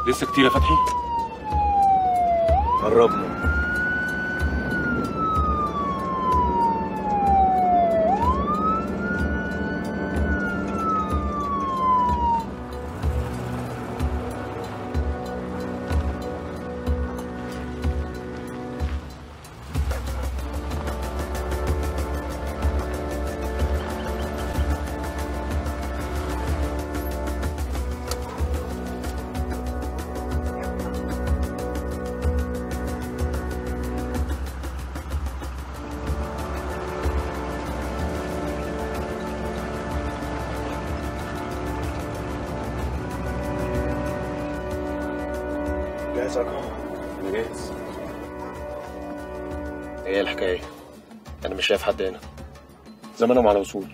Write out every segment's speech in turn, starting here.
لسه كتير يا فتحي قربنا جاهز يا اكرم انا جاهز ايه الحكايه انا مش شايف حد هنا زمانهم على وصول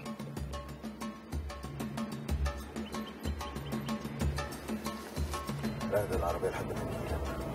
اهدى العربية لحد ما نيجي.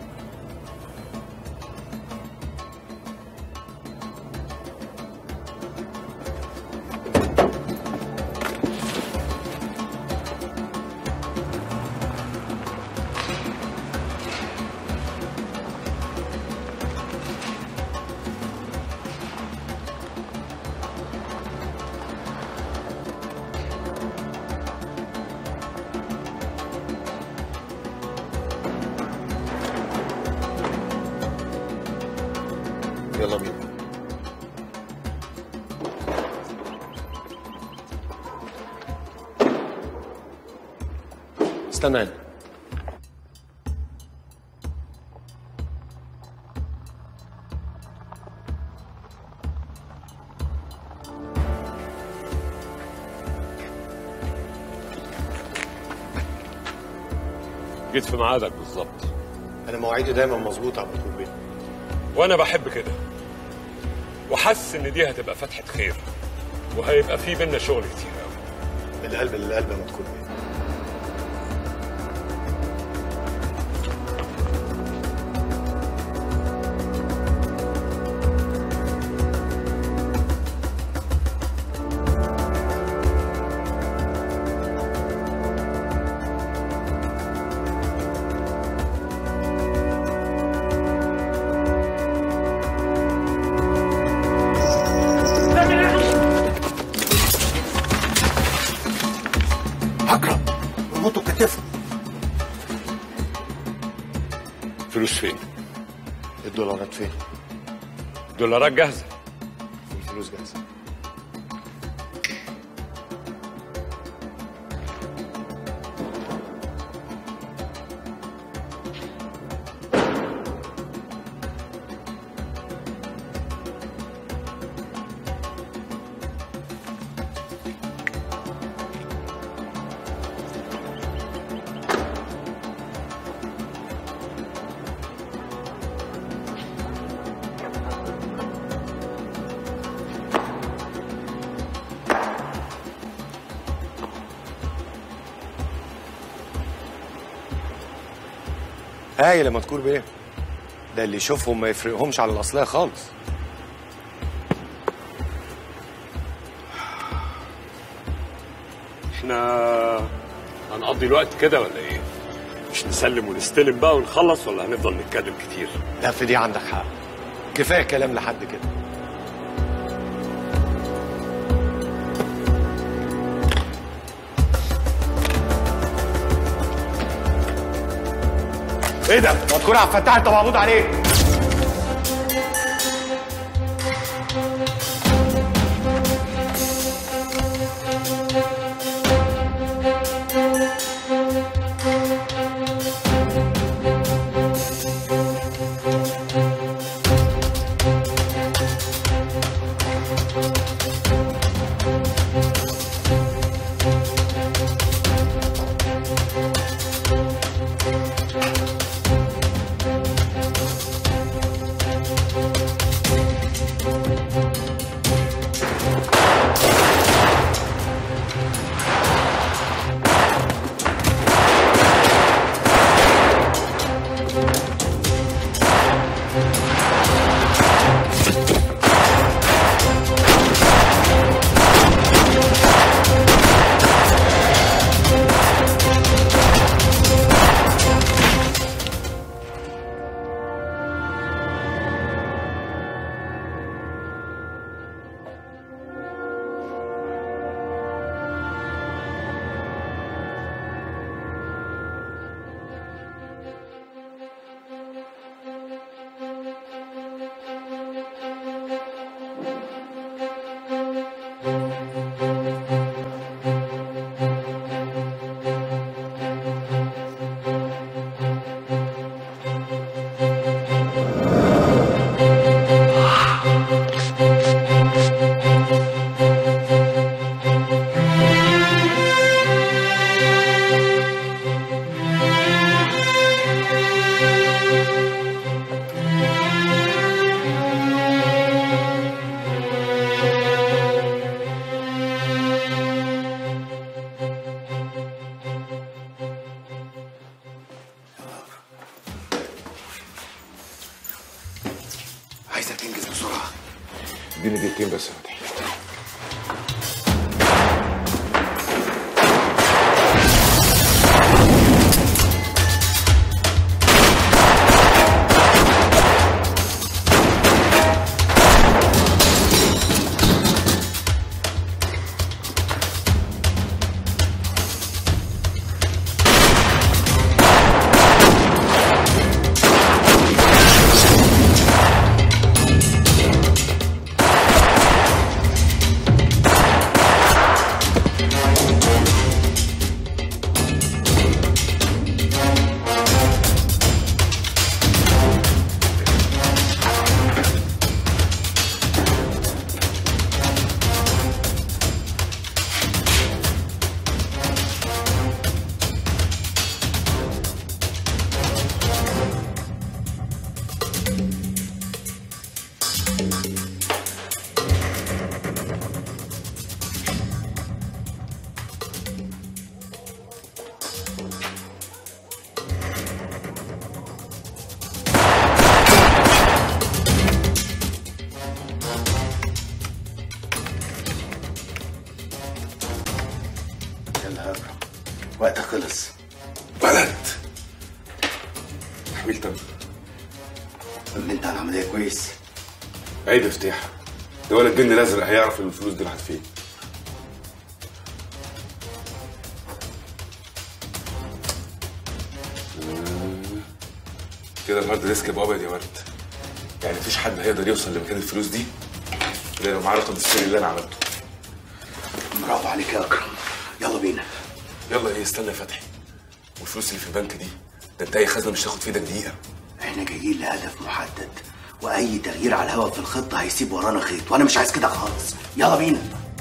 يلا بينا استنى هنا جيت في ميعادك بالظبط انا مواعيدي دايما مظبوطه عم بتقول بيه وانا بحب كده وحاسس ان دي هتبقى فتحه خير وهيبقى في بينا شغل كتير قوي من القلب للقلب ما تكون بيه اكرم اربطه بكتفه فلوس فين الدولارات فين دولارات جاهزه والفلوس جاهزه هاي لما تكون بيه ده اللي يشوفهم ما يفرقهمش على الاصليه خالص احنا هنقضي الوقت كده ولا ايه مش نسلم ونستلم بقى ونخلص ولا هنفضل نتكلم كتير لا في دي عندك حق كفايه كلام لحد كده ايه ده؟ مذكور عبد الفتاح انت مقبوض عليك اديني دقيقتين بس يا فتحي يلا يا اكرم وقتك خلص بلد تحويل تم قول لي انت على العمليه كويس عيد افتتاح ده ولا الجن الازرق هيعرف الفلوس دي راحت فين آه، كده الهارد ديسك يبقى ابيض يا ورد يعني مفيش حد هيقدر يوصل لمكان الفلوس دي الا لو معاه رقم السري اللي انا عملته برافو عليك يا اكرم يلا بينا يلا ايه استنى يا فتحي والفلوس اللي في البنك دي ده انت اي خزنه مش تاخد في ايدك دقيقه احنا جايين لهدف محدد واي تغيير على الهوا في الخطه هيسيب ورانا خيط وانا مش عايز كده خالص يلا بينا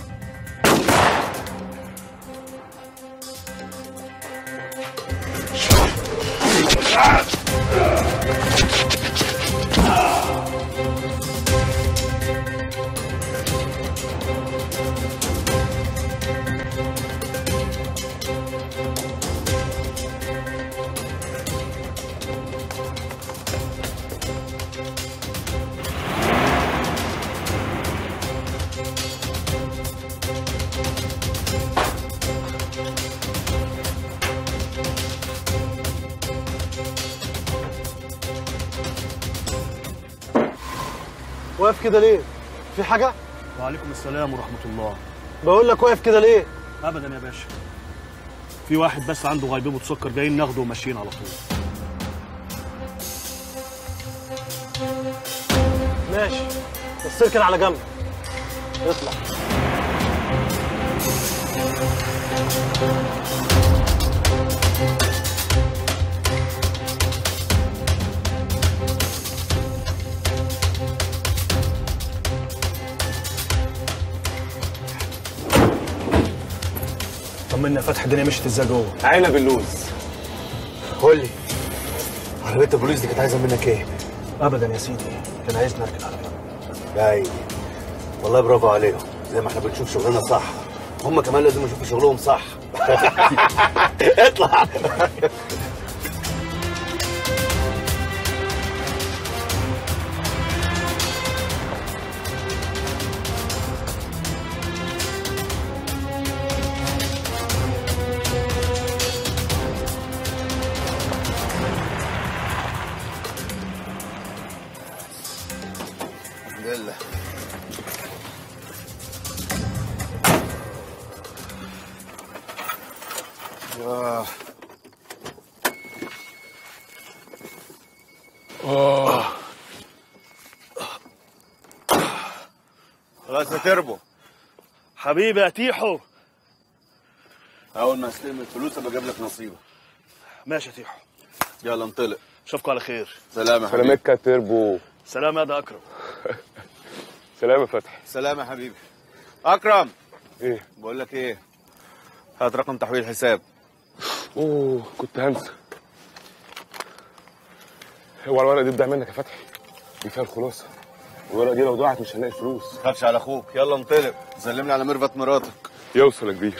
واقف كده ليه؟ في حاجة؟ وعليكم السلام ورحمة الله بقول لك واقف كده ليه؟ أبدا يا باشا في واحد بس عنده غيبوبة سكر جايين ناخده وماشيين على طول ماشي بس اركن على جنب اطلع طمنا فتح الدنيا مشيت ازاي جوه عنب اللوز قول لي عربية البوليس دي كانت عايزة منك ايه؟ ابدا يا سيدي كان عايزني اركن على جنب يا عيني والله برافو عليهم زي ما احنا بنشوف شغلنا صح هم كمان لازم يشوفوا شغلهم صح اطلع الحمد لله آه. خلاص يا تربو حبيبي يا تيحو اول ما استلم الفلوس ابقى اجيب لك نصيبك ماشي يا تيحو يلا انطلق اشوفكم على خير سلام يا حبيبي سلامتك يا تربو سلام يا ده اكرم سلام يا فتحي سلام يا حبيبي اكرم ايه بقول لك ايه هات رقم تحويل الحساب اوه كنت هنسى هو الورقه دي تضيع منك يا فتحي دي فيها الخلاصه الورقه دي لو ضاعت مش هنلاقي فلوس خافش على اخوك يلا انطلق سلم لي على ميرفت مراتك يوصل يا كبير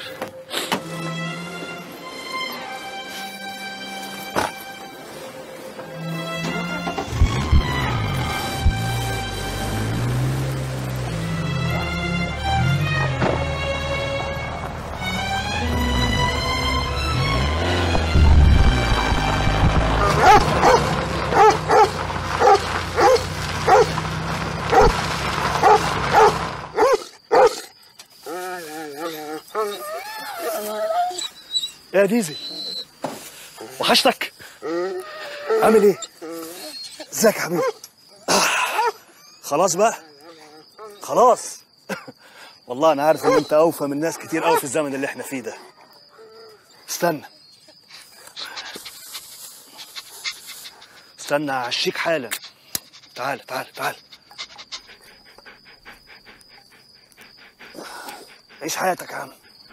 يا ديزل وحشتك عامل ايه ازيك يا حبيبي خلاص بقى خلاص والله انا عارف ان انت اوفى من ناس كتير قوي في الزمن اللي احنا فيه ده استنى استنى اعشيك حالا تعال تعال تعال عيش حياتك يا عم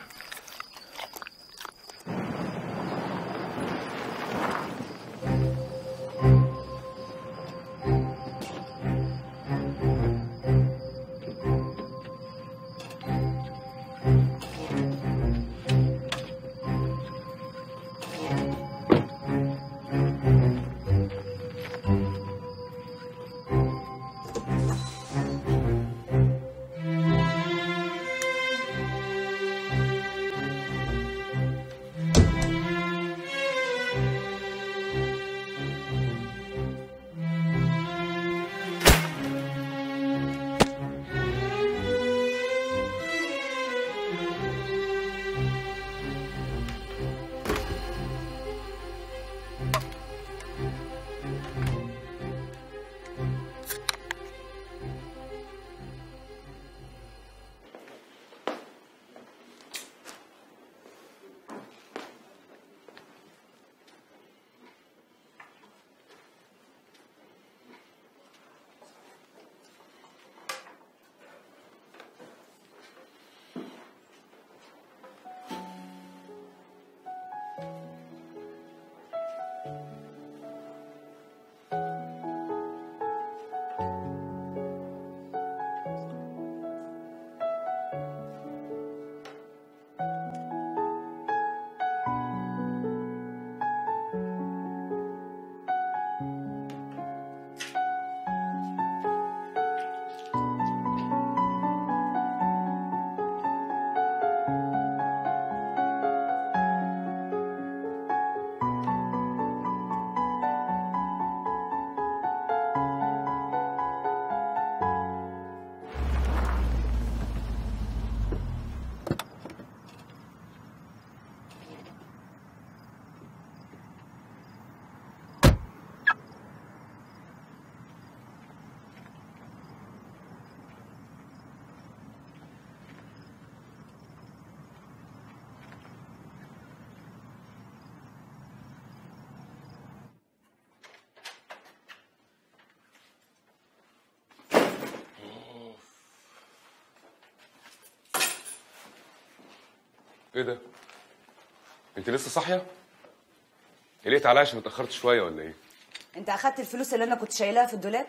ايه ده؟ انت لسه صاحيه؟ قلقت عليا عشان اتاخرت شويه ولا ايه؟ انت اخدت الفلوس اللي انا كنت شايلاها في الدولاب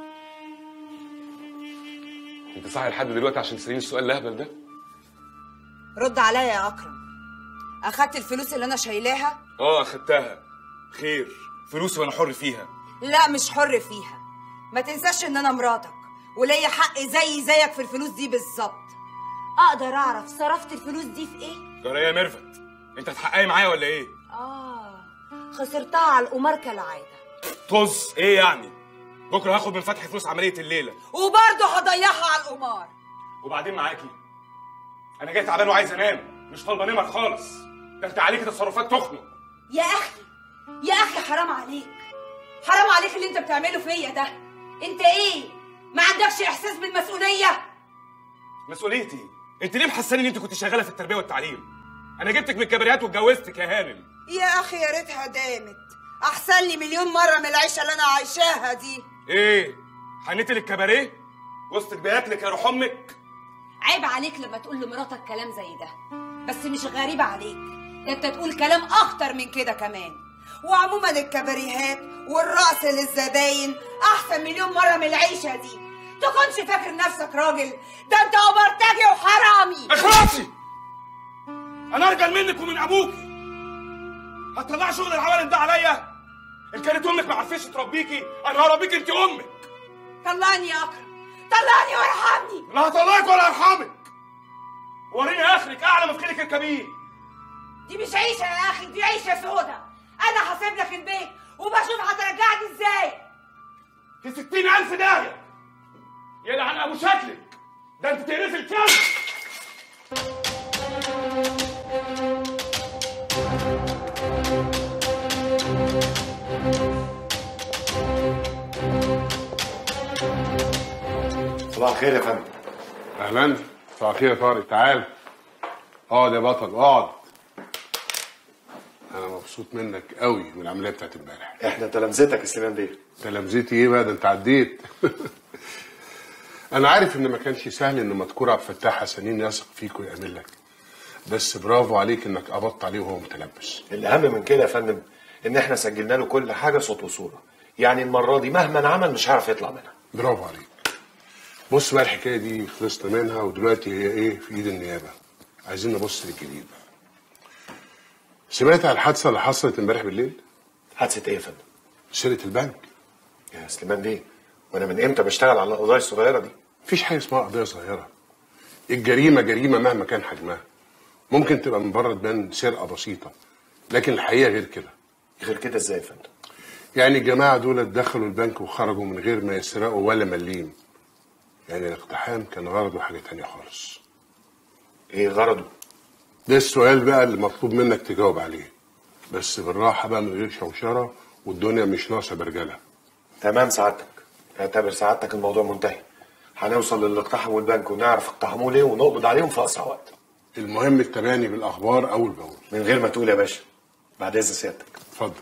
انت صاحيه لحد دلوقتي عشان تساليني السؤال الاهبل ده؟ رد عليا يا اكرم اخدت الفلوس اللي انا شايلاها اه اخدتها خير فلوسي وانا حر فيها لا مش حر فيها ما تنساش ان انا مراتك وليا حق زي زيك في الفلوس دي بالظبط اقدر اعرف صرفت الفلوس دي في ايه جرى يا ميرفت انت هتحققي معايا ولا ايه؟ اه خسرتها على القمار كالعاده طز ايه يعني؟ بكره هاخد من فتحي فلوس عمليه الليله وبرضه هضيعها على القمار وبعدين معاكي انا جاي تعبان وعايز انام مش طالبه نمر خالص ده انت عليكي تصرفات تخنق يا اخي يا اخي حرام عليك حرام عليك اللي انت بتعمله فيا ده انت ايه ما عندكش احساس بالمسؤوليه مسؤوليتي انت ليه محساني ان انت كنت شغاله في التربيه والتعليم انا جبتك من الكباريات واتجوزتك يا هانم يا اخي يا ريتها دامت احسن لي مليون مره من العيشه اللي انا عايشاها دي ايه حنيتي للكباريه وسطك بياكلك يا روح امك عيب عليك لما تقول لمراتك كلام زي ده بس مش غريب عليك ده انت تقول كلام اخطر من كده كمان وعموما الكباريهات والرقص للزباين احسن مليون مره من العيشه دي تكونش فاكر نفسك راجل ده انت اوبرتاجي وحرامي اخلصي انا ارجل منك ومن ابوكي هتطلعي شغل العوالم ده عليا ان كانت امك ما عرفتش تربيكي انا هربيك انت امك طلعني يا اكرم طلعني وارحمني لا هطلعك ولا ارحمك وريني اخرك اعلى مفخلك الكبير دي مش عيشه يا اخي دي عيشه سودا انا هسيب لك البيت وبشوف هترجعني ازاي في ستين ألف داهية يلعن أبو شكلك ده أنت تقرفي الكلب صباح الخير يا فندم اهلا صباح الخير يا طارق تعال اقعد يا بطل اقعد انا مبسوط منك قوي من العمليه بتاعت امبارح احنا تلامذتك يا سليمان بيه تلامذتي ايه بقى ده انت عديت انا عارف ان ما كانش سهل ان مذكور عبد الفتاح حسنين يثق فيك ويعمل لك بس برافو عليك انك قبضت عليه وهو متلبس الاهم من كده يا فندم ان احنا سجلنا له كل حاجه صوت وصوره يعني المره دي مهما عمل مش هيعرف يطلع منها برافو عليك بص بقى الحكايه دي خلصنا منها ودلوقتي هي ايه في ايد النيابه عايزين نبص للجديد بقى سمعت عن الحادثه اللي حصلت امبارح بالليل حادثه ايه يا فندم سرقه البنك يا سليمان بيه وانا من امتى بشتغل على القضايا الصغيره دي مفيش حاجه اسمها قضيه صغيره الجريمه جريمه مهما كان حجمها ممكن تبقى من بره تبان سرقه بسيطه لكن الحقيقه غير كده غير كده ازاي يا فندم يعني الجماعه دول دخلوا البنك وخرجوا من غير ما يسرقوا ولا مليم يعني الاقتحام كان غرضه حاجه تانية خالص ايه غرضه ده السؤال بقى اللي مطلوب منك تجاوب عليه بس بالراحه بقى من غير شوشره والدنيا مش ناقصه برجله تمام سعادتك اعتبر سعادتك الموضوع منتهي هنوصل للي اقتحموا البنك ونعرف اقتحموه ليه ونقبض عليهم في اسرع وقت المهم التباني بالاخبار اول باول من غير ما تقول يا باشا بعد اذن سيادتك اتفضل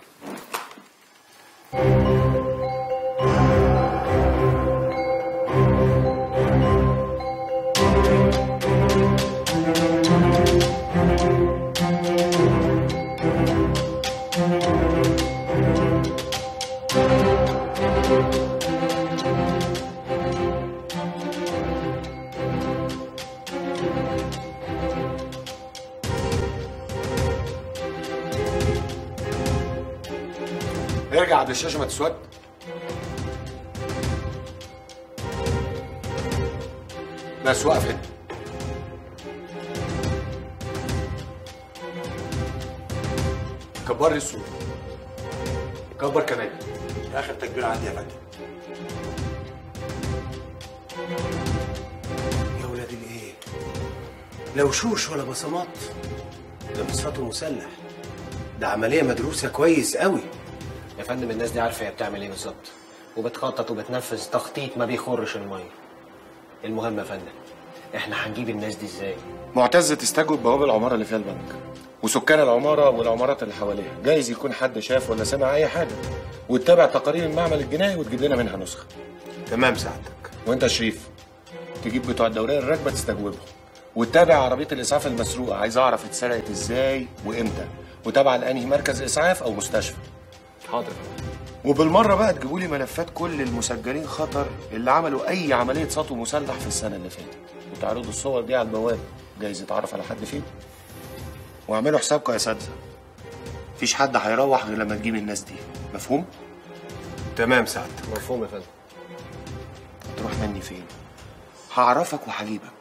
ارجع عبد الشاشه ما تسود بس وقف هنا كبر لي الصوره كبر كمان اخر تكبير عندي يا فندم يا ولاد الايه لا وشوش ولا بصمات ده بساطه مسلح ده عمليه مدروسه كويس قوي يا فندم الناس دي عارفه هي بتعمل ايه بالظبط وبتخطط وبتنفذ تخطيط ما بيخرش الميه المهم يا فندم احنا هنجيب الناس دي ازاي معتز تستجوب بوابه العماره اللي فيها البنك وسكان العماره والعمارات اللي حواليها جايز يكون حد شاف ولا سمع اي حاجه وتتابع تقارير المعمل الجنائي وتجيب لنا منها نسخه تمام سعادتك وانت يا شريف تجيب بتوع الدوريه الراكبه تستجوبهم وتتابع عربيه الاسعاف المسروقه عايز اعرف اتسرقت ازاي وامتى وتابع لانهي مركز اسعاف او مستشفى حاضر وبالمره بقى تجيبوا لي ملفات كل المسجلين خطر اللي عملوا اي عمليه سطو مسلح في السنه اللي فاتت وتعرضوا الصور دي على البوابه جايز يتعرف على حد فيهم واعملوا حسابكم يا اساتذه مفيش حد هيروح غير لما تجيب الناس دي مفهوم تمام سعادتك مفهوم يا فندم تروح مني فين هعرفك وهجيبك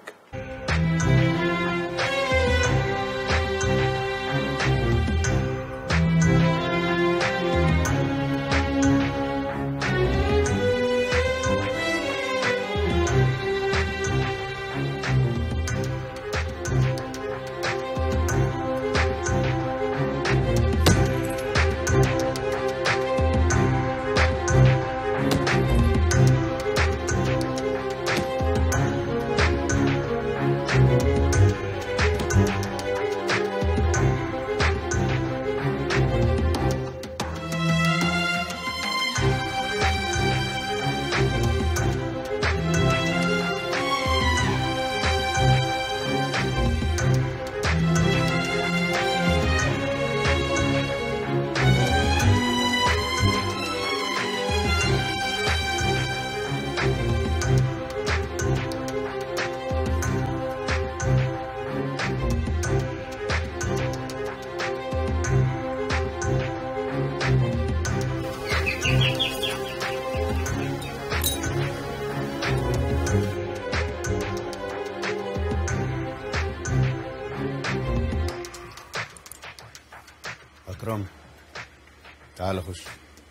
اكرم تعال خش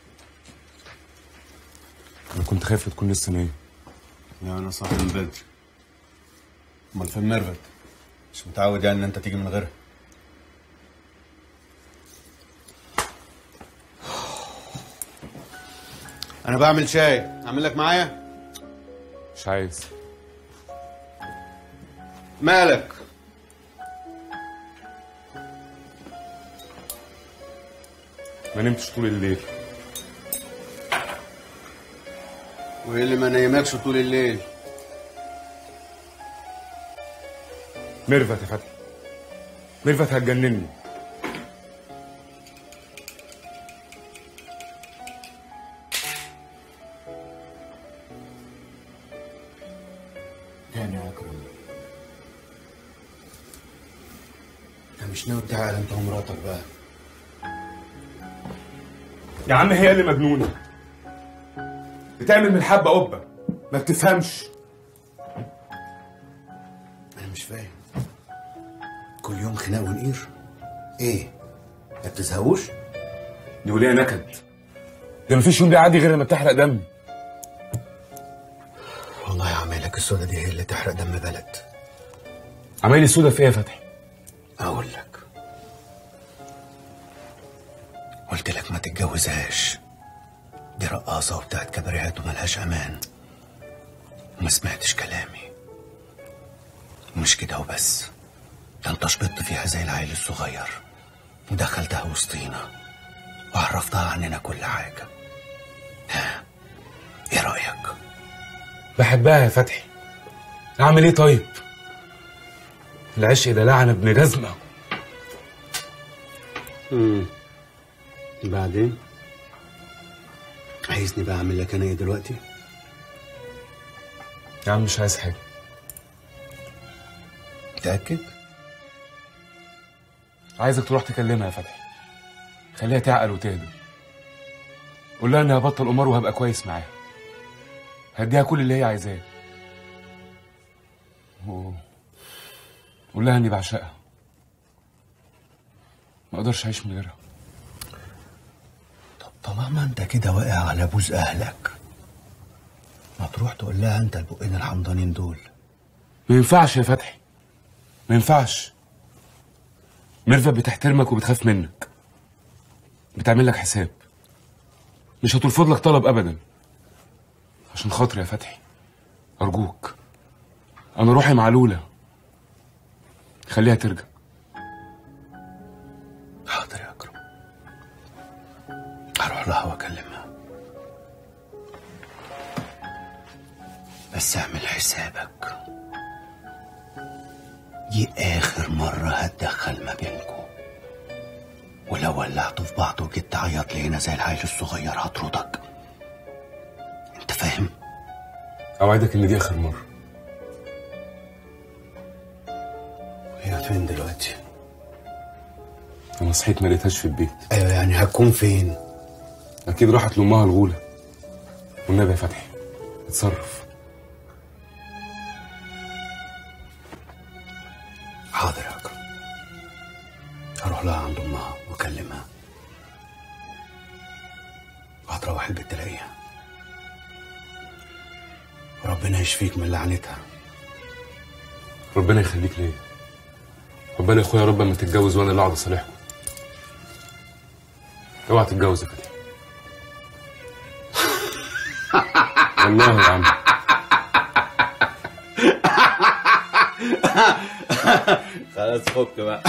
انا كنت خايف تكون لسه نايم لا انا صاحي من بدري امال فين ميرفت مش متعود يعني ان انت تيجي من غيرها انا بعمل شاي اعمل لك معايا مش عايز مالك ما نمتش طول الليل وايه اللي ما نايمكش طول الليل ميرفت يا فتحي ميرفت هتجنني تاني يا اكرم انا مش ناوي تعال انت ومراتك بقى يا عم هي اللي مجنونه بتعمل من الحبه قبه ما بتفهمش انا مش فاهم كل يوم خناق ونقير ايه ما بتزهقوش دي وليه نكد ده مفيش يوم بيعدي غير لما بتحرق دم والله يا عمالك السودا دي هي اللي تحرق دم بلد عمايل السودا في ايه يا فتحي اقول لك قلت لك ما تتجوزهاش دي رقاصة وبتاعت كباريهات وملهاش أمان وما سمعتش كلامي ومش كده وبس ده انت شبطت فيها زي العيل الصغير ودخلتها وسطينا وعرفتها عننا كل حاجة ها ايه رأيك؟ بحبها يا فتحي اعمل ايه طيب العشق ده لعنه ابن جزمه امم بعدين عايزني بقى اعمل لك انا ايه دلوقتي؟ يا عم مش عايز حاجه متأكد؟ عايزك تروح تكلمها يا فتحي خليها تعقل وتهدى قول لها اني هبطل قمار وهبقى كويس معاها هديها كل اللي هي عايزاه و- قول لها اني بعشقها ما اقدرش اعيش من غيرها طالما انت كده واقع على بوز اهلك ما تروح تقول لها انت البقين الحمضانين دول ما ينفعش يا فتحي ما ينفعش ميرفت بتحترمك وبتخاف منك بتعمل لك حساب مش هترفض لك طلب ابدا عشان خاطري يا فتحي ارجوك انا روحي معلوله خليها ترجع حاضر يا اكرم هروح لها واكلمها بس اعمل حسابك دي اخر مرة هتدخل ما بينكم ولو ولعتوا في بعض وجيت تعيط لي هنا زي العيل الصغير هطردك انت فاهم؟ اوعدك ان دي اخر مره هي فين دلوقتي؟ انا صحيت ما لقيتهاش في البيت ايوه يعني هتكون فين؟ اكيد راحت لامها الغوله والنبي يا فتحي اتصرف حاضر يا اكرم هروح لها عند امها واكلمها وهتروح البيت تلاقيها وربنا يشفيك من لعنتها ربنا يخليك ليا ربنا يا اخويا يا رب اما تتجوز وانا اللي اقعد اصالحكم اوعى تتجوز يا فتحي والله يا عم خلاص فك بقى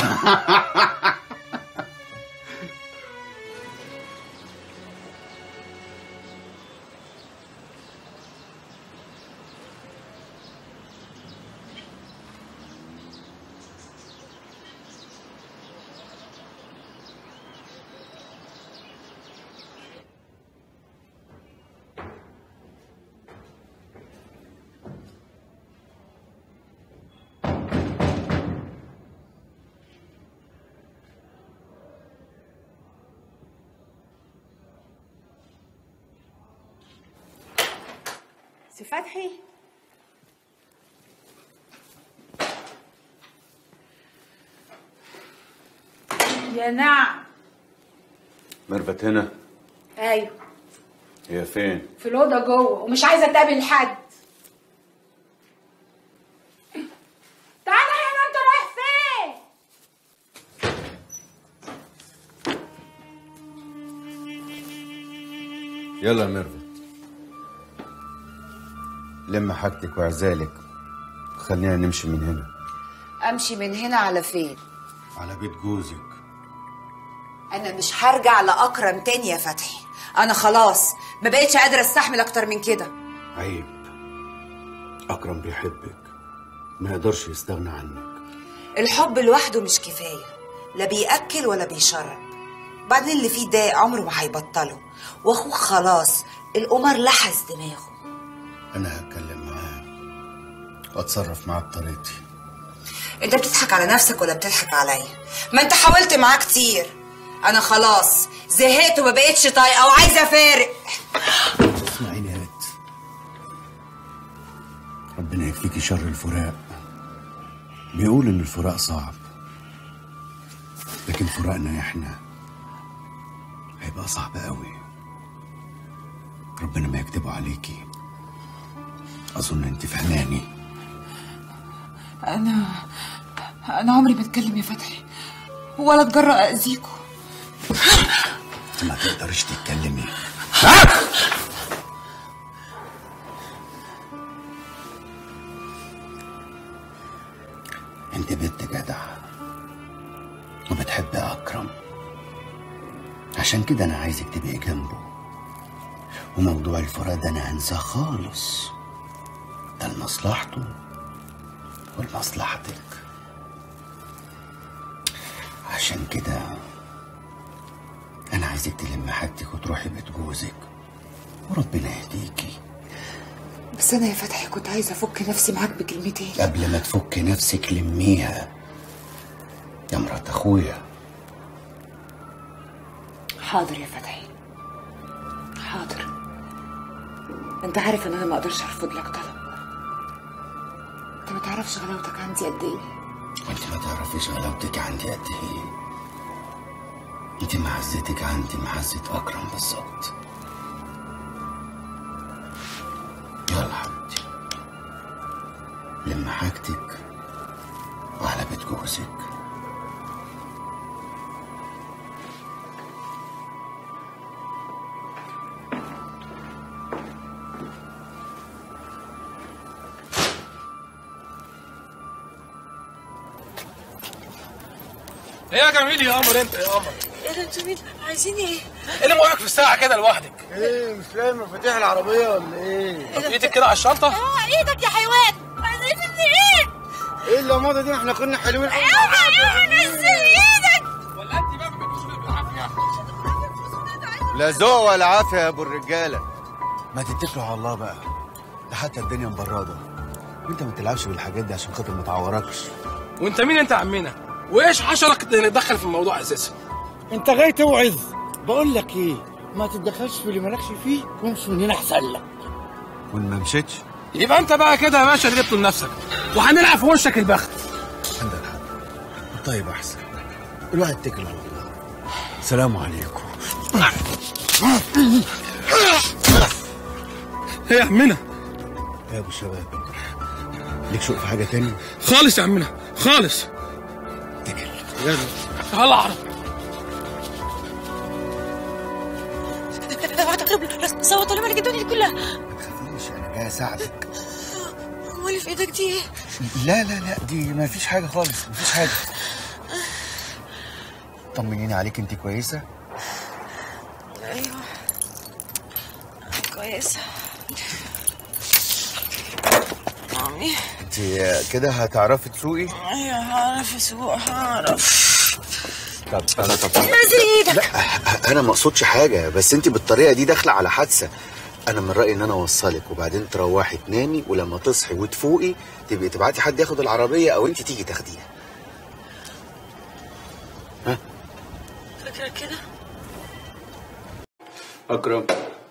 سي فتحي يا نعم ميرفت هنا ايوه هي فين؟ في الاوضه جوه ومش عايزه اتقابل حد تعالى هنا انت رايح فين يلا يا ميرفت لم حاجتك وعزالك خلينا نمشي من هنا امشي من هنا على فين على بيت جوزك انا مش هرجع لاكرم تاني يا فتحي انا خلاص ما بقتش قادره استحمل اكتر من كده عيب أكرم بيحبك ما يقدرش يستغنى عنك الحب لوحده مش كفايه لا بياكل ولا بيشرب بعدين اللي فيه ده عمره ما هيبطله واخوك خلاص القمر لحس دماغه أنا هتكلم معاه وأتصرف معاه بطريقتي انت بتضحك على نفسك ولا بتضحك عليا ما انت حاولت معاه كتير انا خلاص زهقت وما بقتش طايقه وعايزه افارق اسمعيني يا هات ربنا يكفيكي شر الفراق بيقول إن الفراق صعب لكن فراقنا إحنا هيبقى صعب قوي ربنا ما يكتبه عليكي أظن أنت فهماني أنا أنا عمري ما أتكلم يا فتحي ولا أتجرأ أذيكوا ما تقدرش تتكلمي انت بنت جدع وبتحب اكرم عشان كده انا عايزك تبقي جنبه وموضوع الفراق ده انا هنساه خالص ده لمصلحته ولمصلحتك عشان كده انا عايزك تلمي حاجتك وتروحي بيت جوزك وربنا يهديكي بس أنا يا فتحي كنت عايزة أفك نفسي معاك بكلمتين قبل ما تفك نفسك لميها يا مرات اخويا حاضر يا فتحي حاضر أنت عارف إن أنا ما أقدرش أرفض لك طلب أنت ما تعرفش غلاوتك عندي قد إيه وانت ما تعرفيش غلاوتك عندي قد ايه انت معزتك عندي معزة اكرم بالظبط يلا حبيبتي لما حاجتك وعلى بيت جوزك ايه يا جميل يا قمر انت يا قمر إيه ده جميل عايزين إيه؟ ايه اللي موقفك في الساعه كده لوحدك ايه مش لاقي مفاتيح العربيه ولا ايه؟ طب ايدك كده على الشنطه اه إيدك يا حيوان عايزين إيه؟ ايه اللمضه دي احنا كنا حلوين قوي نزل إيدك ولا انت بقى بتبص بالعافيه لا ذوق ولا عافيه يا ابو الرجاله ما تتكلوا على الله بقى ده حتى الدنيا مبرده وانت ما تلعبش بالحاجات دي عشان خاطر ما تعوركش وانت مين انت يا عمنا وايش حشرك نتدخل في الموضوع اساسا انت جاي توعظ بقول لك ايه ما تتدخلش في اللي مالكش فيه وامشي من هنا احسن لك وان ما مشيتش يبقى انت بقى كده يا باشا اللي جبته لنفسك وهنلعب في وشك البخت عندك حق طيب احسن الواحد اتكل على الله سلام عليكم ايه يا عمنا يا ابو الشباب ليك شوق في حاجه تاني خالص يا عمنا خالص يلا عرب اوعى تقرب له صوت ولا مالك الدنيا دي كلها مش انا جاي اساعدك امال اللي في ايدك دي ايه؟ لا لا لا دي ما فيش حاجه خالص ما فيش حاجه طمنيني عليك انت كويسه ايوه كويسه مامي انت كده هتعرفي تسوقي ايوه هعرف اسوق هعرف طب طب طب نزل ايدك لا انا ما اقصدش حاجه بس انت بالطريقه دي داخله على حادثه انا من رايي ان انا اوصلك وبعدين تروحي تنامي ولما تصحي وتفوقي تبقي تبعتي حد ياخد العربيه او انت تيجي تاخديها فكرة كده اكرم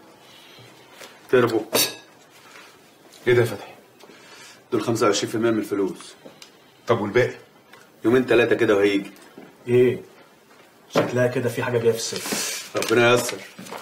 تربو ايه ده يا فتحي دول 25% من الفلوس طب والباقي يومين ثلاثه كده وهيجي ايه شكلها كده في حاجه جايه في السكه ربنا ييسر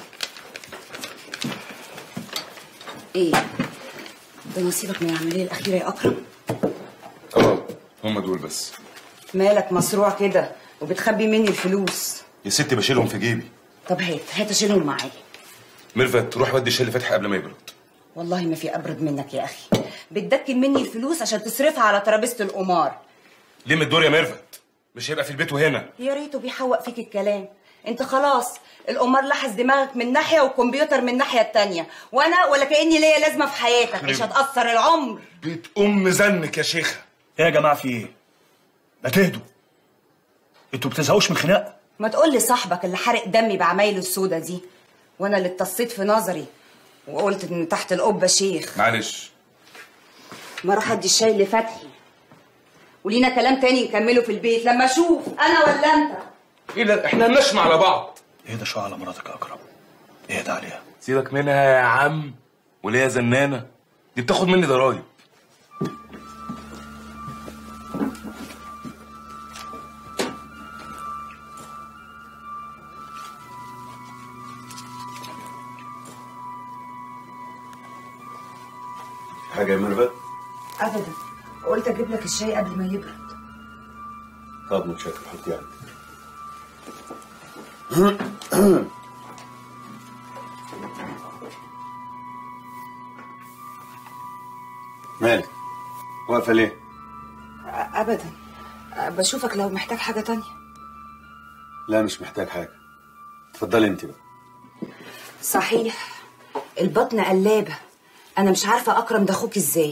ايه ده نصيبك من العمليه الاخيره يا اكرم اه هم دول بس مالك مصروع كده وبتخبي مني الفلوس يا ستي بشيلهم في جيبي طب هات هات اشيلهم معايا ميرفت روح ودي الشال فتحي قبل ما يبرد والله ما في ابرد منك يا اخي بتدكن مني الفلوس عشان تصرفها على ترابيزه القمار ليه من الدور يا ميرفت مش هيبقى في البيت وهنا يا ريته بيحوق فيك الكلام انت خلاص القمار لحس دماغك من ناحيه والكمبيوتر من الناحيه التانية وانا ولا كاني ليا لازمه في حياتك مش هتاثر العمر بيت ام زنك يا شيخه ايه يا جماعه في ايه ما تهدوا انتوا بتزهقوش من خناق ما تقول لي صاحبك اللي حرق دمي بعمايله السودة دي وانا اللي اتصيت في نظري وقلت ان تحت القبه شيخ معلش ما اروح ادي الشاي لفتحي ولينا كلام تاني نكمله في البيت لما اشوف انا ولا انت ايه ده احنا نشمع على بعض اهدى شويه على مراتك يا اكرم اهدى عليها سيبك منها يا عم وليه زنانه دي بتاخد مني ضرايب حاجه يا ميرفت ابدا قلت اجيب لك الشاي قبل ما يبرد طب متشكر حطي عندك مالك واقفه ليه ابدا بشوفك لو محتاج حاجه تانية لا مش محتاج حاجه اتفضلي انت بقى صحيح البطن قلابه انا مش عارفه اكرم ده اخوك ازاي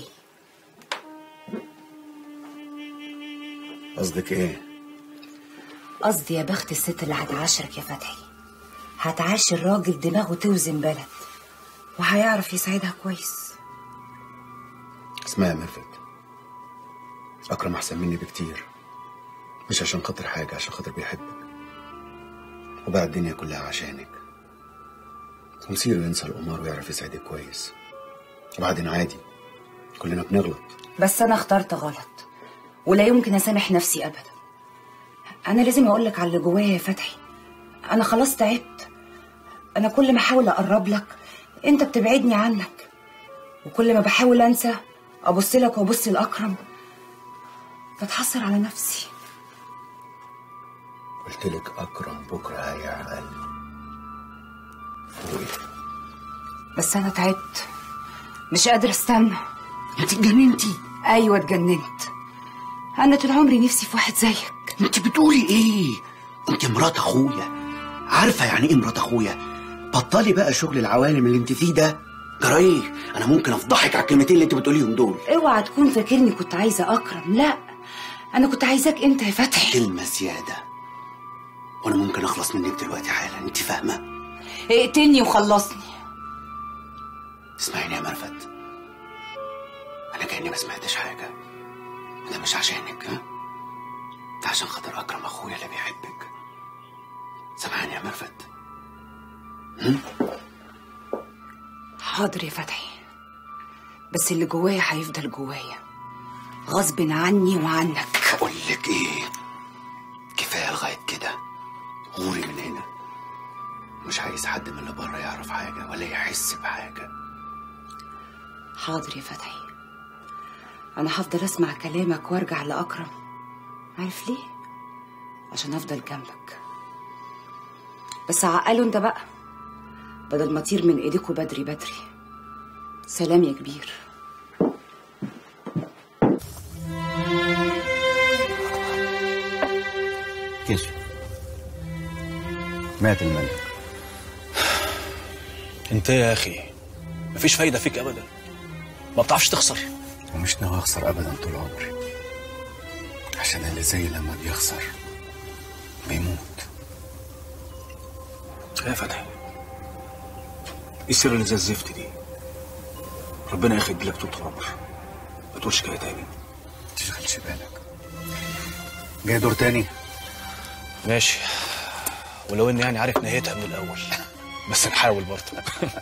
قصدك ايه قصدي يا بخت الست اللي هتعاشرك يا فتحي هتعاشر راجل دماغه توزن بلد وهيعرف يساعدها كويس اسمعي يا ميرفت اكرم احسن مني بكتير مش عشان خاطر حاجه عشان خاطر بيحبك وباع الدنيا كلها عشانك ومصيره ينسى القمار ويعرف يساعدك كويس وبعدين عادي كلنا بنغلط بس انا اخترت غلط ولا يمكن اسامح نفسي ابدا انا لازم اقول لك على اللي جوايا يا فتحي انا خلاص تعبت انا كل ما احاول اقرب لك انت بتبعدني عنك وكل ما بحاول انسى ابص لك وابص لاكرم بتحسر على نفسي قلت لك اكرم بكره هيعقل فوقي بس انا تعبت مش قادره استنى انت اتجننتي ايوه اتجننت انا طول عمري نفسي في واحد زيك انت بتقولي ايه انت مرات اخويا عارفه يعني ايه مرات اخويا بطلي بقى شغل العوالم اللي انت فيه ده جرى ايه انا ممكن افضحك على الكلمتين اللي انت بتقوليهم دول اوعى تكون فاكرني كنت عايزه اكرم لا انا كنت عايزاك انت يا فتحي كلمه زياده وانا ممكن اخلص منك دلوقتي حالا انت فاهمه اقتلني وخلصني اسمعيني يا مرفت انا كاني ما سمعتش حاجه ده مش عشانك ها ده عشان خاطر اكرم اخويا اللي بيحبك سامعني يا مرفت حاضر يا فتحي بس اللي جوايا هيفضل جوايا غصب عني وعنك اقول لك ايه كفايه لغايه كده غوري من هنا مش عايز حد من اللي بره يعرف حاجه ولا يحس بحاجه حاضر يا فتحي انا هفضل اسمع كلامك وارجع لاكرم عارف ليه عشان افضل جنبك بس عقله انت بقى بدل ما اطير من ايديكوا بدري بدري سلام يا كبير كشف مات الملك انت يا اخي مفيش فايده فيك ابدا ما بتعرفش تخسر ومش ناوي اخسر ابدا طول عمري عشان اللي زي لما بيخسر بيموت يا فتحي ايه السر اللي زي الزفت دي ربنا ياخد لك طول العمر ما تقولش كده تاني تشغلش بالك جاي دور تاني ماشي ولو اني يعني عارف نهايتها من الاول بس نحاول برضه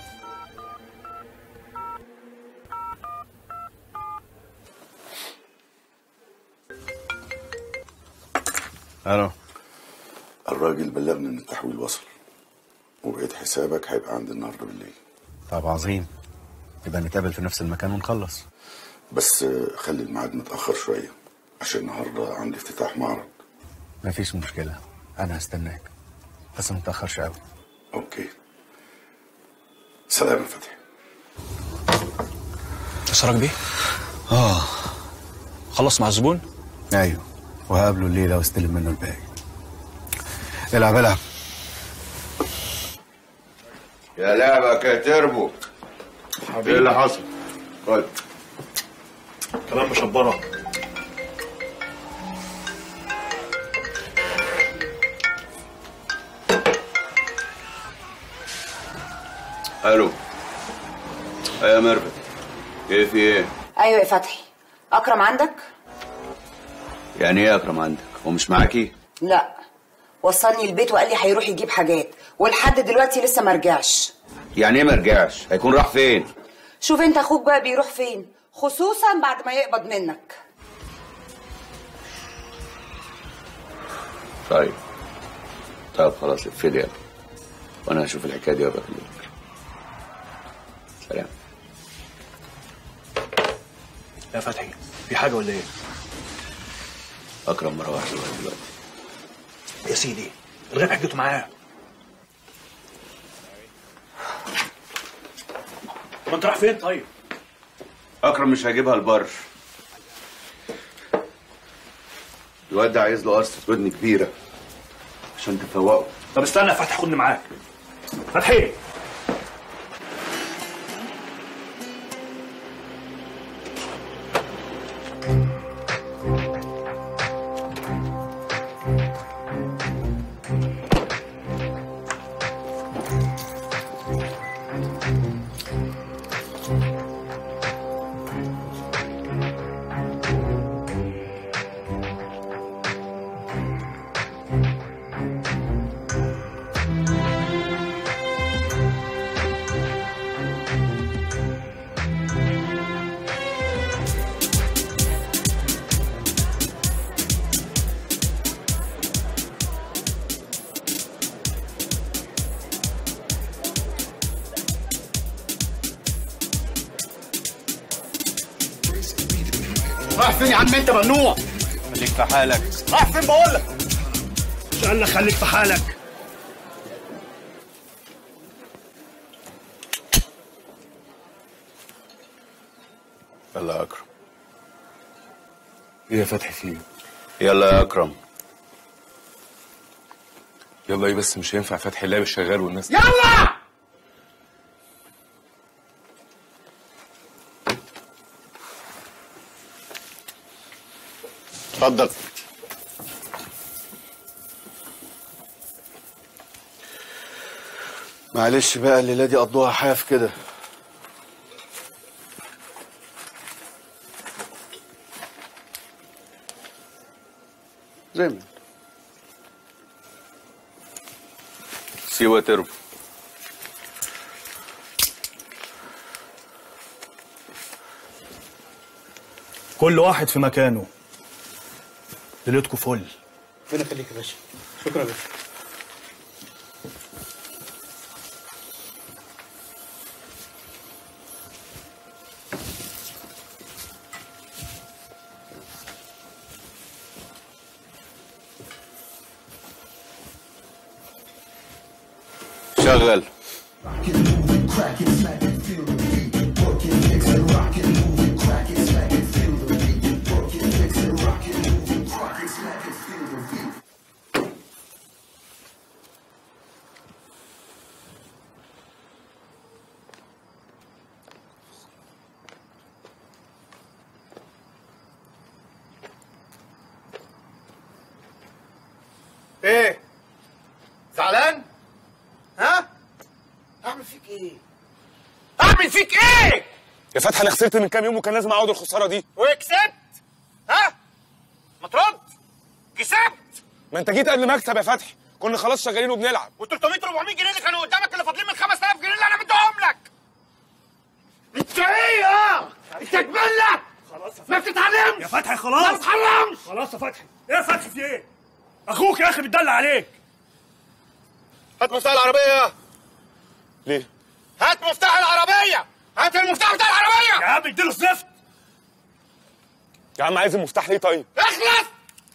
الو الراجل بلغني ان التحويل وصل وبقيت حسابك هيبقى عندي النهارده بالليل طب عظيم يبقى نتقابل في نفس المكان ونخلص بس خلي الميعاد متاخر شويه عشان النهارده عندي افتتاح معرض مفيش مشكلة أنا هستناك بس ما تأخرش أوي اوكي سلام يا فتحي استفسارك بيه؟ اه خلص مع الزبون؟ ايوه وهقابله الليله واستلم منه الباقي العب العب يا لعبك يا تربو ايه اللي حصل؟ قول كلام مشبره الو ايه يا ميرفت ايه في ايه؟ ايوه يا فتحي اكرم عندك يعني ايه يا اكرم عندك؟ هو مش معاكي؟ لا وصلني البيت وقال لي هيروح يجيب حاجات ولحد دلوقتي لسه ما رجعش يعني ايه ما رجعش؟ هيكون راح فين؟ شوف انت اخوك بقى بيروح فين خصوصا بعد ما يقبض منك طيب طيب خلاص اقفلي يلا وانا هشوف الحكايه دي وابقى اكلمك سلام يا فتحي في حاجه ولا ايه؟ اكرم مروح لغايه دلوقتي يا سيدي الغيب حكيته معاه ما انت رايح فين طيب؟ اكرم مش هيجيبها البر الواد ده عايز له قصة ودن كبيرة عشان تفوقه طب استنى يا فتحي خدني معاك فتحي رايح فين يا عم انت ممنوع خليك في حالك رايح فين بقول لك مش قال لك خليك في حالك يلا يا اكرم ايه يا فتحي فيه يلا يا اكرم يلا ايه بس مش هينفع فتحي اللعب شغال والناس يلا اتفضل معلش بقى الليله دي قضوها حاف كده زي ما سيوة تربو كل واحد في مكانه ليلتكم فل ربنا يخليك يا باشا شكرا يا باشا شغل ايه زعلان ها اعمل فيك ايه اعمل فيك ايه يا فتحي انا خسرت من كام يوم وكان لازم اعوض الخساره دي وكسبت ها ما ترد كسبت ما انت جيت قبل ما اكسب يا فتحي كنا خلاص شغالين وبنلعب و300 400 جنيه اللي كانوا قدامك اللي فاضلين من 5000 جنيه اللي انا مديهم لك انت ايه اه انت جبله خلاص يا ما بتتعلمش يا فتحي خلاص ما بتتعلمش خلاص يا فتحي ايه يا فتحي في ايه؟ اخوك يا اخي بيتدلع عليك هات مفتاح العربيه ليه؟ هات مفتاح العربيه هات المفتاح بتاع العربيه يا عم اديله الزفت يا عم عايز المفتاح ليه طيب؟ اخلص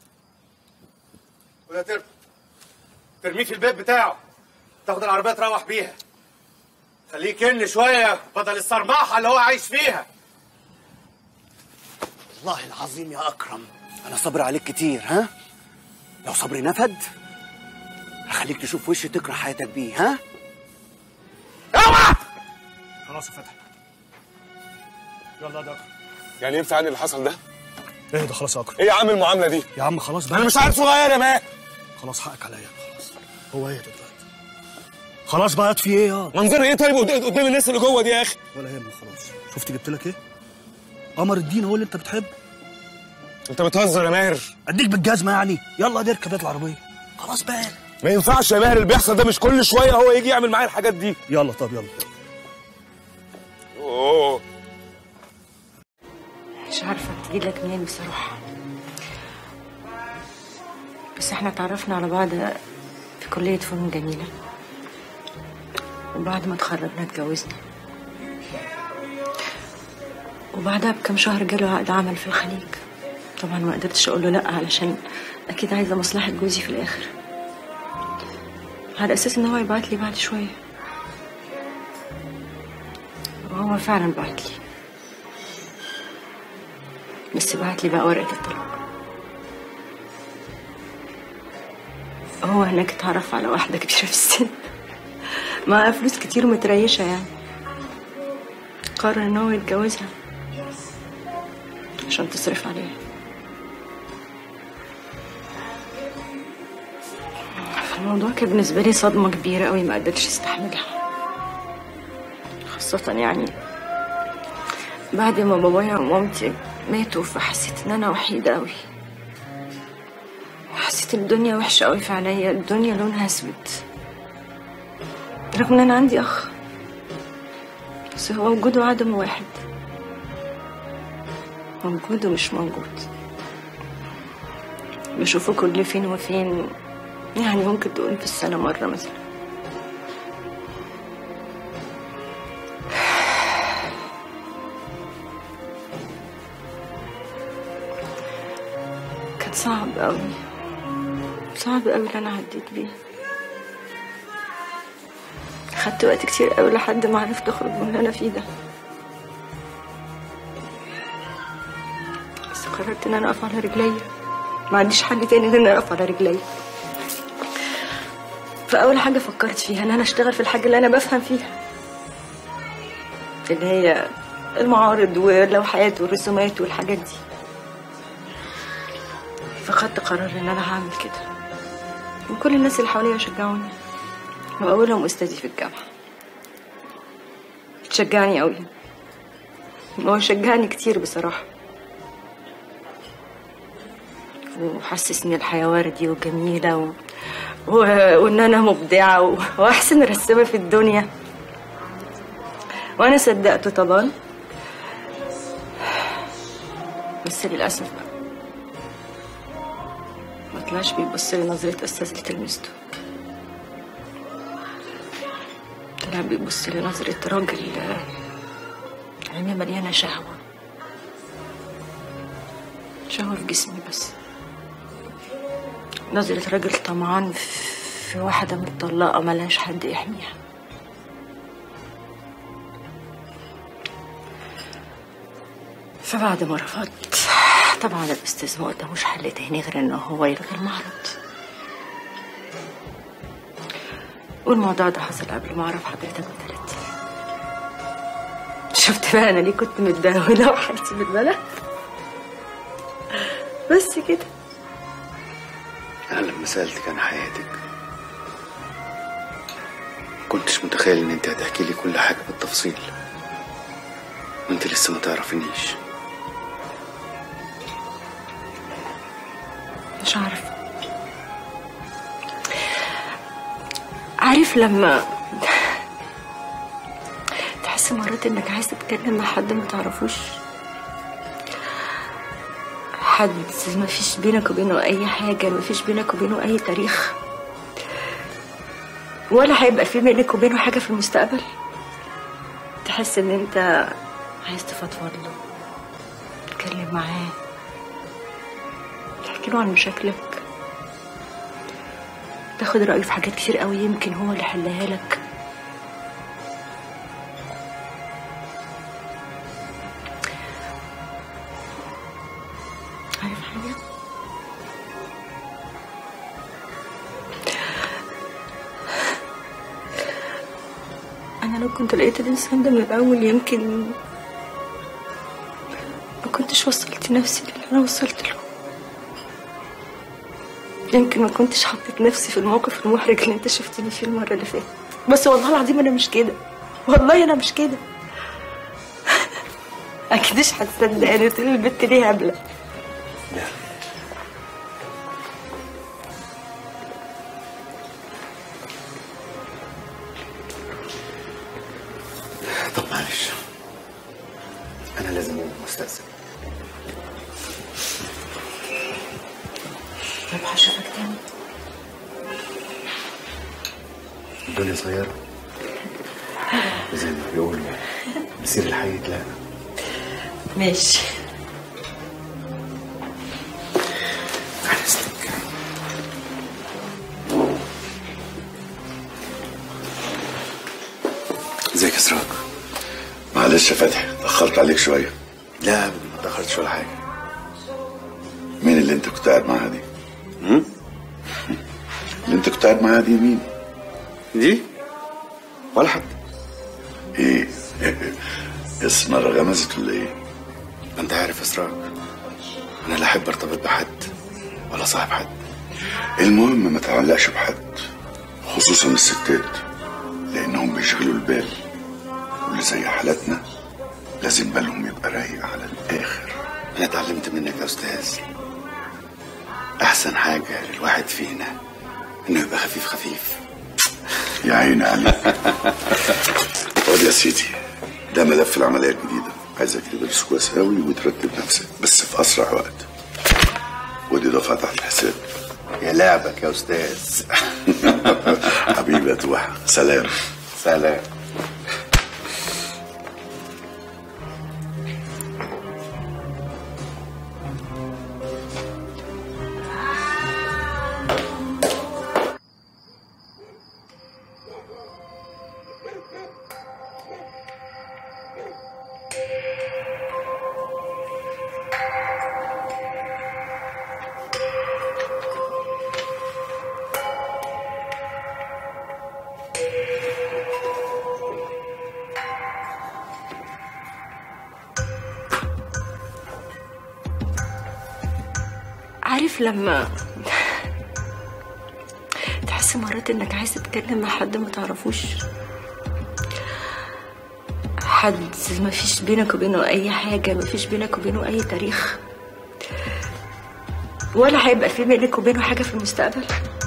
ولا ترمي ترميه في البيت بتاعه تاخد العربيه تروح بيها خليه يكن شويه بدل الصرماحه اللي هو عايش فيها والله العظيم يا اكرم انا صبر عليك كتير ها لو صبري نفد هخليك تشوف وش تكره حياتك بيه ها خلاص يا فتحي يلا يا دكتور يعني ينفع عني اللي حصل ده؟ اهدى خلاص يا اكرم ايه يا عم المعامله دي؟ يا عم خلاص بقى انا مش عارف صغير يا مان خلاص حقك عليا خلاص هو ايه دلوقتي خلاص بقى في ايه يا منظري ايه طيب قد- قدام الناس اللي جوه دي يا اخي؟ ولا يهمك خلاص شفت جبت لك ايه قمر الدين هو اللي انت بتحبه انت بتهزر يا ماهر اديك بالجزمه يعني يلا دي اركب العربيه خلاص بقى ما ينفعش يا ماهر اللي بيحصل ده مش كل شويه هو يجي يعمل معايا الحاجات دي يلا طب يلا اوه مش عارفة تجي لك منين بصراحة بس احنا اتعرفنا على بعض في كلية فنون جميلة وبعد ما اتخرجنا اتجوزنا وبعدها بكم شهر جاله عقد عمل في الخليج طبعا ما قدرتش اقول له لا علشان اكيد عايزه مصلحه جوزي في الاخر على اساس ان هو يبعت لي بعد شويه وهو فعلا بعت لي بس بعت لي بقى ورقه الطلاق هو هناك اتعرف على واحده كبيره في السن معاها فلوس كتير متريشه يعني قرر ان هو يتجوزها عشان تصرف عليه الموضوع كان بالنسبة لي صدمة كبيرة قوي ما قدرتش استحملها خاصة يعني بعد ما بابايا ومامتي ماتوا فحسيت ان انا وحيدة قوي حسيت ان الدنيا وحشة قوي في عينيا الدنيا لونها اسود رغم ان انا عندي اخ بس هو وجوده وعدمه واحد موجود ومش موجود بشوفه كل فين وفين يعني ممكن تقول في السنة مرة مثلا كان صعب قوي صعب قوي اللي انا عديت بيه خدت وقت كتير قوي لحد ما عرفت اخرج من اللي انا فيه ده بس قررت ان انا اقف على رجلي ما عنديش حل تاني غير ان انا اقف على رجلي فاول حاجه فكرت فيها ان انا اشتغل في الحاجه اللي انا بفهم فيها اللي هي المعارض واللوحات والرسومات والحاجات دي فخدت قرار ان انا هعمل كده وكل الناس اللي حواليا شجعوني واولهم استاذي في الجامعه شجعني قوي هو شجعني كتير بصراحه وحسسني الحياة وردي وجميلة و... و... وإن أنا مبدعة و... وأحسن رسامة في الدنيا وأنا صدقته طبعا بس للأسف بقى ما طلعش بيبص لي نظرة أستاذ لتلميذته طلع بيبص لي نظرة راجل عينيه مليانة شهوة شهوة في جسمي بس نظرة راجل طمعان في واحدة متطلقة ملهاش حد يحميها فبعد ما رفضت طبعا الاستاذ ما قداموش حل تاني غير انه هو يلغي المعرض والموضوع ده حصل قبل ما اعرف حضرتك بثلاث شفت بقى انا ليه كنت متدهوله وحالتي بالبلد بس كده أنا لما سألتك عن حياتك كنتش متخيل إن أنت هتحكي لي كل حاجة بالتفصيل وأنت لسه ما تعرفنيش مش عارفة عارف لما تحس مرات انك عايز تتكلم مع حد ما تعرفوش حد ما فيش بينك وبينه اي حاجة ما فيش بينك وبينه اي تاريخ ولا هيبقى في بينك وبينه حاجة في المستقبل تحس ان انت عايز تفضفض له تتكلم معاه تحكي له عن مشاكلك تاخد رأيه في حاجات كتير قوي يمكن هو اللي حلها لك انا كنت لقيت الانسان ده من الاول يمكن ما كنتش وصلت نفسي للي انا وصلت له يمكن ما كنتش حطيت نفسي في الموقف المحرج اللي انت شفتني فيه المره اللي فاتت بس والله العظيم انا مش كده والله انا مش كده اكيدش هتصدقني تقول البت دي هبله طب معلش انا لازم اقوم مستأذن طب هشوفك تاني الدنيا صغيرة زي ما بيقولوا مسير الحي لا ماشي ازيك يا سراج معلش يا فتحي اتأخرت عليك شوية لا ابدا ما اتأخرتش ولا حاجة مين اللي انت كنت قاعد معاها دي؟ هم؟ اللي انت كنت قاعد معاها دي مين؟ دي؟ ولا حد ايه؟ اسمها غمزت ولا ايه؟ ما انت عارف يا سراج انا لا احب ارتبط بحد ولا صاحب حد المهم ما تعلقش بحد خصوصا الستات لانهم بيشغلوا البال واللي زي حالتنا لازم بالهم يبقى رايق على الاخر انا اتعلمت منك يا استاذ احسن حاجة للواحد فينا انه يبقى خفيف خفيف يا عيني عليك خد يا سيدي ده ملف العمليه الجديده عايزك تدرس كويس قوي وترتب نفسك بس في اسرع وقت ودي دفعه تحت الحساب يا لعبك يا استاذ حبيبي يا توحة سلام سلام عارف لما تحس مرات انك عايز تتكلم مع حد ما تعرفوش حد ما فيش بينك وبينه اي حاجة ما فيش بينك وبينه اي تاريخ ولا هيبقى في بينك وبينه حاجة في المستقبل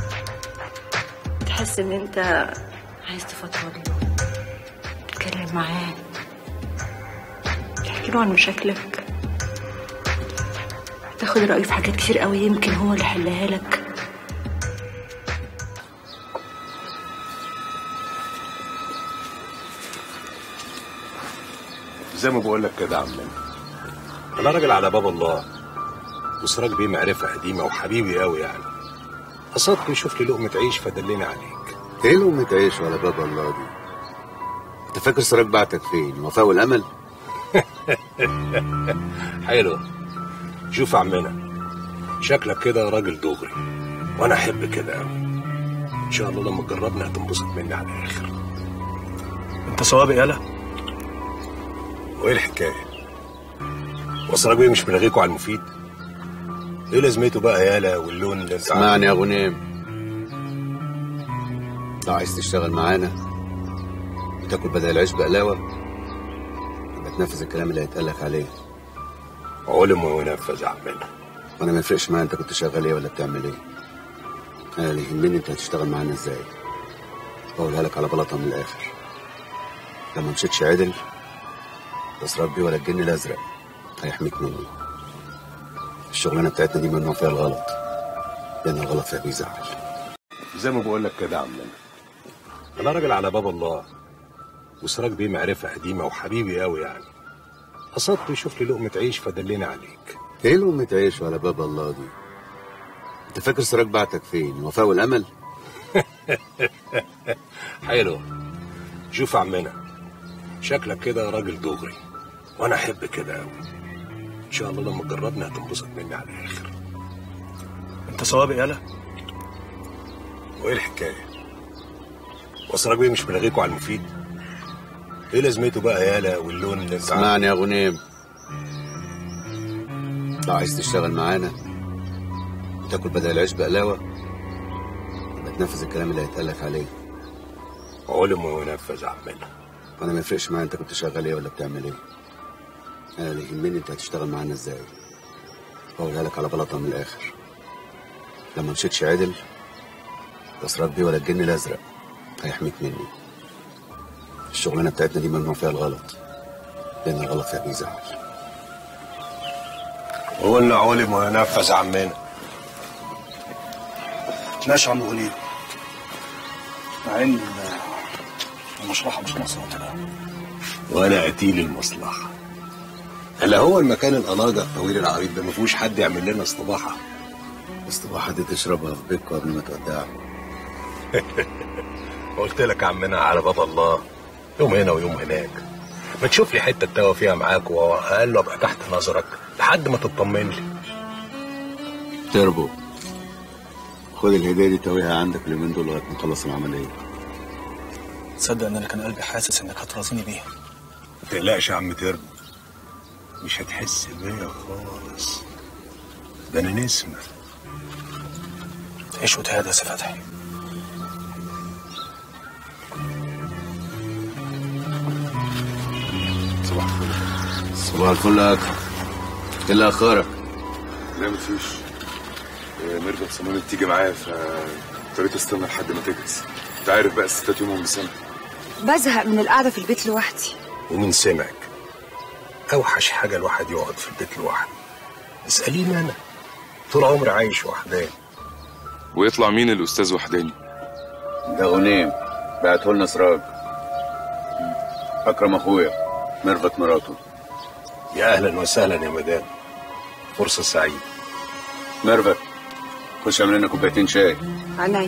تحس ان انت عايز تفضفض له تتكلم معاه تحكي له عن مشاكلك تاخد رأيه في حاجات كتير قوي يمكن هو اللي يحلها لك زي ما بقول لك كده يا عمنا انا راجل على باب الله وسراج بيه معرفه قديمه وحبيبي قوي يعني قصدت يشوف لي لقمه عيش فدلني عليك ايه لقمة عيش ولا باب الله دي انت فاكر سراج بعتك فين الوفاء والامل حلو شوف يا عمنا شكلك كده راجل دغري وانا احب كده قوي ان شاء الله لما تجربني هتنبسط مني على الاخر انت صوابي يالا وايه الحكايه وسراج بيه مش ملغيكوا على المفيد ايه لازمته بقى يالا واللون اللي انت اسمعني يا غنيم لو عايز تشتغل معانا وتاكل بدل العيش بقلاوه يبقى تنفذ الكلام اللي هيتقال لك عليه علم وينفذ يا عمنا وانا ما يفرقش معايا انت كنت شغال ايه ولا بتعمل ايه انا اللي يهمني انت هتشتغل معانا ازاي بقولها لك على بلاطه من الاخر لما مشيتش عدل بس ربي ولا الجن الازرق هيحميك مني الشغلانه بتاعتنا دي ممنوع فيها الغلط لان الغلط فيها بيزعل زي ما بقول لك كده يا عمنا انا راجل على باب الله وسراج بيه معرفه قديمه وحبيبي قوي يعني قصدت يشوف لي لقمه عيش فدلني عليك ايه لقمة عيش ولا باب الله دي انت فاكر سراج بعتك فين الوفاء والامل حلو شوف يا عمنا شكلك كده راجل دغري وانا احب كده قوي ان شاء الله لما تجربني هتنبسط مني على الاخر انت صوابي يالا وايه الحكايه وسراج بيه مش ملغيكوا على المفيد ايه لازمته بقى يالا واللون اللي انت اسمعني يا غنيم لو عايز تشتغل معانا وتاكل بدل العيش بقلاوه يبقى تنفذ الكلام اللي هيتقال لك عليه علم وينفذ عمنا انا ما يفرقش معايا انت كنت شغال ايه ولا بتعمل ايه انا اللي يهمني انت هتشتغل معانا ازاي بقولها لك على بلاطه من الاخر لما مشيتش عدل اسراك بيه ولا الجن الازرق هيحميك مني الشغلانه بتاعتنا دي ممنوع فيها الغلط لان الغلط فيها بيزعل قلنا علم وينفذ عمنا ماشي يا عم غنيم مع ان المصلحه مش مصلحتنا وانا قتيل المصلحه هلا هو المكان الاناجه الطويل العريض ده ما فيهوش حد يعمل لنا اصطباحه اصطباحه دي تشربها في بيتكم قبل ما تودعها قلت لك عمنا على باب الله يوم هنا ويوم هناك ما تشوف لي حته اتوه فيها معاك واقل ابقى تحت نظرك لحد ما تطمن لي تربو خد الهديه دي تويها عندك اليومين دول لغايه ما نخلص العمليه تصدق ان انا كان قلبي حاسس انك هترازيني بيها ما تقلقش يا عم تربو مش هتحس بيا خالص ده انا نسمة تعيش وتهدى يا سي فتحي صباح الفل صباح الفل يا اكرم ايه اللي اخرك لا مفيش آه، ميرفت صممت تيجي معايا فاضطريت استنى لحد ما تجهز انت عارف بقى الستات يومهم بسنة بزهق من القعدة في البيت لوحدي ومين سمعك اوحش حاجه الواحد يقعد في البيت لوحده اساليني انا طول عمري عايش وحداني ويطلع مين الاستاذ وحداني ده غنيم بعته لنا سراج اكرم اخويا ميرفت مراته يا اهلا وسهلا يا مدام فرصه سعيده ميرفت خش اعمل لنا كوبايتين شاي عينيا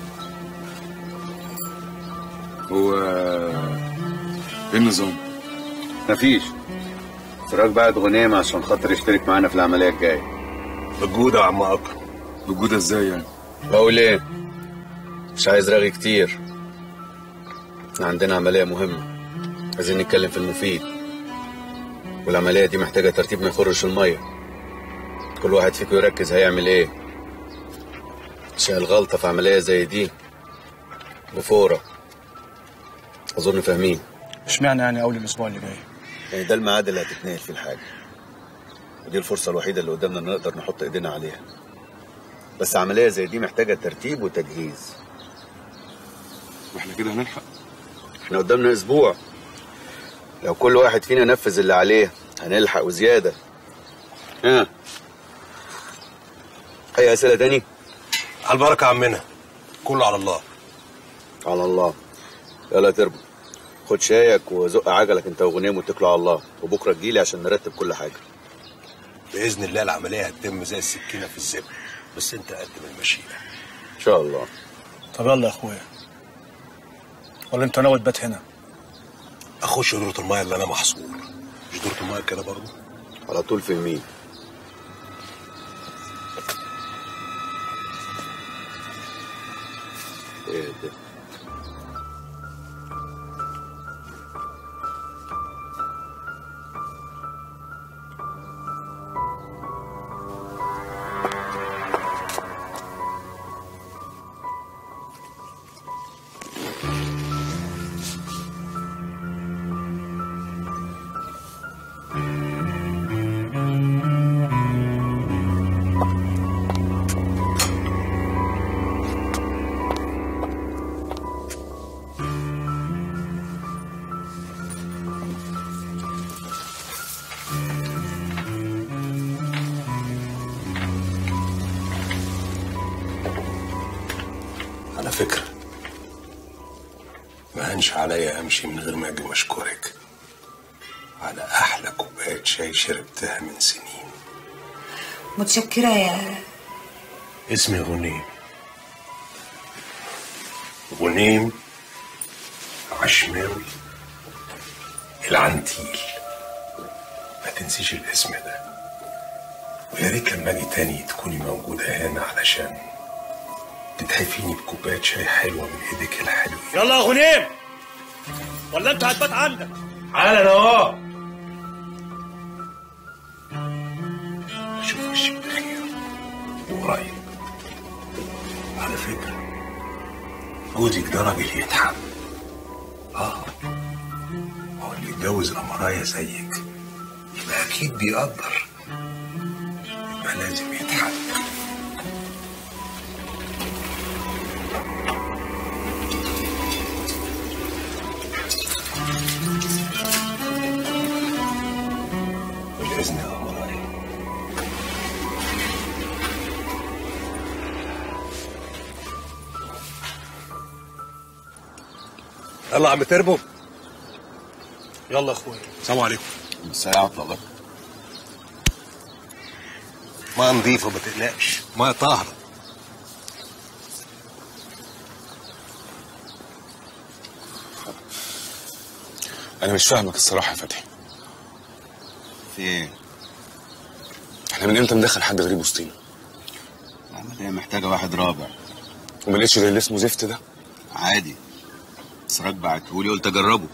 هو ايه النظام؟ مفيش سراج بعت غنيم عشان خاطر يشترك معانا في العمليه الجايه بالجوده يا عم اكرم بالجوده ازاي يعني؟ بقول ايه مش عايز رغي كتير احنا عندنا عمليه مهمه عايزين نتكلم في المفيد والعمليه دي محتاجه ترتيب ما يخرش الميه كل واحد فيكم يركز هيعمل ايه عشان الغلطه في عمليه زي دي بفوره اظن فاهمين اشمعنى يعني اول الاسبوع اللي جاي يعني ده الميعاد اللي هتتنقل فيه الحاجه ودي الفرصه الوحيده اللي قدامنا ان نقدر نحط ايدينا عليها بس عمليه زي دي محتاجه ترتيب وتجهيز واحنا كده هنلحق احنا قدامنا اسبوع لو كل واحد فينا نفذ اللي عليه هنلحق وزياده ها اي اسئله تاني على البركه يا عمنا كله على الله على الله يلا تربو خد شايك وزق عجلك انت وغنيم واتكلوا على الله وبكره تجيلي عشان نرتب كل حاجه باذن الله العمليه هتتم زي السكينه في الزبده بس انت قدم المشيئه ان شاء الله طب يلا يا اخويا ولا انت ناوي تبات هنا اخش دورة المايه اللي انا محصور مش دورة المايه كده برضه على طول في المين ايه ده على فكره ما هنش عليا امشي من غير ما اجي واشكرك على احلى كوبايه شاي شربتها من سنين متشكرة يا اسمي غنيم غنيم عشماوي العنتيل ما تنسيش الاسم ده ويا ريت لما اجي تاني تكوني موجودة هنا علشان تتحفيني بكوباية شاي حلوة من ايدك الحلوة يلا يا غنيم ولا انت هتبات عندك حالا اهو اشوف وشك بخير وقريب على فكره جوزك ده راجل يتحب اه هو اللي يتجوز امرايه زيك يبقى اكيد بيقدر يبقى لازم يتحب باذن يا امرايه يلا يا عم تربو يلا يا اخويا السلام عليكم السلام ورحمه الله ما نضيفه ما تقلقش ما طاهره انا مش فاهمك الصراحه يا فتحي في ايه؟ احنا من امتى مدخل حد غريب وسطينا العمليه محتاجه واحد رابع وما لقيتش غير اللي اسمه زفت ده عادي سراج بعتهولي قلت اجربه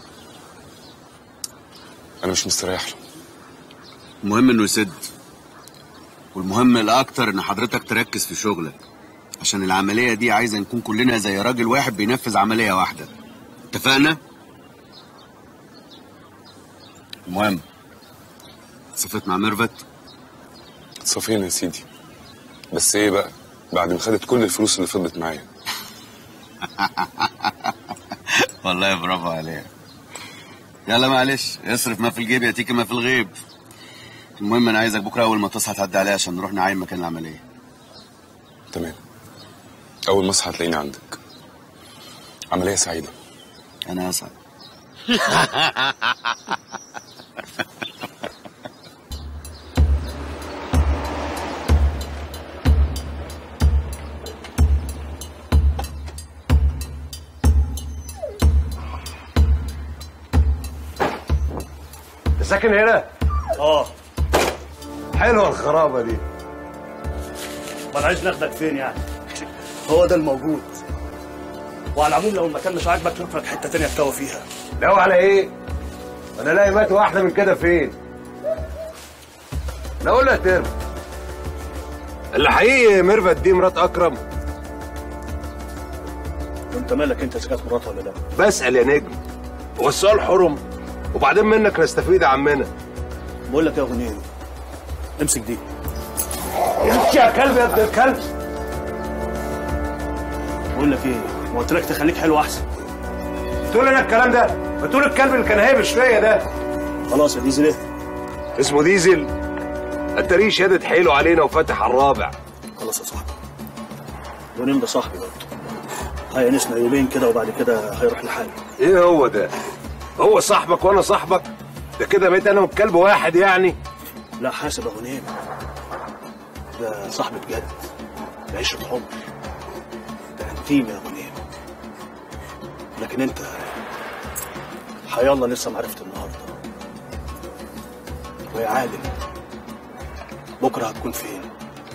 انا مش مستريح له المهم انه يسد والمهم الاكتر ان حضرتك تركز في شغلك عشان العمليه دي عايزه نكون كلنا زي راجل واحد بينفذ عمليه واحده اتفقنا المهم صفت مع ميرفت صافين يا سيدي بس ايه بقى بعد ما خدت كل الفلوس اللي فضلت معايا والله برافو عليك يلا معلش اصرف ما في الجيب ياتيك ما في الغيب المهم انا عايزك بكره اول ما تصحى تعدي عليا عشان نروح نعاين مكان العمليه تمام اول ما اصحى هتلاقيني عندك عمليه سعيده انا اسعد انت ساكن هنا؟ اه حلوه الخرابه دي ما انا عايز ناخدك فين يعني هو ده الموجود وعلى العموم لو المكان مش عاجبك شوف لك حته تانية تكوى فيها ناوي على ايه؟ انا الاقي مات واحده من كده فين؟ لا اقول لك ترم اللي حقيقي ميرفت دي مرات اكرم وانت مالك انت اذا كانت مراتها ولا لا بسال يا نجم هو السؤال حرم وبعدين منك نستفيد يا عمنا بقول لك يا غنيم امسك دي امشي يا كلب يا ابن الكلب بقول لك ايه ما قلت لك تخليك حلو احسن تقول انا الكلام ده ما تقول الكلب اللي كان هايبش فيا ده خلاص يا ديزل ايه اسمه ديزل التاريخ شهادة حيله علينا وفتح على الرابع خلاص يا صاحبي غنيم ده صاحبي برضه هينسنا يومين كده وبعد كده هيروح لحاله ايه هو ده هو صاحبك وانا صاحبك ده كده بقيت انا والكلب واحد يعني لا حاسب يا غنيم ده صاحبي بجد ده عشرة عمر ده انتيم يا غنيم لكن انت حيالله لسه معرفت النهارده ويا عادل بكره هتكون فين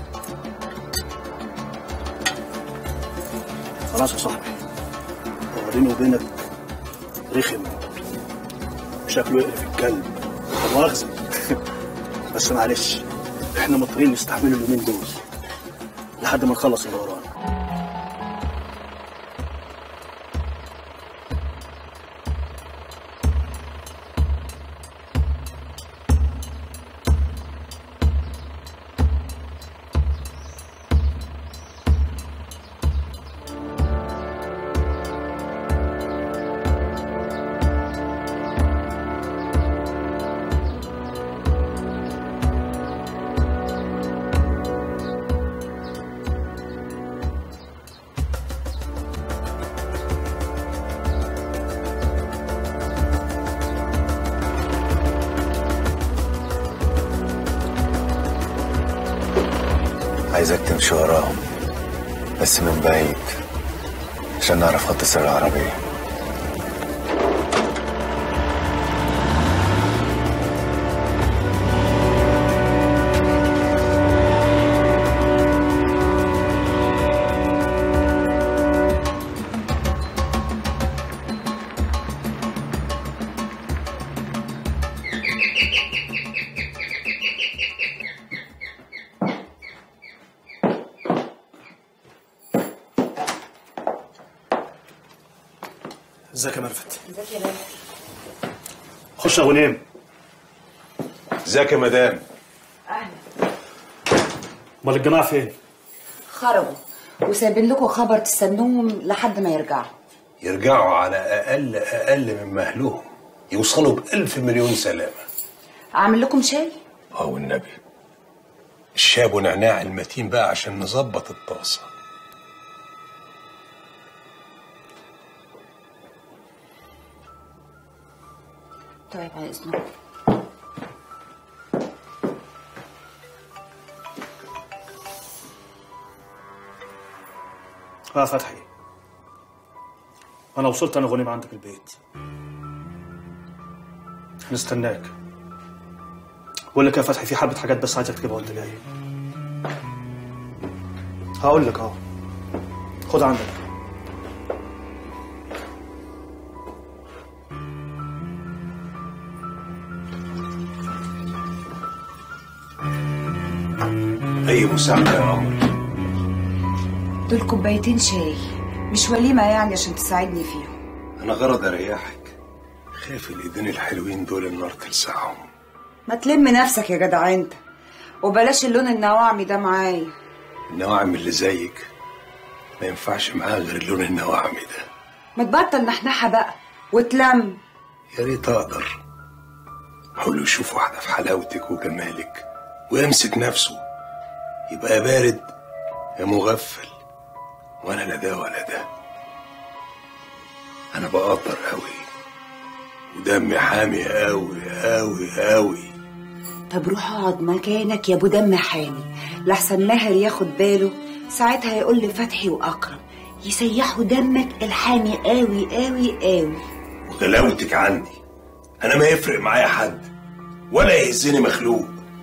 خلاص يا صاحبي هو بيني وبينك رخم شكله يقرف الكلب لا مؤاخذة بس معلش احنا مضطرين نستحمل اليومين دول لحد ما نخلص اللي ورانا عايزك تمشي وراهم بس من بعيد عشان نعرف خط سير العربية ازيك يا مرفت ازيك يا ماهر خش يا غنيم ازيك يا مدام اهلا امال الجماعه فين خرجوا وسايبين لكم خبر تستنوهم لحد ما يرجعوا يرجعوا على اقل اقل من مهلهم يوصلوا بألف مليون سلامه اعمل لكم شاي اه والنبي الشاب ونعناع المتين بقى عشان نظبط الطاسه طيب على اذنك اه فتحي انا وصلت انا غنيم عندك البيت هنستناك بقول لك يا فتحي في حبه حاجات بس عايزك تجيبها وانت جاي هقول لك اه خد عندك اي مساعده يا عمرو دول كوبايتين شاي مش وليمه يعني عشان تساعدني فيهم انا غرض اريحك خايف الايدين الحلوين دول النار تلسعهم ما تلم نفسك يا جدع انت وبلاش اللون النواعمي ده معايا النواعم اللي زيك ما ينفعش معاه غير اللون النواعمي ده ما تبطل نحنحه بقى وتلم يا ريت اقدر حاولوا يشوف واحده في حلاوتك وجمالك ويمسك نفسه يبقى بارد يا مغفل وانا لا ده ولا ده انا بقدر قوي ودمي حامي قوي قوي قوي طب روح اقعد مكانك يا ابو دم حامي لحسن ماهر ياخد باله ساعتها يقول لفتحي واكرم يسيحوا دمك الحامي قوي قوي قوي وغلاوتك عني انا ما يفرق معايا حد ولا يهزني مخلوق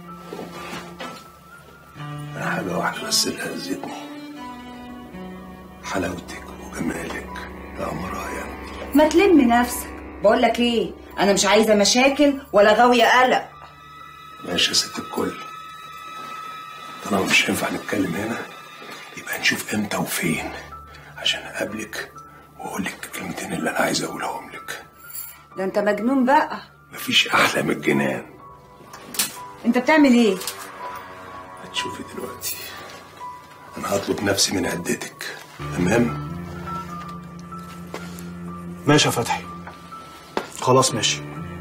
انا حاجه واحده بس اللي هزتني حلاوتك وجمالك يا مرايا ما تلم نفسك بقول لك ايه انا مش عايزه مشاكل ولا غاويه قلق ماشي يا ست الكل طالما مش هينفع نتكلم هنا يبقى نشوف امتى وفين عشان اقابلك واقول لك الكلمتين اللي انا عايز اقولهم لك ده انت مجنون بقى مفيش احلى من الجنان انت بتعمل ايه هتشوفي دلوقتي انا هطلب نفسي من عدتك تمام ماشي يا فتحي خلاص ماشي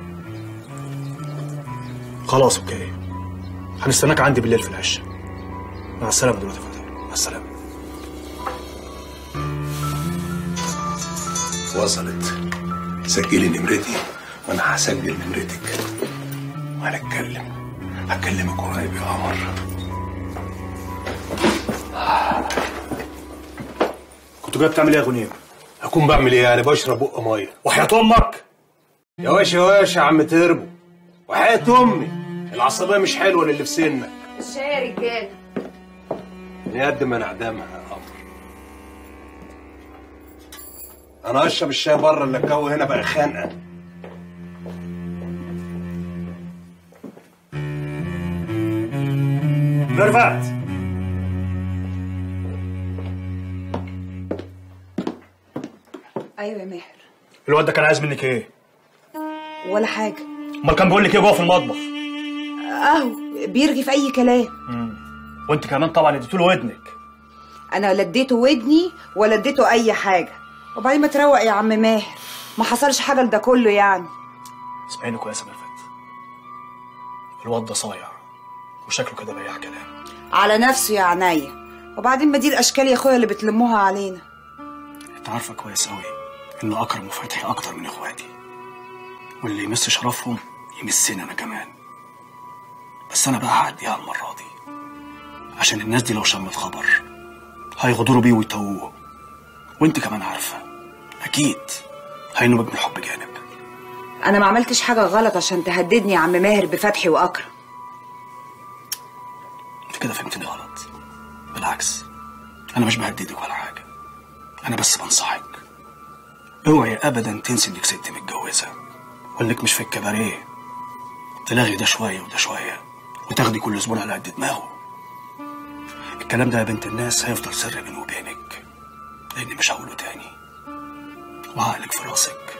خلاص اوكي هنستناك عندي بالليل في العشاء مع السلامه دلوقتي يا فتحي مع السلامه وصلت سجلي نمرتي وانا هسجل نمرتك وهنتكلم هكلمك قريب يا قمر كنت جاي بتعمل ايه يا غنيم هكون بعمل ايه يعني بشرب بق ميه وحياة امك يا واشا يا واشا يا عم تربو وحياة امي العصبيه مش حلوه للي في سنك الشاي يا رجاله بني قد ما نعدمها يا قمر انا اشرب الشاي بره اللي الجو هنا بقى خانقه ميرفت ايوه يا ماهر الواد ده كان عايز منك ايه ولا حاجه امال كان بيقول لك ايه جوه في المطبخ اهو بيرغي في اي كلام وانت كمان طبعا اديتوا له ودنك انا لا اديته ودني ولا اديته اي حاجه وبعدين ما تروق يا عم ماهر ما حصلش حاجه لده كله يعني اسمعيني كويس يا ميرفت الواد ده صايع وشكله كده بياع كلام على نفسه يا عينيا وبعدين ما دي الاشكال يا اخويا اللي بتلموها علينا انت عارفه كويس قوي ان اكرم وفتحي اكتر من اخواتي واللي يمس شرفهم يمسني انا كمان بس انا بقى هعديها المره دي عشان الناس دي لو شمت خبر هيغدروا بيه ويتوهوه وانت كمان عارفه اكيد هينوبك بالحب جانب انا ما عملتش حاجه غلط عشان تهددني يا عم ماهر بفتحي واكرم انت كده فهمتني غلط بالعكس انا مش بهددك ولا حاجه انا بس بنصحك اوعي ابدا تنسي انك ست متجوزه وانك مش في الكباريه تلاغي ده شويه وده شويه وتاخدي كل زبون على قد دماغه الكلام ده يا بنت الناس هيفضل سر بيني وبينك لاني مش هقوله تاني وعقلك في راسك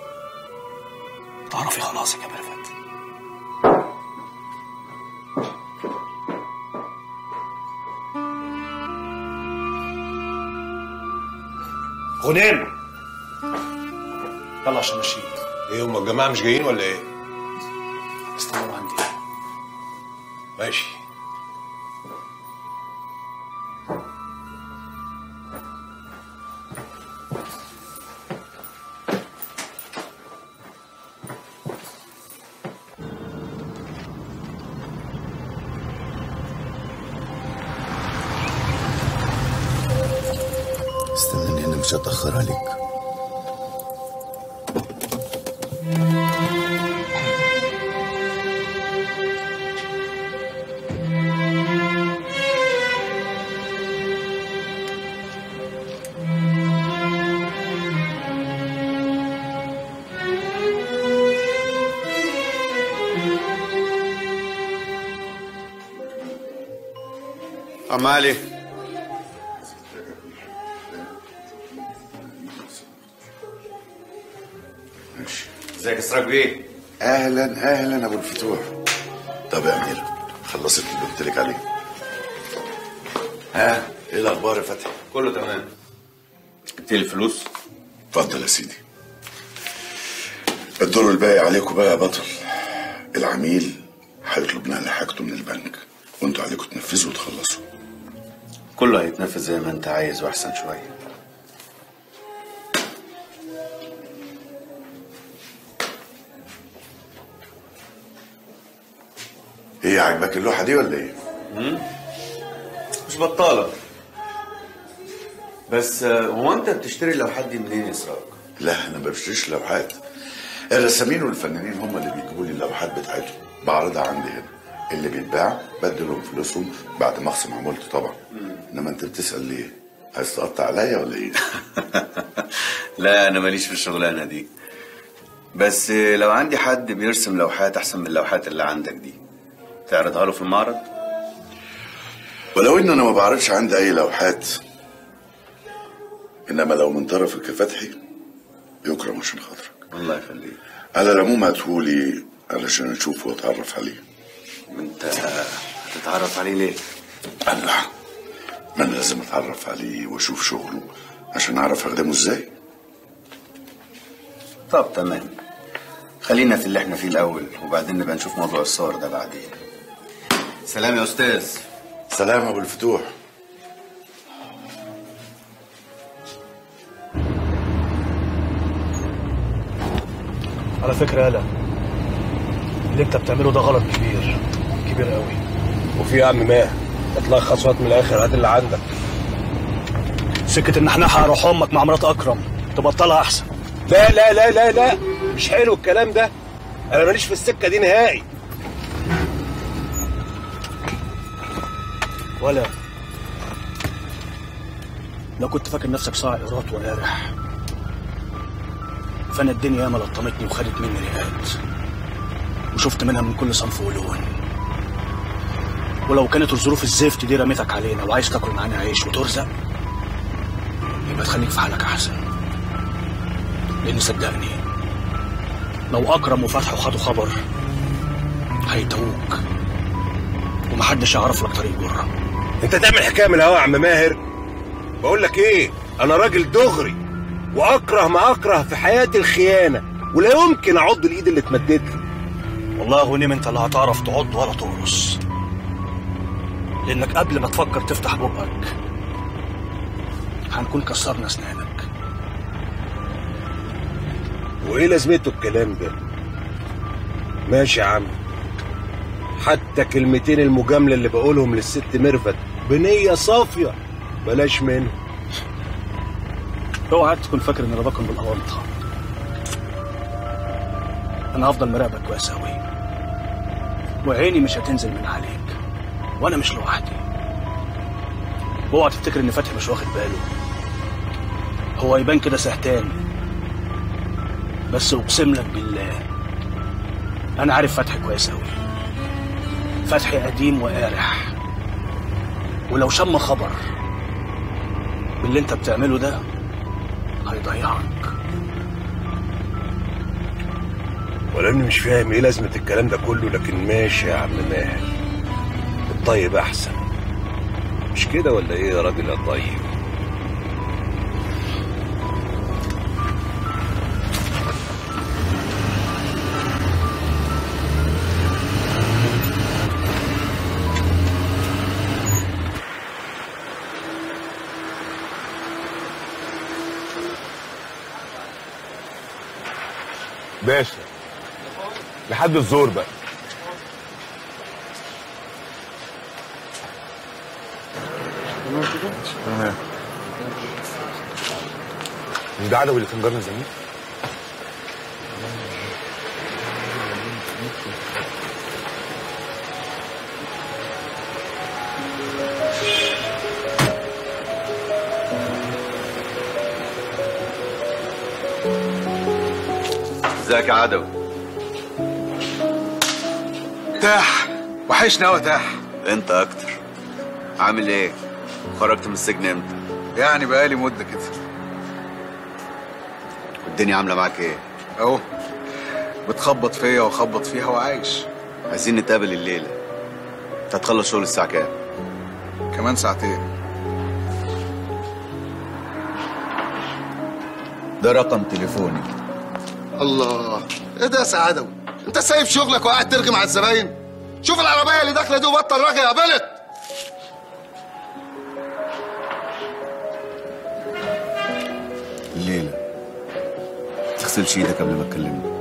هتعرفي خلاص يا ميرفت غنيم يلا عشان ماشيين ايه هم الجماعه مش جايين ولا ايه؟ استنوا عندي ماشي استناني انا مش هتاخر عليك عم علي ماشي ازيك يا سراج بيه اهلا اهلا ابو الفتوح طب يا امير خلصت اللي قلت لك عليه ها ايه الاخبار يا فتحي كله تمام جبت لي الفلوس اتفضل يا سيدي الدور الباقي عليكم بقى يا بطل العميل هيطلب نقل حاجته من البنك وانتوا عليكم تنفذوا وتخلصوا كله هيتنفذ زي ما انت عايز واحسن شويه ايه عاجبك اللوحه دي ولا ايه مم؟ مش بطاله بس آه، هو انت بتشتري اللوحات دي منين يا سراج؟ لا انا ما بشتريش لوحات الرسامين والفنانين هم اللي بيجيبوا لي اللوحات بتاعتهم بعرضها عندي هنا اللي بيتباع بدلهم فلوسهم بعد ما اخصم عمولته طبعا انما انت بتسال ليه عايز تقطع عليا ولا ايه لا انا ماليش في الشغلانه دي بس آه، لو عندي حد بيرسم لوحات احسن من اللوحات اللي عندك دي تعرضها له في المعرض ولو ان انا ما بعرضش عندي اي لوحات انما لو من طرفك يا فتحي يكرم عشان خاطرك الله يخليك على العموم هاتهولي علشان اشوفه واتعرف عليه انت هتتعرف عليه ليه؟ الله ما انا لازم اتعرف عليه واشوف شغله عشان اعرف اخدمه ازاي طب تمام خلينا في اللي احنا فيه الاول وبعدين نبقى نشوف موضوع الصور ده بعدين سلام يا استاذ سلام ابو الفتوح على فكرة يالا اللي انت بتعمله ده غلط كبير كبير قوي وفي يا عم ماهر اتلخص وقت من الاخر هات اللي عندك سكة النحنحة روح امك مع مرات اكرم تبطلها احسن لا لا لا لا لا مش حلو الكلام ده انا ماليش في السكه دي نهائي ولا لو كنت فاكر نفسك صاع قراط وقارح فانا الدنيا ياما لطمتني وخدت مني رئات وشفت منها من كل صنف ولون ولو كانت الظروف الزفت دي رميتك علينا وعايز تاكل معانا عيش وترزق يبقى تخليك في حالك احسن لان صدقني لو اكرم وفتحي وخدوا خبر هيتوك ومحدش يعرف لك طريق جره انت تعمل حكايه من الهوا يا عم ماهر بقول لك ايه انا راجل دغري واكره ما اكره في حياتي الخيانه ولا يمكن اعض الايد اللي اتمدت لي والله يا غنيم انت لا هتعرف تعض ولا تقرص لانك قبل ما تفكر تفتح بقك هنكون كسرنا اسنانك وايه لازمته الكلام ده ماشي يا عم حتى كلمتين المجامله اللي بقولهم للست ميرفت بنيه صافيه بلاش منه اوعى تكون فاكر ان انا باكل بالاونطه انا هفضل مراقبك كويس اوي وعيني مش هتنزل من عليك وانا مش لوحدي اوعى تفتكر ان فتحي مش واخد باله هو يبان كده سهتان بس اقسم لك بالله انا عارف فتحي كويس اوي فتحي قديم وقارح ولو شم خبر باللي انت بتعمله ده هيضيعك ولا اني مش فاهم ايه لازمه الكلام ده كله لكن ماشي يا عم ماهر الطيب احسن مش كده ولا ايه يا راجل يا طيب باشا لحد الزور بقى تمام مش ده عدوي اللي كان جارنا زمان ازيك يا عدوي تاح وحشنا قوي تاح انت اكتر عامل ايه خرجت من السجن امتى يعني بقالي مده كده الدنيا عامله معاك ايه اهو بتخبط فيا واخبط فيها وعايش عايزين نتقابل الليله انت هتخلص شغل الساعه كام كمان ساعتين ده رقم تليفوني الله ايه ده يا سعادوي انت سايب شغلك وقاعد ترغي مع الزباين شوف العربيه اللي داخله دي وبطل رغي يا بلد الليله تغسلش ايدك قبل ما تكلمني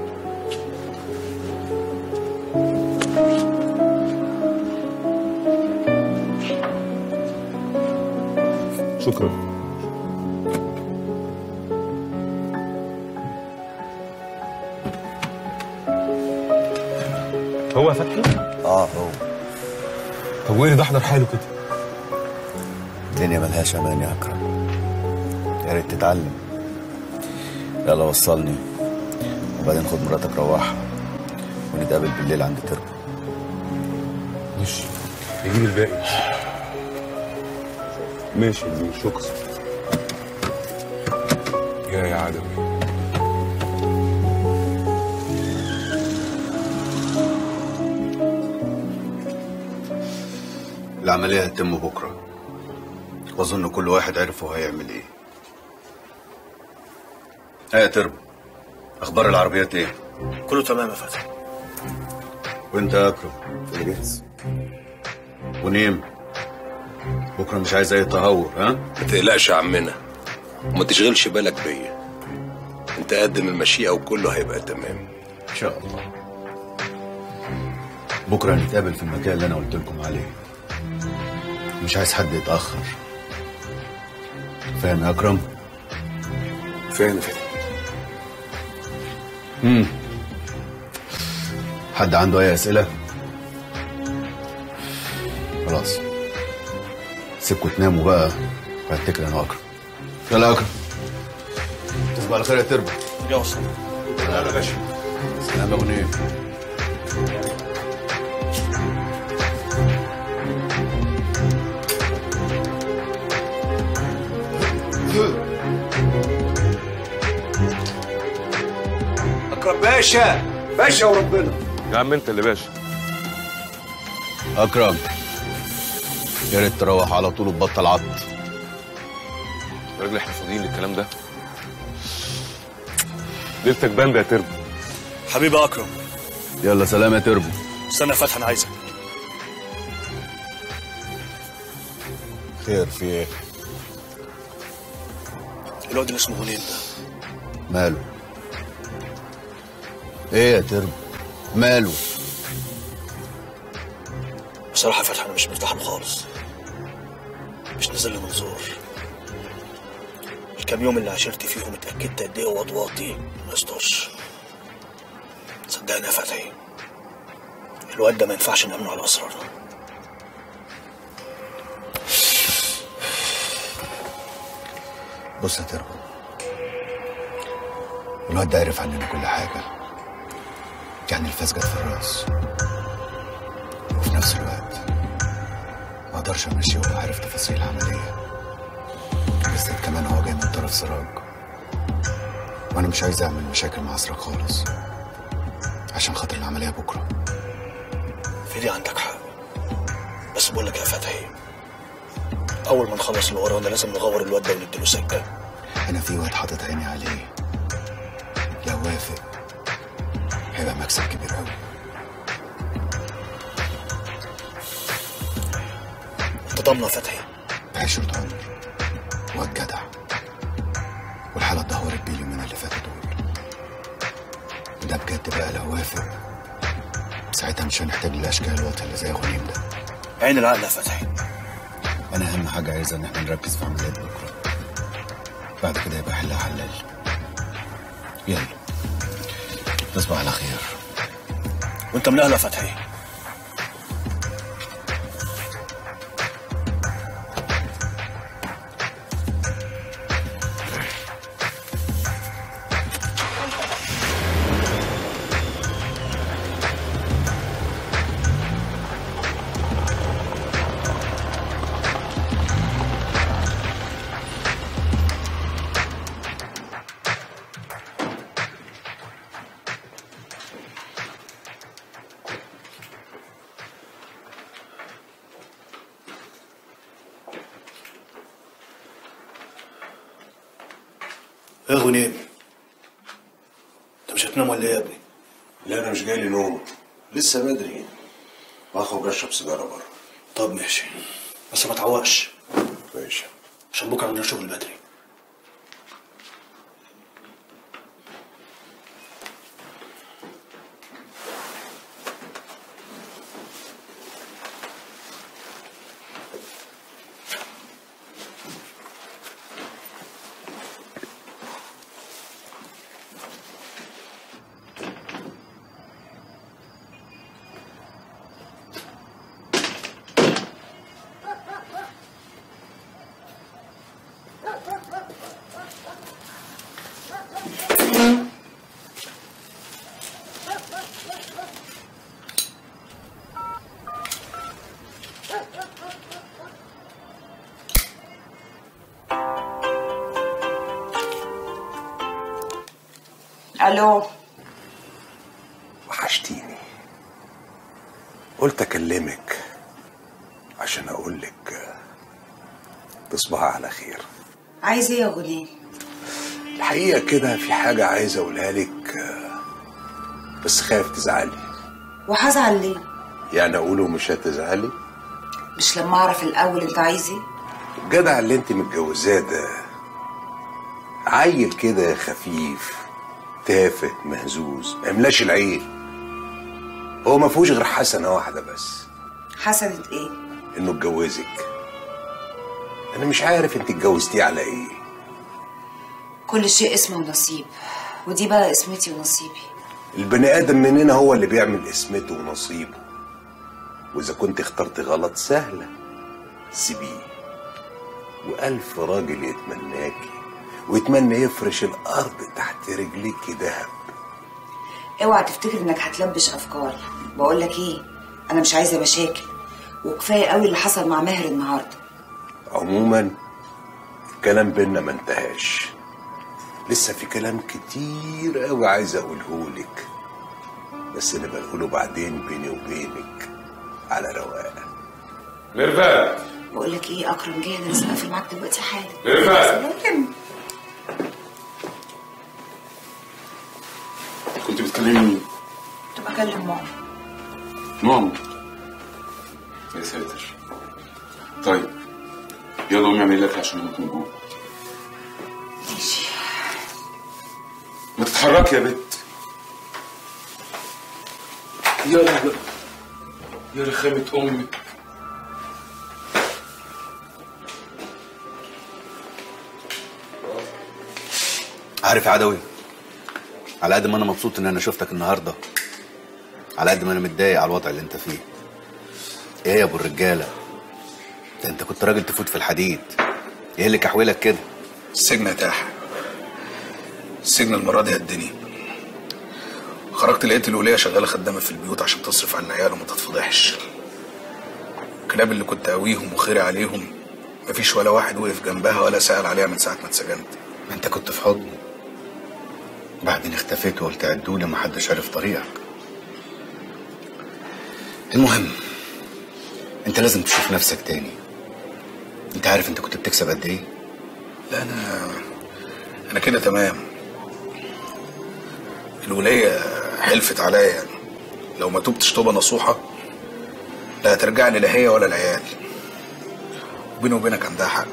شكرا هو يا فتحي؟ اه هو طب وايه اللي ده احضر حاله كده؟ الدنيا ملهاش امان يا اكرم يا ريت تتعلم يلا وصلني وبعدين خد مراتك روحها ونتقابل بالليل عند تربو ماشي نجيب الباقي ماشي يا زميلي شكرا يا يا عدوي العملية هتتم بكرة وأظن كل واحد عرف هو هيعمل إيه ها يا تربو أخبار العربيات إيه؟ كله تمام يا فتحي وأنت يا أكرم كله جاهز ونيم بكرة مش عايز أي تهور ها؟ ما تقلقش يا عمنا وما تشغلش بالك بيا انت قدم المشيئه وكله هيبقى تمام إن شاء الله بكرة نتقابل في المكان اللي أنا قلت لكم عليه مش عايز حد يتأخر فاهم يا أكرم؟ فاهم فاهم امم حد عنده أي أسئلة؟ خلاص سيبكوا تناموا بقى وهتكل أنا وأكرم يلا يا أكرم تصبح على خير يا تربو يا وصل يلا يا باشا سلام يا أبو نيم اكرم باشا باشا وربنا يا عم انت اللي باشا أكرم يا ريت تروح على طول وتبطل عط يا راجل احنا فاضيين للكلام ده ليلتك باندة يا تربو حبيبي يا اكرم يلا سلام يا تربو استنى يا فتحي انا عايزك خير في ايه؟ الواد اللي اسمه غنيم ده ماله؟ ايه يا تربو؟ ماله؟ بصراحه يا فتحي انا مش مرتاح له خالص مش نازل لي من زور الكام يوم اللي عشرت فيهم اتاكدت قد ايه هو واطي ما يسطرش صدقني يا فتحي الواد ده ما ينفعش نأمنه على اسرارنا بص يا تربو الواد ده عرف عننا كل حاجة يعني الفاس جت في الراس وفي نفس الوقت ما اقدرش امشيه وهو عارف تفاصيل العملية بالذات كمان هو جاي من طرف سراج وانا مش عايز اعمل مشاكل مع سراج خالص عشان خاطر العمليه بكره في دي عندك حق بس بقول لك يا فتحي اول ما نخلص اللي ورانا لازم نغور الواد ده ونديله سكه انا في واد حاطط عيني عليه لو وافق هيبقى مكسب كبير قوي انت ضامنه يا فتحي عشرة عمر واد جدع والحالة اتدهورت بيه اليومين اللي فاتوا دول وده بجد بقى لو وافق ساعتها مش هنحتاج للاشكال الواطيه اللي زي غنيم ده عين العقل يا فتحي انا اهم حاجه عايزه ان احنا نركز في عمليات بكره بعد كده يبقى حلها حلال يلا تصبح على خير وانت من اهل يا فتحي يا غنيم انت مش هتنام ولا ايه يا ابني؟ لا انا مش جاي لي نوم لسه بدري واخرج اشرب سيجاره بره طب ماشي بس ما تعوقش ماشي عشان بكره عندنا شغل بدري الو وحشتيني قلت اكلمك عشان اقول لك تصبحي على خير عايز ايه يا غنيم الحقيقه كده في حاجه عايز اقولها لك بس خايف تزعلي وهزعل ليه يعني اقوله مش هتزعلي مش لما اعرف الاول انت عايز ايه الجدع اللي انت متجوزاه ده عيل كده خفيف تافه مهزوز مملاش العين هو ما فيهوش غير حسنه واحده بس حسنة ايه انه اتجوزك انا مش عارف انت اتجوزتيه على ايه كل شيء اسمه نصيب ودي بقى اسمتي ونصيبي البني ادم مننا هو اللي بيعمل اسمته ونصيبه واذا كنت اخترت غلط سهله سيبيه والف راجل يتمناكي ويتمنى يفرش الارض تحت رجليكي دهب اوعى تفتكر انك هتلبش افكار بقول لك ايه انا مش عايزه مشاكل وكفايه قوي اللي حصل مع ماهر النهارده عموما الكلام بينا ما انتهاش لسه في كلام كتير قوي عايز اقوله لك بس اللي بقوله بعدين بيني وبينك على رواق ميرفت بقول لك ايه اكرم جه انا لازم اقفل معاك دلوقتي حالا ميرفت سلام كنت بتكلمي مين؟ كنت بكلم ماما ماما يا ساتر طيب يلا قومي اعمل لك عشان اموت من جوه ماشي ما تتحركي يا بت يلا بقى يا رخامة امك عارف يا عدوي على قد ما انا مبسوط ان انا شفتك النهارده على قد ما انا متضايق على الوضع اللي انت فيه ايه يا ابو الرجاله ده انت كنت راجل تفوت في الحديد ايه اللي كحولك كده السجن اتاح السجن المرة دي هدني خرجت لقيت الولية شغالة خدامة في البيوت عشان تصرف على العيال وما تتفضحش الكلاب اللي كنت قاويهم وخيري عليهم مفيش ولا واحد وقف جنبها ولا سأل عليها من ساعة ما اتسجنت ما انت كنت في حضني بعدين اختفيت وقلت عدولي ما حدش عرف طريقك المهم انت لازم تشوف نفسك تاني انت عارف انت كنت بتكسب قد ايه لا انا انا كده تمام الولايه حلفت عليا لو ما تبتش توبه نصوحه لا هترجعني لا هي ولا العيال وبيني وبينك عندها حق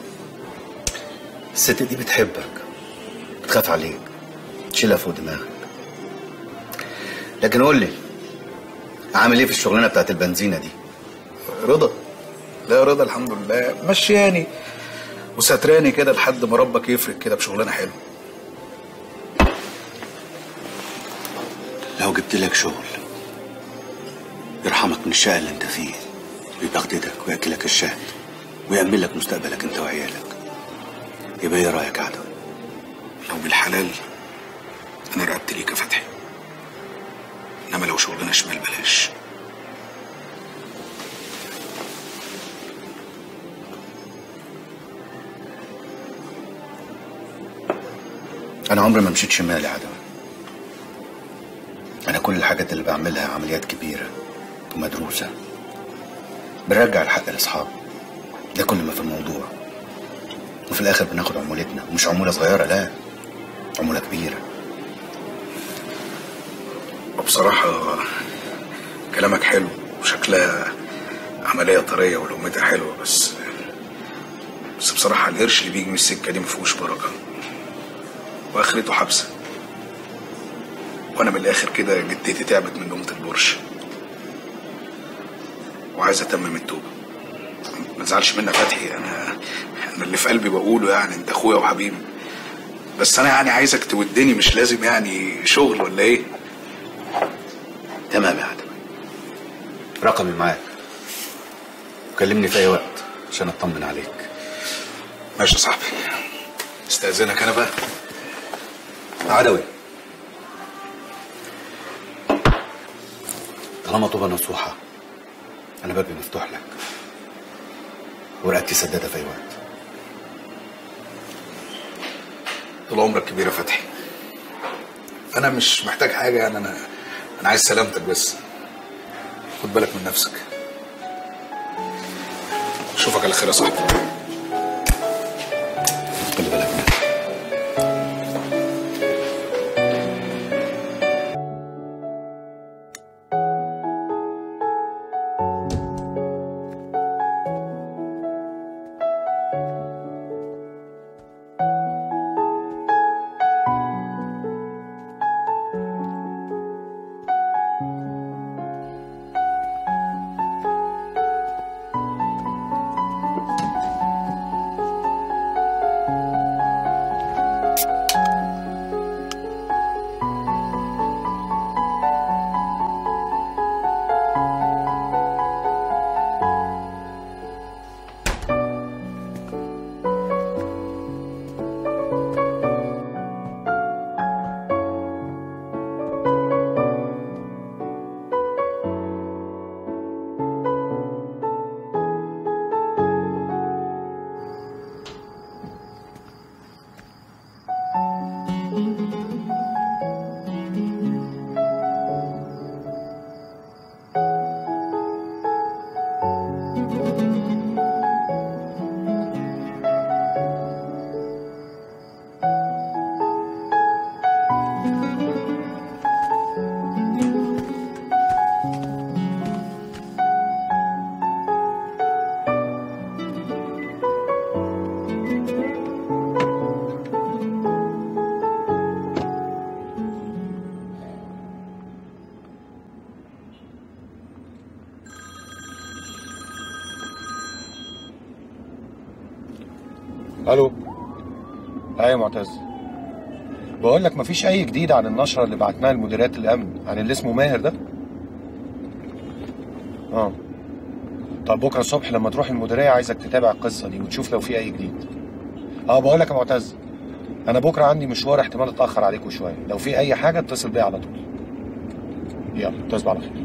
الست دي بتحبك بتخاف عليك تشيلها فوق دماغك لكن قول لي عامل ايه في الشغلانه بتاعت البنزينه دي رضا لا رضا الحمد لله مشياني وستراني كده لحد ما ربك يفرق كده بشغلانه حلوه لو جبت لك شغل يرحمك من الشقة اللي انت فيه ويبغددك وياكلك الشهد ويأمن لك مستقبلك انت وعيالك يبقى ايه رايك يا عدو لو بالحلال انا رقبت ليك يا فتحي انما لو شغلنا شمال بلاش انا عمري ما مشيت شمال يا عدو انا كل الحاجات اللي بعملها عمليات كبيره ومدروسه بنرجع الحق لاصحابه ده كل ما في الموضوع وفي الاخر بناخد عمولتنا ومش عموله صغيره لا عموله كبيره وبصراحة كلامك حلو وشكلها عملية طرية ولقمتها حلوة بس بس بصراحة القرش اللي بيجي من السكة دي مفيهوش بركة وآخرته حبسة وأنا من الآخر كده جدتي تعبت من لقمة البرش وعايز أتمم التوبة ما تزعلش مني يا فتحي أنا أنا اللي في قلبي بقوله يعني أنت أخويا وحبيبي بس أنا يعني عايزك تودني مش لازم يعني شغل ولا إيه؟ تمام يا عدو رقمي معاك وكلمني في اي وقت عشان اطمن عليك ماشي يا صاحبي استاذنك انا بقى عدوي طالما طوبة نصوحة أنا بابي مفتوح لك ورقبتي سدادة في أي وقت طول عمرك كبير يا فتحي انا مش محتاج حاجه يعني انا انا عايز سلامتك بس خد بالك من نفسك اشوفك على خير يا صاحبي خلي بالك منك الو ايوه معتز بقول لك مفيش اي جديد عن النشره اللي بعتناها لمديريات الامن عن اللي اسمه ماهر ده اه طب بكره الصبح لما تروح المديريه عايزك تتابع القصه دي وتشوف لو في اي جديد اه بقول لك يا معتز انا بكره عندي مشوار احتمال اتاخر عليكم شويه لو في اي حاجه اتصل بيا على طول يلا تصبح على خير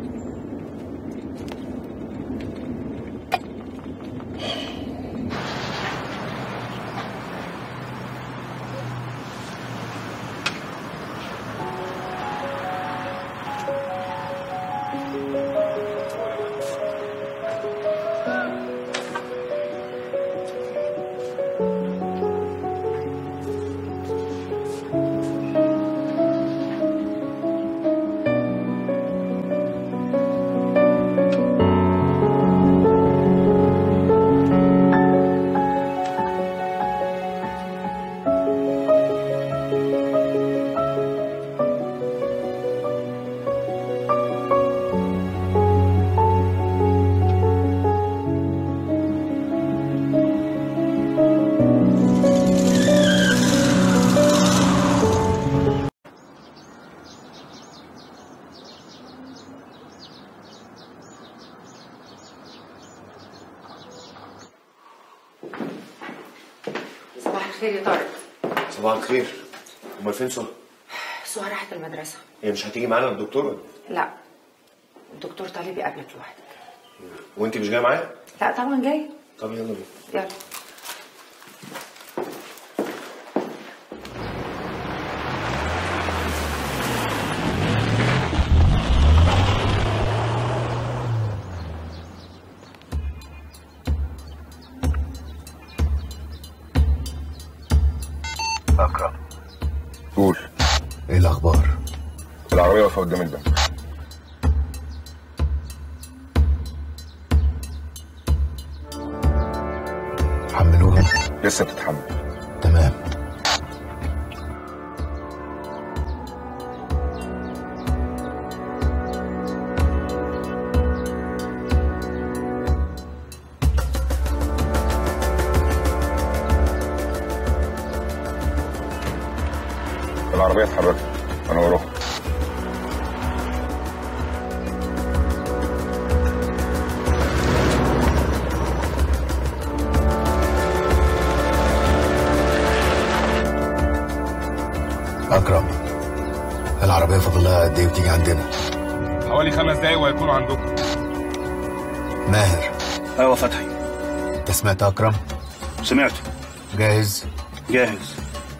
خير امال فين سهى سهى راحت المدرسة هي مش هتيجي معانا الدكتور ولا إيه؟ لا الدكتور طالب يقابلك لوحدك وانت مش جايه معايا لا طبعا جاي طب يلا بينا يلا أكرم قول ايه الاخبار العربية واقفة قدام البنك حملوها لسه بتتحمل تمام العربية اتحركت أنا وراها اكرم العربيه فاضل لها قد ايه وتيجي عندنا حوالي خمس دقايق وهيكونوا عندكم ماهر ايوه فتحي انت سمعت اكرم سمعت جاهز جاهز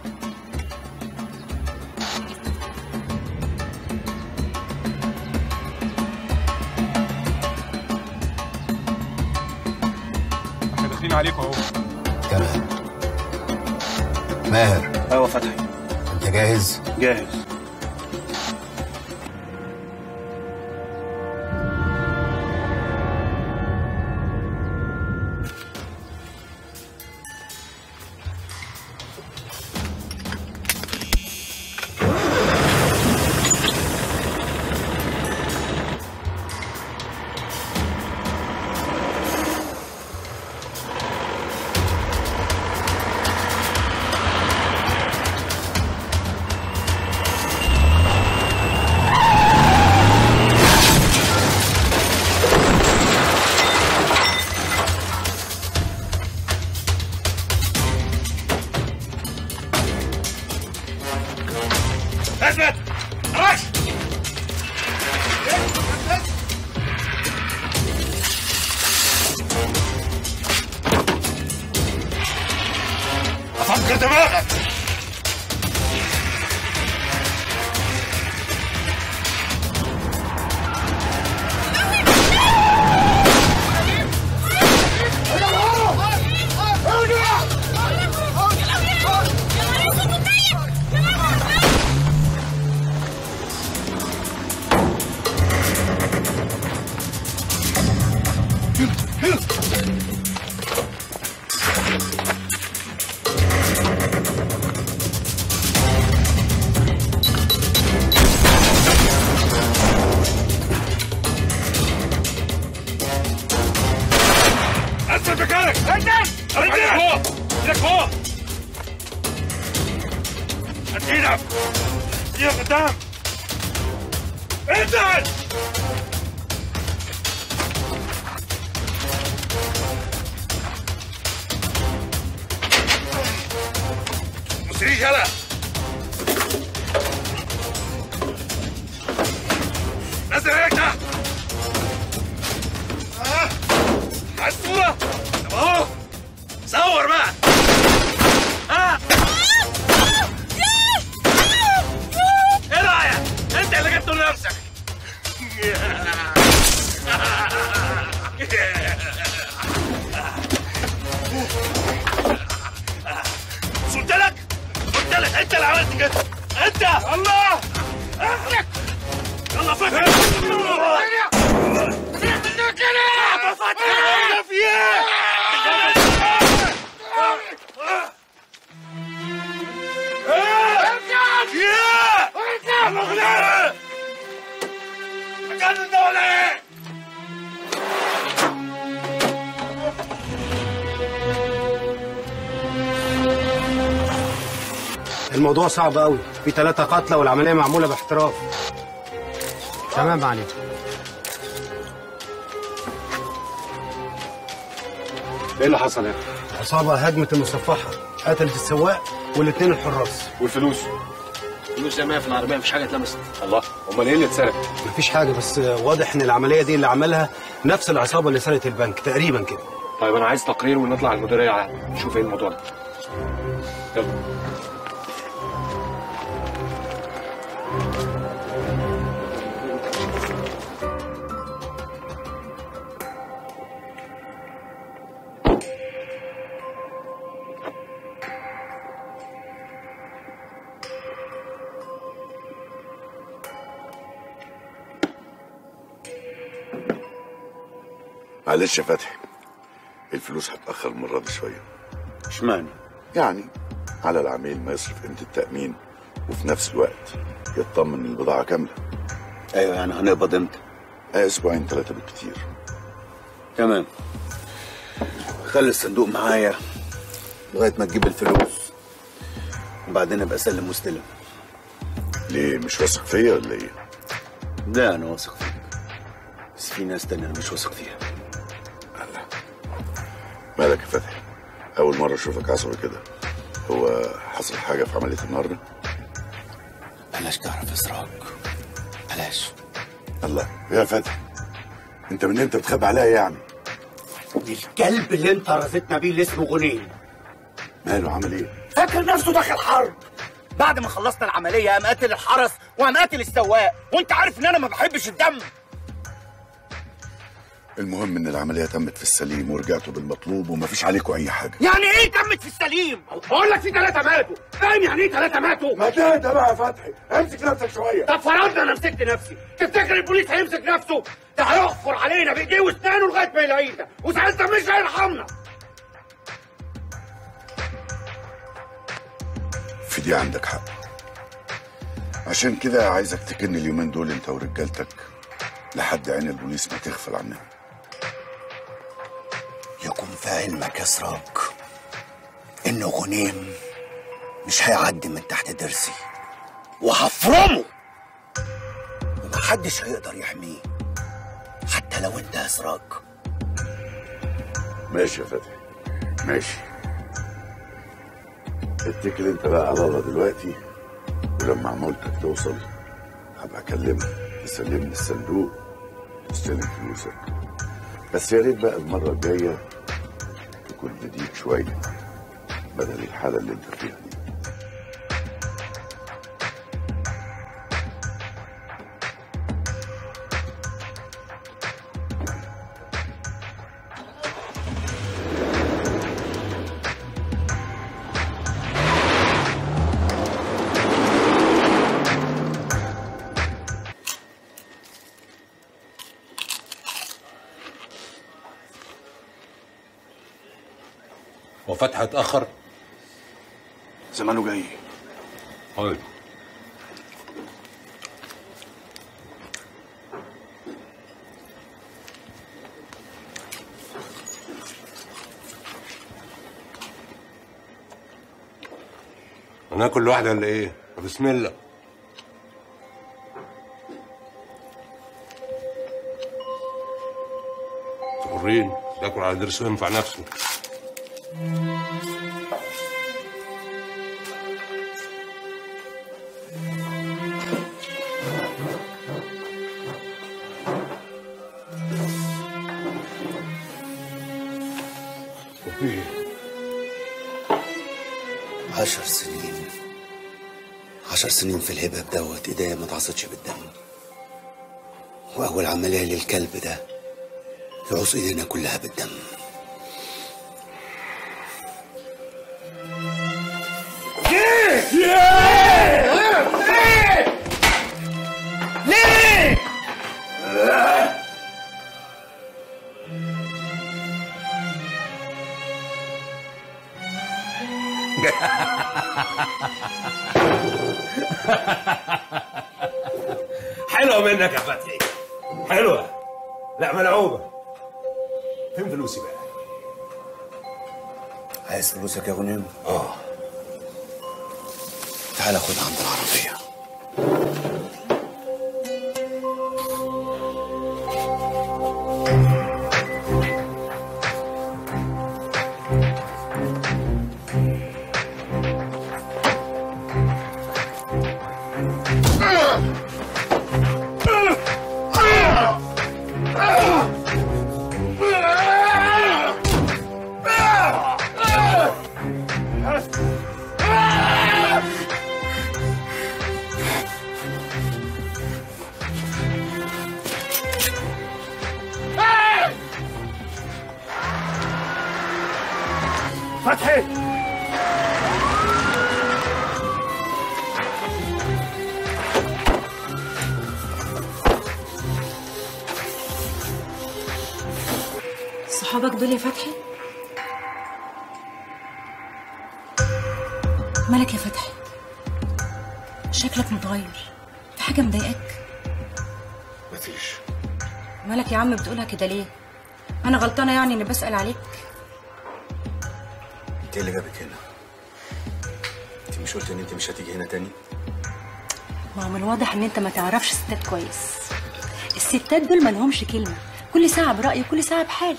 احنا داخلين عليكم اهو تمام ماهر ايوه فتحي انت جاهز جاهز اثبت رش افكر دماغك اثبت مكانك انت انت فوق ايدك فوق هات ايدك ايدك قدام انزل مسريش يلا نزل ايدك تحت ها على الصورة طب اهو صور بقى ها ايه رايك؟ انت اللي جبته لنفسك مش قلت لك؟ قلت لك انت اللي عملت كده انت الله اخرك يلا فتح فتح في ايه؟ ارجع! ارجع! مغلق! مكان الدولة ايه؟ الموضوع صعب قوي في ثلاثة قتلى والعملية معمولة باحتراف تمام عليك ايه اللي حصل هنا؟ عصابة هجمت المصفحة قتلت السواق والاثنين الحراس والفلوس فلوس زي ما هي في العربيه مفيش حاجه اتلمست الله امال ايه اللي اتسرق مفيش حاجه بس واضح ان العمليه دي اللي عملها نفس العصابه اللي سرقت البنك تقريبا كده طيب انا عايز تقرير ونطلع على المديريه نشوف ايه الموضوع ده يلا معلش يا فتحي الفلوس هتأخر المرة دي شوية اشمعنى؟ يعني على العميل ما يصرف قيمة التأمين وفي نفس الوقت يطمن ان البضاعة كاملة ايوه يعني هنقبض امتى؟ اسبوعين ثلاثة بالكتير تمام خلي الصندوق معايا لغايه ما تجيب الفلوس وبعدين ابقى اسلم واستلم ليه مش واثق فيا ولا ايه؟ لا انا واثق فيك بس في ناس تانية انا مش واثق فيها مالك يا فتحي؟ أول مرة أشوفك عصبي كده هو حصل حاجة في عملية النهاردة؟ بلاش تعرف اسراج بلاش الله يا فتحي أنت من أنت بتخبي عليا يعني الكلب اللي انت رزتنا بيه اللي اسمه غنيم ماله عمل إيه؟ فاكر نفسه داخل حرب بعد ما خلصنا العمليه قام قاتل الحرس وقام قاتل السواق وانت عارف ان انا ما بحبش الدم المهم إن العملية تمت في السليم ورجعتوا بالمطلوب ومفيش عليكم أي حاجة يعني ايه تمت في السليم بقول لك في ثلاثه ماتوا فاهم يعني ايه ثلاثه ماتوا ما تهدى بقى يا فتحي امسك نفسك شوية طب فرضنا انا مسكت نفسي تفتكر البوليس هيمسك نفسه ده هيحفر علينا بايديه واسنانه لغايه ما يلاقينا وساعتها مش هيرحمنا في دي عندك حق عشان كده عايزك تكن اليومين دول انت ورجالتك لحد عين البوليس ما تغفل عننا يكون في علمك يا سراج انه غنيم مش هيعدي من تحت ضرسي وهفرمه ومحدش هيقدر يحميه حتى لو انت يا سراج ماشي يا فتحي ماشي اتكل انت بقى على الله دلوقتي ولما عمولتك توصل هبقى اكلمك تسلمني الصندوق تستلم فلوسك بس يا ريت بقى المره الجايه تكون جديد شويه بدل الحاله اللي انت فيها دي هو فتحي اتأخر؟ زمانه جاي طيب هناكل واحدة ولا ايه؟ بسم الله تقرين ياكل على درسه ينفع نفسه وفيه عشر سنين عشر سنين في الهباب دوت ايديا ما اتعصتش بالدم واول عمليه للكلب ده يعوص ايدينا كلها بالدم ليه؟ حلوة منك يا فتحي حلوة لا ملعوبة فين فلوسي بقى؟ عايز فلوسك يا غنيم اه تعال خد عند العربيه فتحي صحابك دول يا فتحي مالك يا فتحي شكلك متغير في حاجة مضايقاك مفيش مالك يا عم بتقولها كده ليه انا غلطانة يعني اني بسأل عليك انت ايه اللي جابك هنا انت مش قلت ان انت مش هتيجي هنا تاني ما هو من الواضح ان انت ما تعرفش ستات كويس الستات دول ما لهمش كلمة كل ساعة برأي وكل ساعة بحال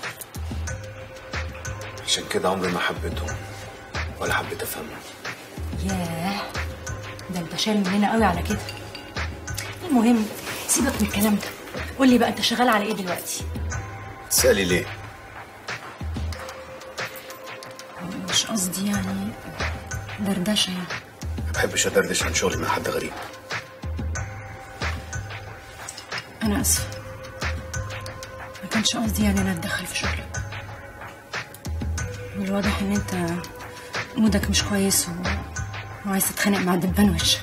عشان كده عمري ما حبيتهم ولا حبيت افهمهم ياه ده انت شايل مننا قوي على كده المهم سيبك من الكلام ده قول لي بقى انت شغال على ايه دلوقتي تسألي ليه مش قصدي يعني دردشة يعني ما بحبش ادردش عن شغلي مع حد غريب انا اسفة ما كانش قصدي يعني انا اتدخل في شغلك من الواضح ان انت مودك مش كويس و... وعايز تتخانق مع دبان وشك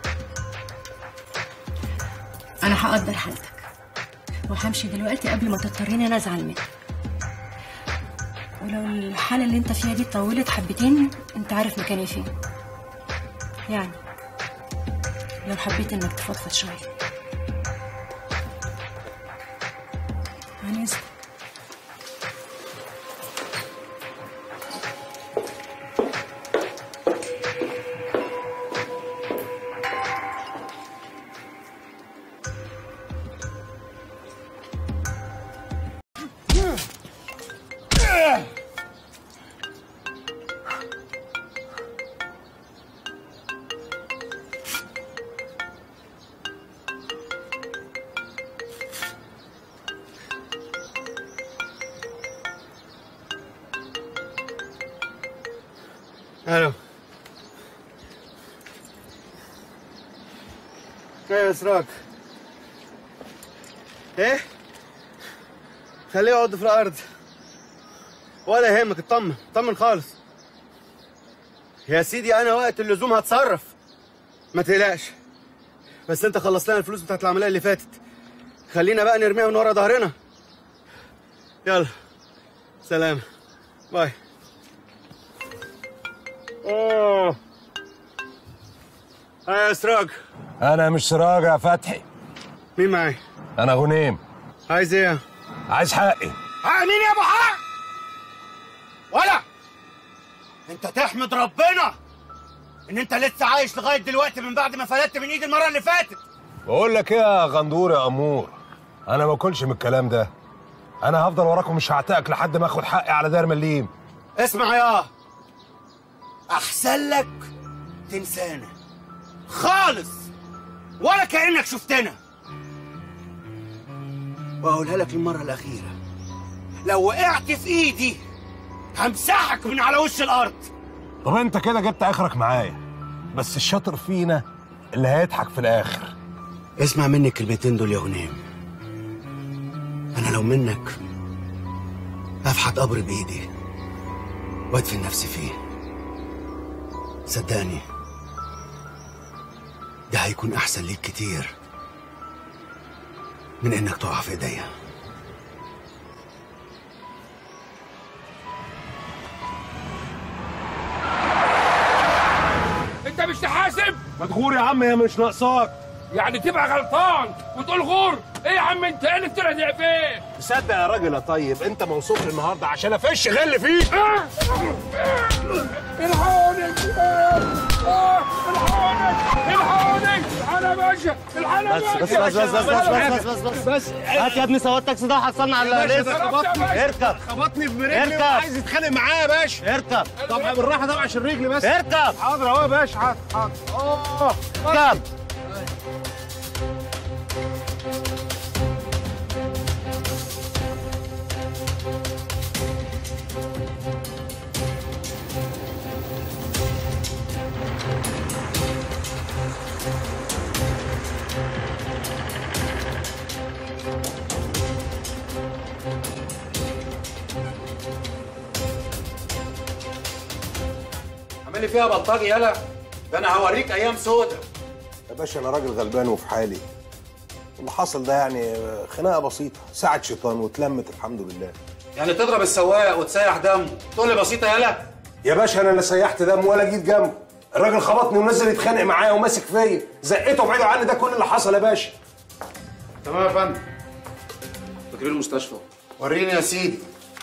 انا هقدر حالتك وهمشي دلوقتي قبل ما تضطريني انا ازعل منك ولو الحالة اللي انت فيها دي طولت حبتين انت عارف مكاني فين يعني لو حبيت انك تفضفض شوية عن اذنك الو ايه يا اسراج ايه خليه يقعد في الارض ولا يهمك اطمن اطمن خالص يا سيدي انا وقت اللزوم هتصرف ما تقلقش بس انت خلصت لنا الفلوس بتاعت العمليه اللي فاتت خلينا بقى نرميها من ورا ظهرنا يلا سلام باي اوه ها يا سراج انا مش سراج يا فتحي مين معايا انا غنيم عايز ايه عايز حقي ها مين يا ابو حق ولا انت تحمد ربنا ان انت لسه عايش لغايه دلوقتي من بعد ما فلتت من ايد المره اللي فاتت بقول لك ايه يا غندور يا امور انا ما باكلش من الكلام ده انا هفضل وراكم مش هعتقك لحد ما اخد حقي على داير مليم اسمع يا احسن لك تنسانا خالص ولا كانك شفتنا واقولها لك المره الاخيره لو وقعت في ايدي همسحك من على وش الارض طب انت كده جبت اخرك معايا بس الشاطر فينا اللي هيضحك في الاخر اسمع مني الكلمتين دول يا غنيم انا لو منك افحت قبر بايدي وادفن نفسي فيه صدقني ده هيكون احسن ليك كتير من انك تقع في ايديا انت مش تحاسب ما تغور يا عم هي مش ناقصاك يعني تبقى غلطان وتقول غور ايه يا عم انت ايه اللي بترزع فيه تصدق يا راجل يا طيب انت موصوف لي النهارده عشان افش غل فيك الحقوني آه، الحقوني الحقوني انا باشا الحقوني بس بس بس بس بس بس بس بس بس هات يا ابني سواق تاكسي ده حصلنا على باشا، الرزق ضربت يا باشا. اركب خبطني في رجلي اركب. وعايز يتخانق معايا يا باشا اركب طبعا بالراحه طبعا عشان رجلي بس اركب حاضر اهو يا باشا حاضر حاضر اه اركب لي فيها بلطجي يالا ده انا هوريك ايام سودة يا باشا انا راجل غلبان وفي حالي اللي حصل ده يعني خناقه بسيطه ساعه شيطان واتلمت الحمد لله يعني تضرب السواق وتسيح دمه تقول لي بسيطه يالا يا باشا انا لا سيحت دم ولا جيت جنبه الراجل خبطني ونزل يتخانق معايا وماسك فيا زقيته وبعيده عني ده كل اللي حصل يا باشا تمام يا فندم فاكرين المستشفى وريني يا سيدي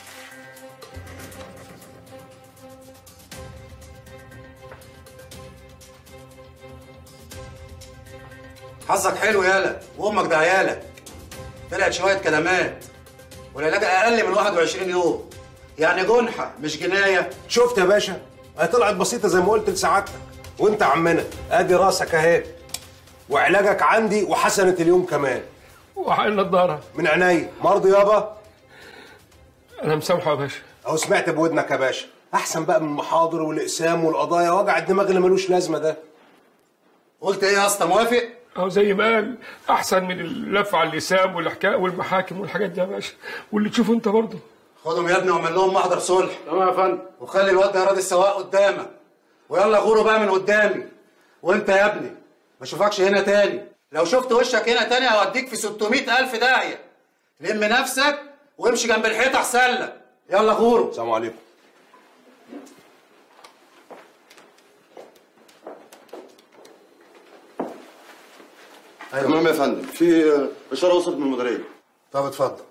حظك حلو يالا وامك ده عيالك طلعت شويه كلمات والعلاج اقل من 21 يوم يعني جنحه مش جنايه شفت يا باشا هي طلعت بسيطه زي ما قلت لسعادتك وانت عمنا ادي راسك اهي وعلاجك عندي وحسنه اليوم كمان وحق النضاره من عينيا مرضي يابا انا مسامحه يا باشا اهو سمعت بودنك يا باشا احسن بقى من المحاضر والاقسام والقضايا وجع الدماغ اللي ملوش لازمه ده قلت ايه يا اسطى موافق أو زي ما قال أحسن من اللف على اللسان والحكاية والمحاكم والحاجات دي يا باشا واللي تشوفه أنت برضه خدهم يا ابني واعمل لهم محضر صلح تمام يا فندم وخلي الواد ده راضي السواق قدامك ويلا غوروا بقى من قدامي وانت يا ابني ما اشوفكش هنا تاني لو شفت وشك هنا تاني هوديك في 600 ألف داهية لم نفسك وامشي جنب الحيطة أحسن لك يلا غوروا السلام عليكم أيوة. تمام يا فندم في اشاره وصلت من المديريه طب اتفضل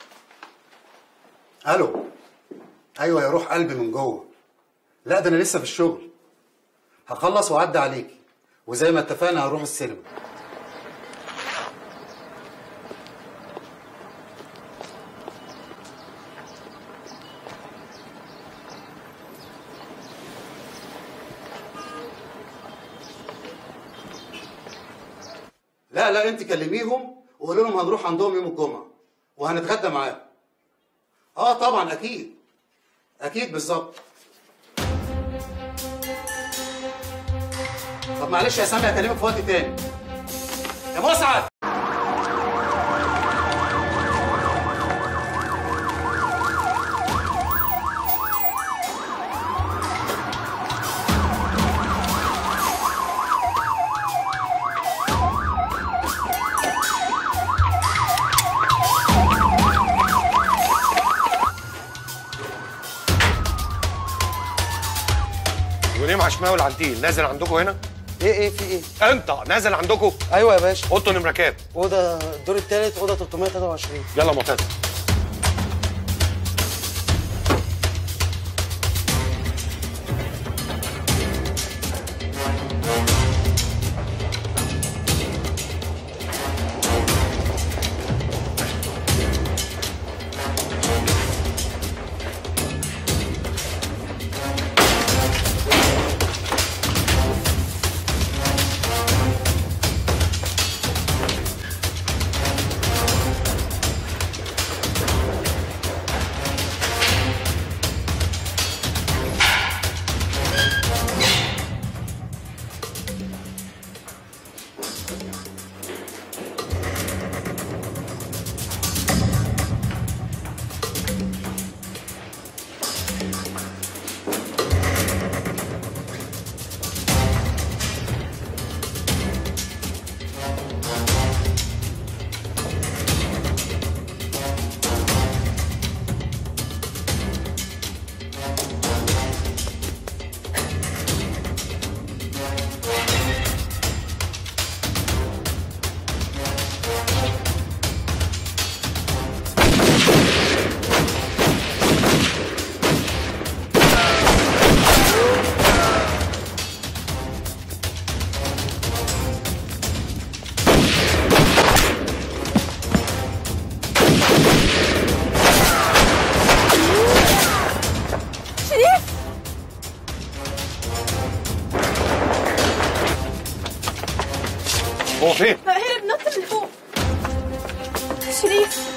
الو ايوه يا روح قلبي من جوه لا ده انا لسه في الشغل هخلص واعدي عليكي وزي ما اتفقنا هنروح السينما لا لا انت كلميهم وقولي لهم هنروح عندهم يوم الجمعه وهنتغدى معاهم اه طبعا اكيد اكيد بالظبط طب معلش يا سامي هكلمك في وقت تاني يا مسعد ونيم عشماوي العنتيل نازل عندكم هنا؟ ايه ايه في ايه؟ انت نازل عندكم؟ ايوه يا باشا اوضه نمره كام؟ اوضه الدور الثالث اوضه 323 يلا معتز شريف هو فين؟ هرب نط من فوق شريف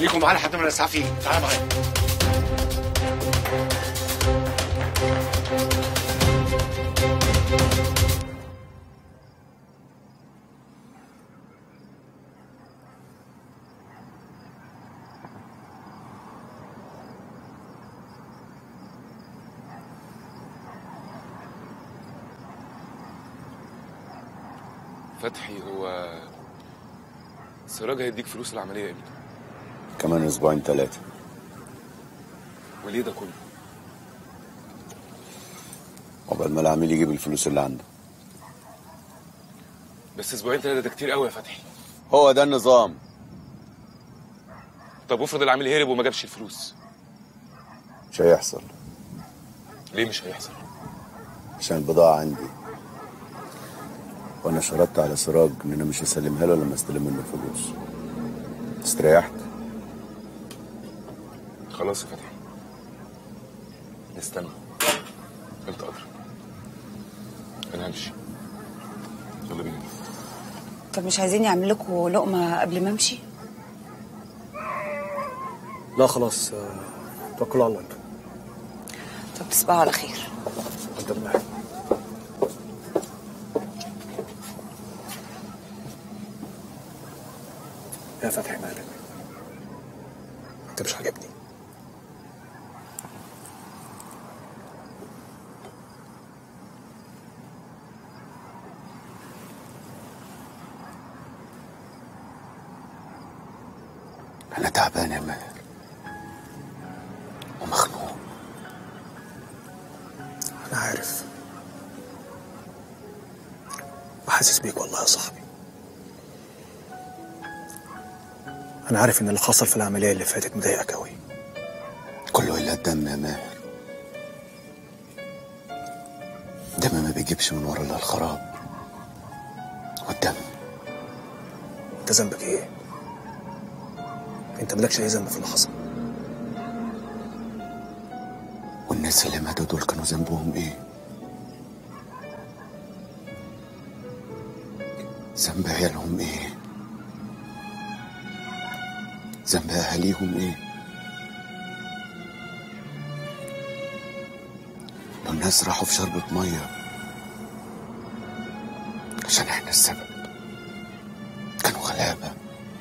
خليكم معانا لحد ما الاسعاف يجي تعالى معايا فتحي هو سراج هيديك فلوس العمليه امتى؟ كمان اسبوعين ثلاثه وليه ده كله؟ عقبال ما العميل يجيب الفلوس اللي عنده بس اسبوعين ثلاثه ده كتير قوي يا فتحي هو ده النظام طب افرض العميل هرب وما جابش الفلوس مش هيحصل ليه مش هيحصل؟ عشان البضاعة عندي وانا شرطت على سراج ان انا مش هسلمها له لما استلم منه الفلوس استريحت خلاص يا فتحي نستنى انت ادرى انا همشي يلا بينا طب مش عايزين يعمل لكم لقمه قبل ما امشي لا خلاص آه، توكلوا على الله انتوا طب تصبحوا على خير انت بالله يا فتحي مالك انت مش عاجبني انا تعبان يا ماهر ومخنوق انا عارف وحاسس بيك والله يا صاحبي انا عارف ان اللي حصل في العمليه اللي فاتت مضايقك قوي كله الا الدم يا ماهر الدم ما بيجيبش من ورا الا الخراب والدم انت ذنبك ايه انت مالكش اي ذنب في اللي حصل والناس اللي ماتوا دول كانوا ذنبهم ايه ذنب عيالهم ايه ذنب اهاليهم ايه لو الناس راحوا في شربة مية عشان احنا السبب كانوا غلابة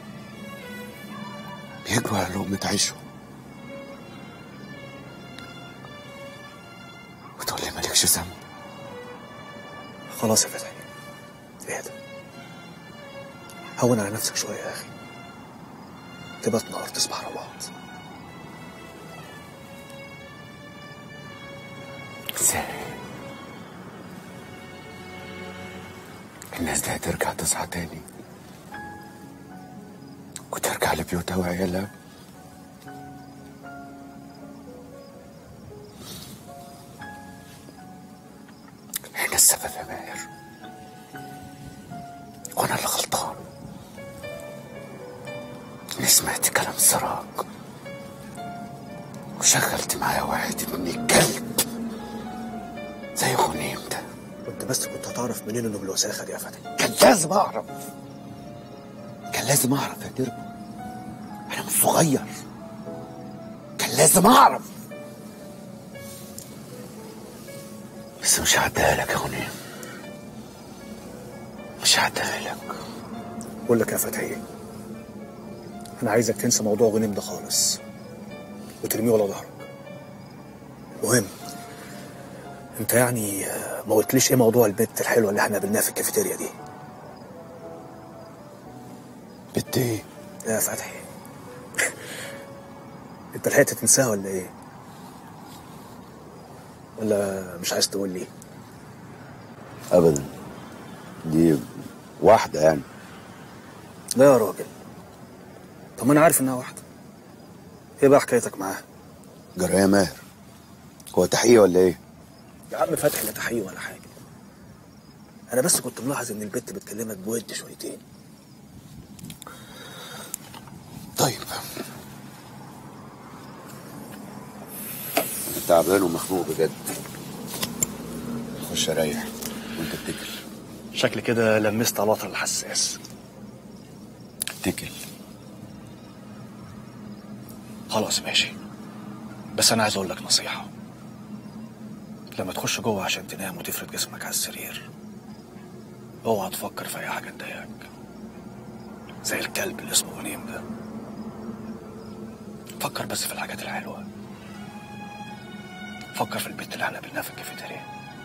بيجروا على لقمة عيشهم وتقول لي مالكش ذنب خلاص يا فتحي اهدى هون على نفسك شويه يا اخي تبقى نار تصبح على بعض ازاي الناس دي هترجع تصحى تاني وترجع لبيوتها وعيالها احنا السبب يا ماهر وانا اللي غلطان اني سمعت كلام سراج وشغلت معايا واحد ابن كلب زي غنيم ده وانت بس كنت هتعرف منين انه بالوساخه دي يا فتحي كان لازم اعرف كان لازم اعرف يا تربو انا مش صغير كان لازم اعرف بس مش هعديها لك يا غنيم مش هعديها لك بقول لك يا فتحي انا عايزك تنسى موضوع غنيم ده خالص وترميه ورا ظهرك مهم انت يعني آه، ما قلتليش ايه موضوع البت الحلوه اللي احنا قابلناها في الكافيتيريا دي بت ايه يا فتحي انت لحقت تنساها ولا ايه ولا مش عايز تقول لي ابدا دي واحده يعني لا يا راجل طب ما انا عارف انها واحده ايه بقى حكايتك معاها جرى يا ماهر هو تحقيق ولا ايه يا عم فتحي لا تحقيق ولا حاجه انا بس كنت ملاحظ ان البت بتكلمك بود شويتين طيب أنا تعبان ومخنوق بجد خش اريح وانت اتكل شكل كده لمست على الوتر الحساس اتكل خلاص ماشي بس انا عايز اقول لك نصيحه لما تخش جوه عشان تنام وتفرد جسمك على السرير اوعى تفكر في اي حاجه تضايقك زي الكلب اللي اسمه غنيم ده فكر بس في الحاجات الحلوه فكر في البنت اللي احنا قابلناها في الكافيتيريا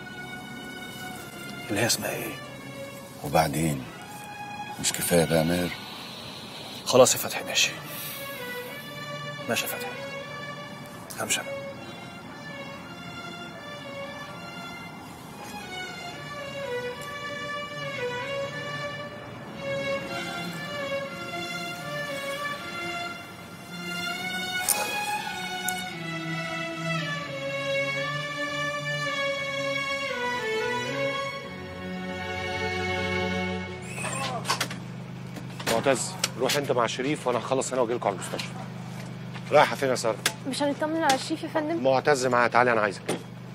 اللي هي اسمها ايه وبعدين مش كفايه بقى ماهر خلاص يا فتحي ماشي ماشي يا فتحي همشي انا معتز روح انت مع شريف وانا هخلص انا واجي لكم على المستشفى رايحه فين يا ساره مش هنطمن على الشريف يا فندم معتز معايا تعالي انا عايزك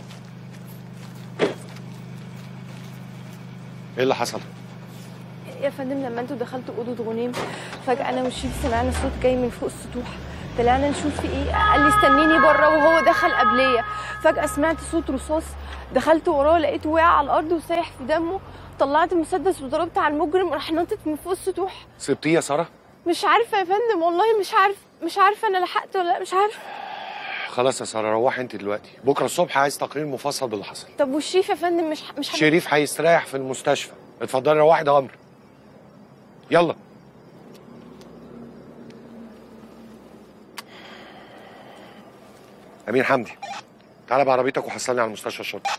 ايه اللي حصل يا فندم لما انتوا دخلتوا اوضه غنيم فجاه انا والشريف سمعنا صوت جاي من فوق السطوح طلعنا نشوف في ايه قال لي استنيني بره وهو دخل قبليه فجاه سمعت صوت رصاص دخلت وراه لقيته واقع على الارض وسايح في دمه طلعت المسدس وضربت على المجرم راح نطت من فوق السطوح سبتيه يا ساره مش عارفه يا فندم والله مش عارف مش عارفه انا لحقت ولا لا مش عارفه خلاص يا ساره روحي انت دلوقتي بكره الصبح عايز تقرير مفصل باللي حصل طب والشريف يا فندم مش مش هن- شريف هيستريح في المستشفى اتفضلي روحي ده امر يلا امين حمدي تعالى بعربيتك وحصلني على مستشفى الشرطه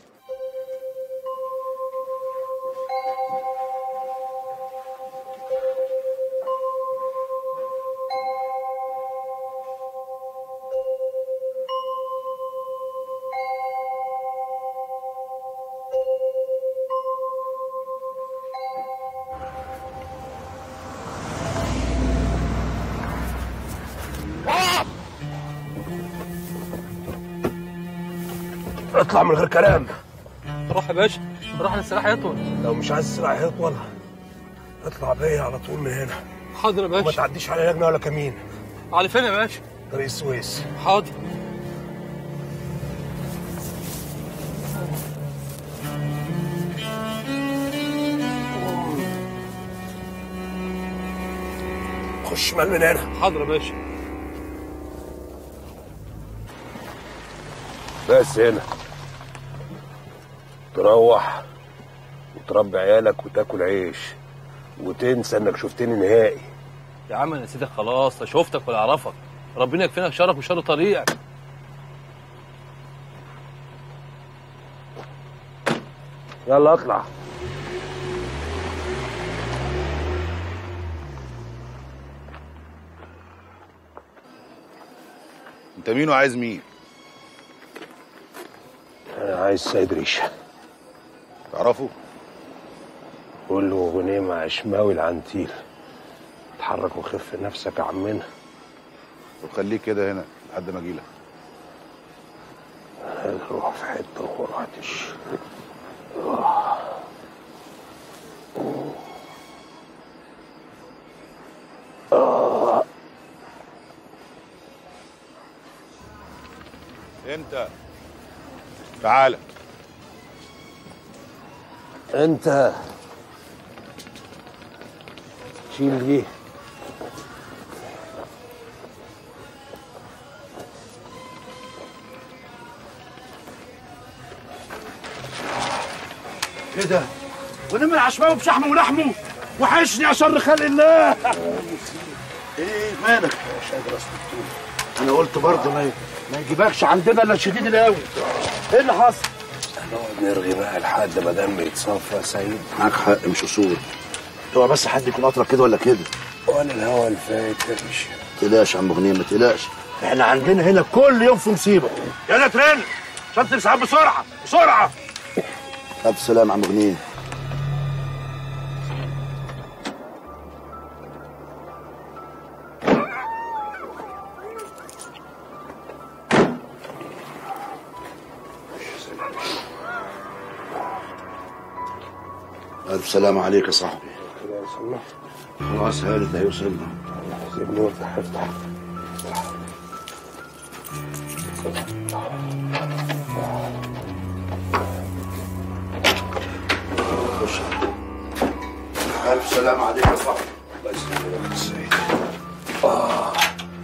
اطلع من غير كلام روح يا باشا روح للسلاح يطول لو مش عايز السلاح يطول اطلع بيا على طول من هنا حاضر يا باشا وما تعديش على لجنه ولا كمين على فين يا باشا طريق السويس حاضر خش شمال من هنا حاضر يا باشا بس هنا تروح وتربي عيالك وتاكل عيش وتنسى انك شفتني نهائي يا عم انا نسيتك خلاص لا شفتك ولا اعرفك ربنا يكفينك شرف وشر طريقك يلا اطلع انت مين وعايز مين انا عايز سيد ريشه تعرفه قول له غنيمة عشماوي العنتيل اتحرك وخف نفسك يا عمنا وخليك كده هنا لحد ما اجيلك روح في حته وما رحتش انت تعالى انت شيل دي ايه ده؟ ونمر عشماوي بشحمه ولحمه وحشني يا شر خلق الله ايه مالك؟ مش قادر اسكت انا قلت برضه ما ما يجيبكش عندنا الا الشديد القوي ايه اللي حصل؟ نقعد نرغي بقى لحد ما دم يتصفى يا سيد معاك حق مش اصول هو بس حد يكون اطرى كده ولا كده ولا الهوا الفايت مش ما تقلقش يا عم غنيم ما تقلقش احنا عندنا هنا كل يوم في مصيبه يلا ترن شنطه الاسعاف بسرعه بسرعه الف سلام يا عم غنيم ألف سلام عليك يا صاحبي خلاص هانت هيوصلنا سيبني وافتح افتح خش ألف سلام عليك يا صاحبي الله يسلمك يا سيد آه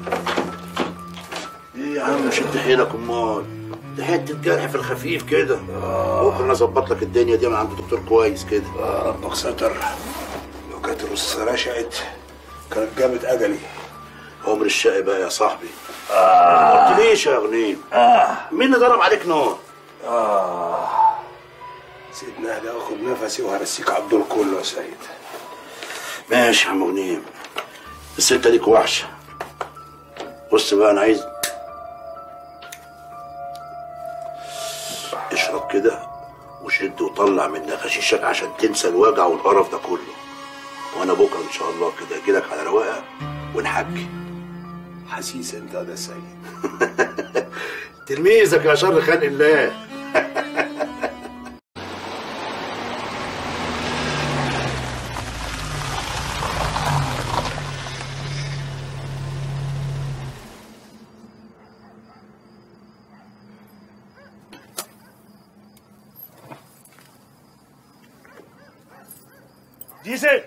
إيه يا عم شد حيلك أمال ده حتة جرح في الخفيف كده ممكن أظبط لك الدنيا دي من عند دكتور كويس كده ربك ستر لو كانت الرصاصة رشقت كانت جابت أجلي عمر الشقي بقى يا صاحبي آه. ما قلتليش يا غنيم آه. مين اللي ضرب عليك نار؟ آه سيدنا ده آخد نفسي وهرسيك على الدور كله يا سيد ماشي يا عم غنيم بس انت ليك وحشه بص بقى انا عايز اشرب كده وشد وطلع من غشيشك عشان تنسى الوجع والقرف ده كله وانا بكره ان شاء الله كده اجيلك على رواقه ونحكي حسيس انت ده سيد تلميذك يا شر خلق الله ديزل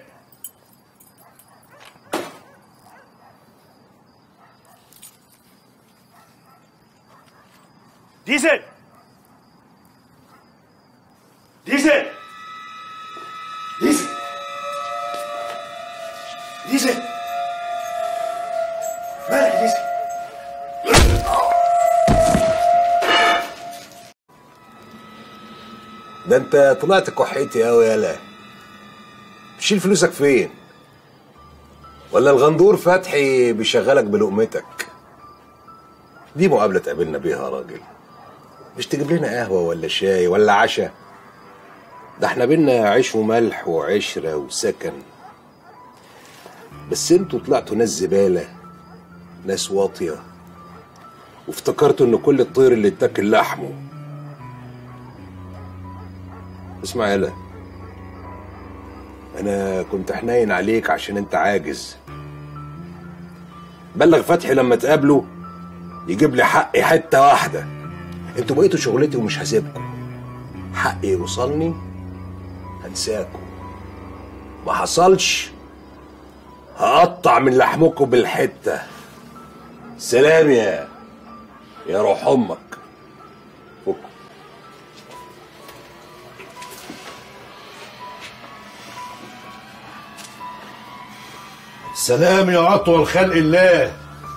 ديزل ديزل ديزل ديزل مالك يا ديزل ده انت طلعت كحيتي قوي يالا تشيل فلوسك فين ولا الغندور فتحي بيشغلك بلقمتك دي مقابلة تقابلنا بيها يا راجل مش تجيب لنا قهوة ولا شاي ولا عشاء ده احنا بينا عيش وملح وعشرة وسكن بس انتوا طلعتوا ناس زبالة ناس واطية وافتكرتوا ان كل الطير اللي اتاكل لحمه اسمع يالا انا كنت حنين عليك عشان انت عاجز بلغ فتحي لما تقابله يجيب لي حقي حته واحده انتوا بقيتوا شغلتي ومش هسيبكم حقي يوصلني هنساكم ما حصلش هقطع من لحمكم بالحته سلام يا يا روح امك فك. سلام يا اطول خلق الله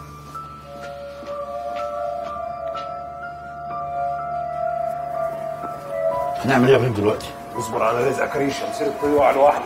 هنعمل ايه يا ابراهيم دلوقتي؟ اصبر على رزقك ريشه مسير الطيوع لوحده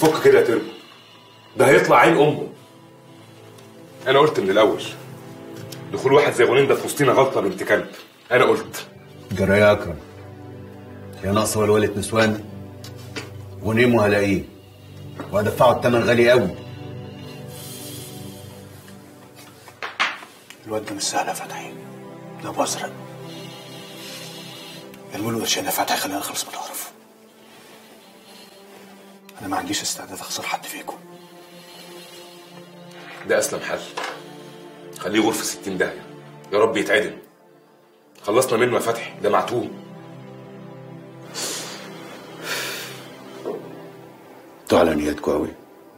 فك كده يا تربو ده هيطلع عين امه انا قلت من الاول دخول واحد زي غنيم ده في وسطينا غلطه بنت كلب انا قلت جرى يا اكرم يا ناقصه ولولة نسوان ونيم وهلاقيه وهدفعه الثمن غالي قوي الواد ده مش سهل يا فتحي ده ابو ازرق ارموا له قرشين يا فتحي خلينا نخلص من القرف انا ما عنديش استعداد اخسر حد فيكم ده اسلم حل خليه غرفه 60 داهيه يا رب يتعدم خلصنا منه يا فتحي ده معتوه انتوا على نياتكوا قوي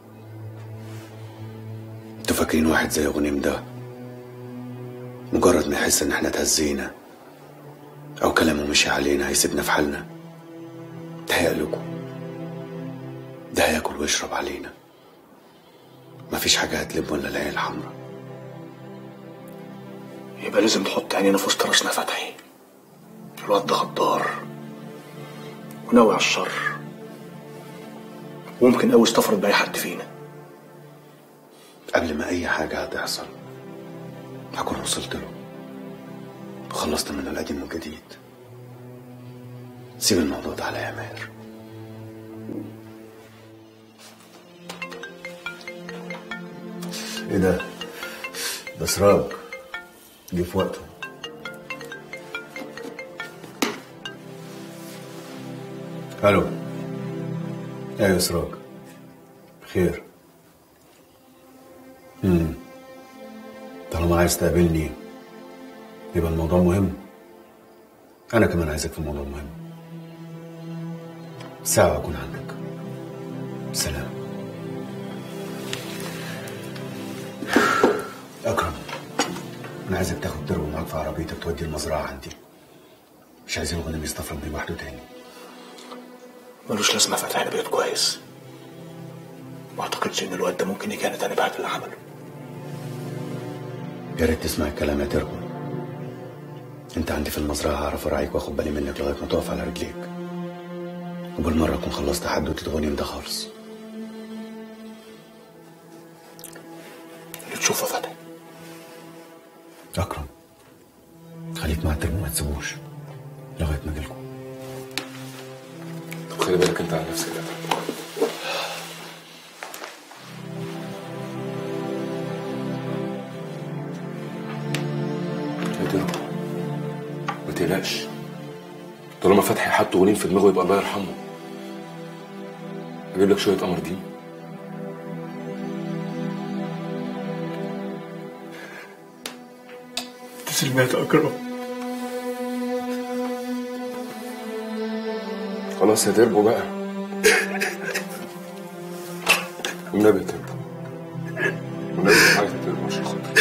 انتوا فاكرين واحد زي غنيم ده مجرد ما يحس ان احنا اتهزينا او كلامه مشي علينا هيسيبنا في حالنا تهيألكوا ده هياكل ويشرب علينا مفيش حاجة هتلم ولا العين الحمراء يبقى لازم نحط عينينا في وسط راسنا يا فتحي الواد ده غدار وناوي على الشر وممكن قوي يستفرد بأي حد فينا قبل ما اي حاجة هتحصل هكون وصلت له وخلصت منه القديم والجديد سيب الموضوع ده عليا يا ماهر ايه ده؟ ده سراج جه في وقته الو ايوه سراج خير امم طالما عايز تقابلني يبقى الموضوع مهم انا كمان عايزك في الموضوع مهم ساعة اكون عندك سلام اكرم انا عايزك تاخد تربو معاك في عربيتك تودي المزرعة عندي مش عايزين غنم يستفرد بيه لوحده تاني ملوش لازمة يا فتحي انا بقيت كويس ما اعتقدش ان الواد ده ممكن يجي تاني بعد اللي عمله يا ريت تسمع الكلام يا تربو انت عندي في المزرعة هعرف اراعيك واخد بالي منك لغاية ما تقف على رجليك وبالمرة اكون خلصت حدوتة الغنيم ده خالص اللي تشوفه يا فتحي اكرم خليك مع تربو ما تسيبوش لغاية ما اجيلكم طب خلي بالك انت على نفسك يا تربو يا تربو ما تقلقش طالما فتحي حط غنيم في دماغه يبقى الله يرحمه اجيب لك شويه قمر دين تسليمات يا اكرم خلاص يا تربو بقى والنبي يا تربو والنبي عايز يا تربو عشان خاطري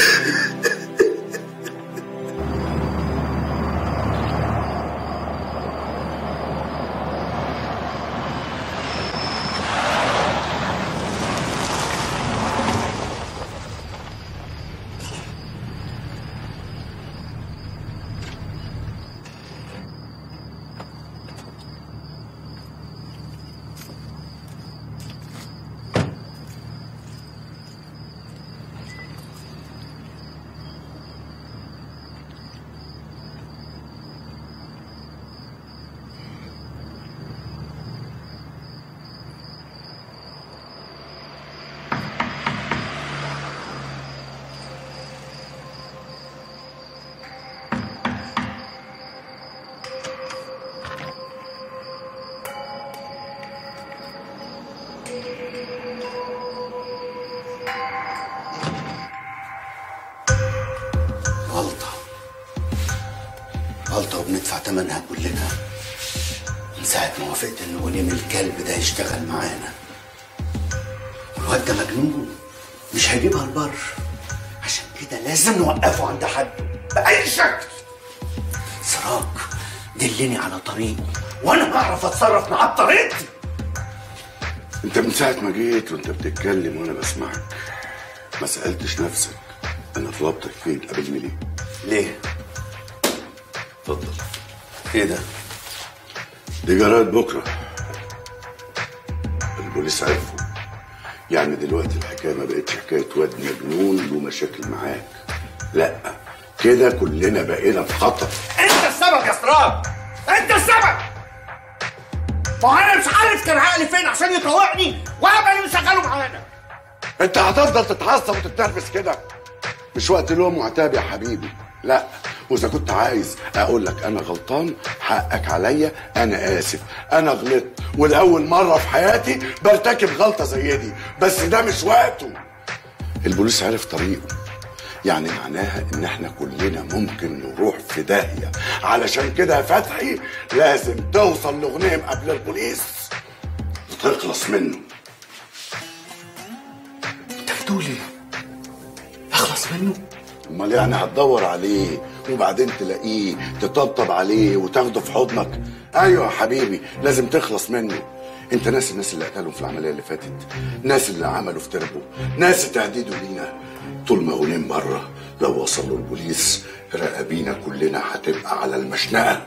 غلطة غلطة وبندفع ثمنها كلنا من ساعة ما وافقت إن غنيم الكلب ده يشتغل معانا والواد ده مجنون مش هيجيبها البر عشان كده لازم نوقفه عند حد بأي شكل سراج دلني على طريقه وأنا هعرف أتصرف معاه بطريقتي انت من ساعة ما جيت وانت بتتكلم وانا بسمعك ما سألتش نفسك انا طلبتك فين قابلني ليه؟ ليه؟ اتفضل إيه ده؟ دي جرائد بكرة البوليس عرفوا يعني دلوقتي الحكايه ما بقتش حكايه واد مجنون له مشاكل معاك لا كده كلنا بقينا في خطر انت السبب يا سراج انت السبب ما هو انا مش عارف كان عقلي فين عشان يطوعني وابقى اللي مشغله معانا انت هتفضل تتعصب وتتنرفز كده مش وقت لوم وعتاب يا حبيبي لا واذا كنت عايز اقول لك انا غلطان حقك عليا انا اسف انا غلطت ولاول مره في حياتي برتكب غلطه زي دي بس ده مش وقته البوليس عرف طريقه يعني معناها ان احنا كلنا ممكن نروح في داهيه علشان كده يا فتحي لازم توصل لغنيم قبل البوليس وتخلص منه انت بتقول ايه؟ اخلص منه؟ امال يعني هتدور عليه وبعدين تلاقيه تطبطب عليه وتاخده في حضنك ايوه يا حبيبي لازم تخلص منه انت ناس الناس اللي قتلهم في العمليه اللي فاتت ناس اللي عملوا في تربو ناس تهديدوا لينا طول ما غنيم بره لو وصلوا البوليس رقابينا كلنا هتبقى على المشنقه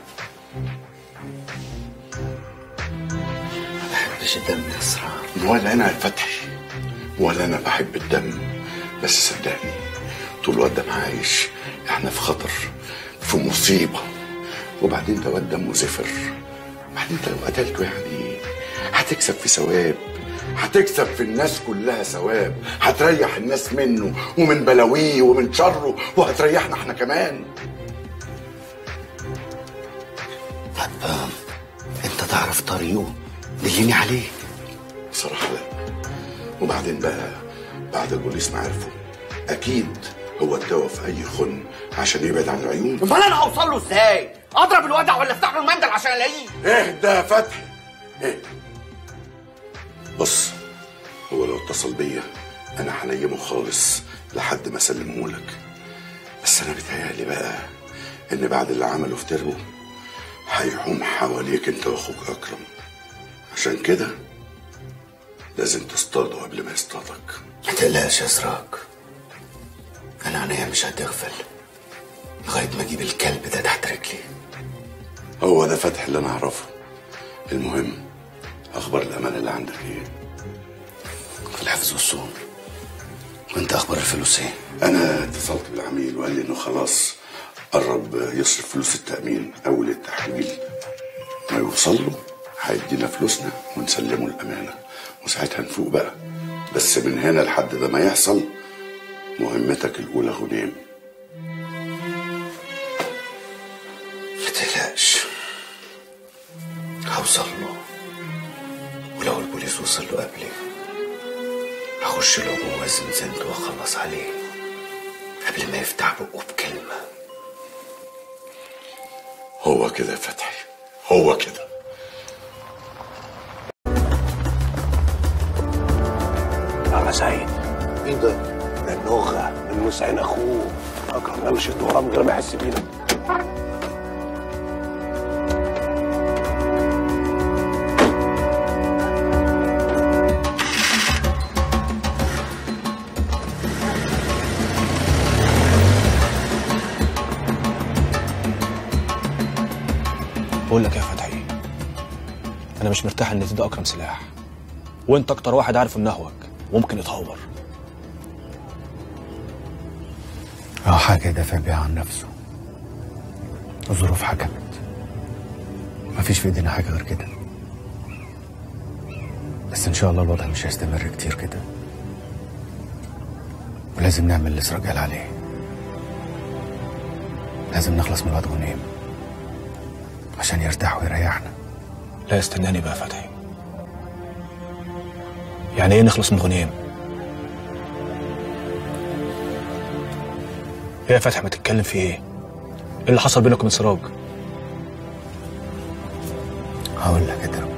ما بحبش الدم يا اسرار ولا انا يا فتحي ولا انا بحب الدم بس صدقني طول الواد ده عايش احنا في خطر في مصيبه وبعدين ده واد دمه زفر بعدين انت لو قتلته يعني هتكسب في ثواب هتكسب في الناس كلها ثواب هتريح الناس منه ومن بلاويه ومن شره وهتريحنا احنا كمان طب آه، انت تعرف طريقه دلني عليه بصراحة لا وبعدين بقى بعد البوليس ما عرفوا أكيد هو اتدوى في أي خن عشان يبعد عن العيون امال انا اوصل له ازاي؟ اضرب الودع ولا افتح له المندل عشان الاقيه؟ اهدى يا فتحي اهدى بص هو لو اتصل بيا أنا هنيمه خالص لحد ما أسلمه لك بس أنا بيتهيألي بقى إن بعد اللي عمله في تربو هيحوم حواليك أنت وأخوك أكرم عشان كده لازم تصطاده قبل ما يصطادك ما تقلقش يا سراج انا عينيا مش هتغفل لغايه ما اجيب الكلب ده تحت رجلي هو ده فتح اللي انا اعرفه المهم اخبار الامان اللي عندك ايه في الحفظ والصون وانت اخبار الفلوس ايه انا اتصلت بالعميل وقال لي انه خلاص قرب يصرف فلوس التامين اول التحويل ما يوصل له هيدينا فلوسنا ونسلمه الامانه وساعتها نفوق بقى بس من هنا لحد ده ما يحصل مهمتك الاولى غنيم ما تقلقش هوصل له ولو البوليس وصل له قبلي هخش له جوه زنزانته واخلص عليه قبل ما يفتح بقه بكلمه هو كده يا فتحي هو كده يا سعيد ايه ده؟ ده النوخة من وسعين اخوه اكرم ده مشيت وراه من غير ما يحس بينا بقول لك يا فتحي انا مش مرتاح ان تدي اكرم سلاح وانت اكتر واحد عارف انه وممكن يتهور أو حاجة يدافع بيها عن نفسه الظروف حكمت مفيش في ايدينا حاجة غير كده بس إن شاء الله الوضع مش هيستمر كتير كده ولازم نعمل اللي إسراء قال عليه لازم نخلص من الواد غنيم عشان يرتاح ويريحنا لا استناني بقى يا فتحي يعني ايه نخلص من غنيم ايه يا فتحي ما تتكلم في ايه ايه اللي حصل بينك وبين سراج هقول لك يا درب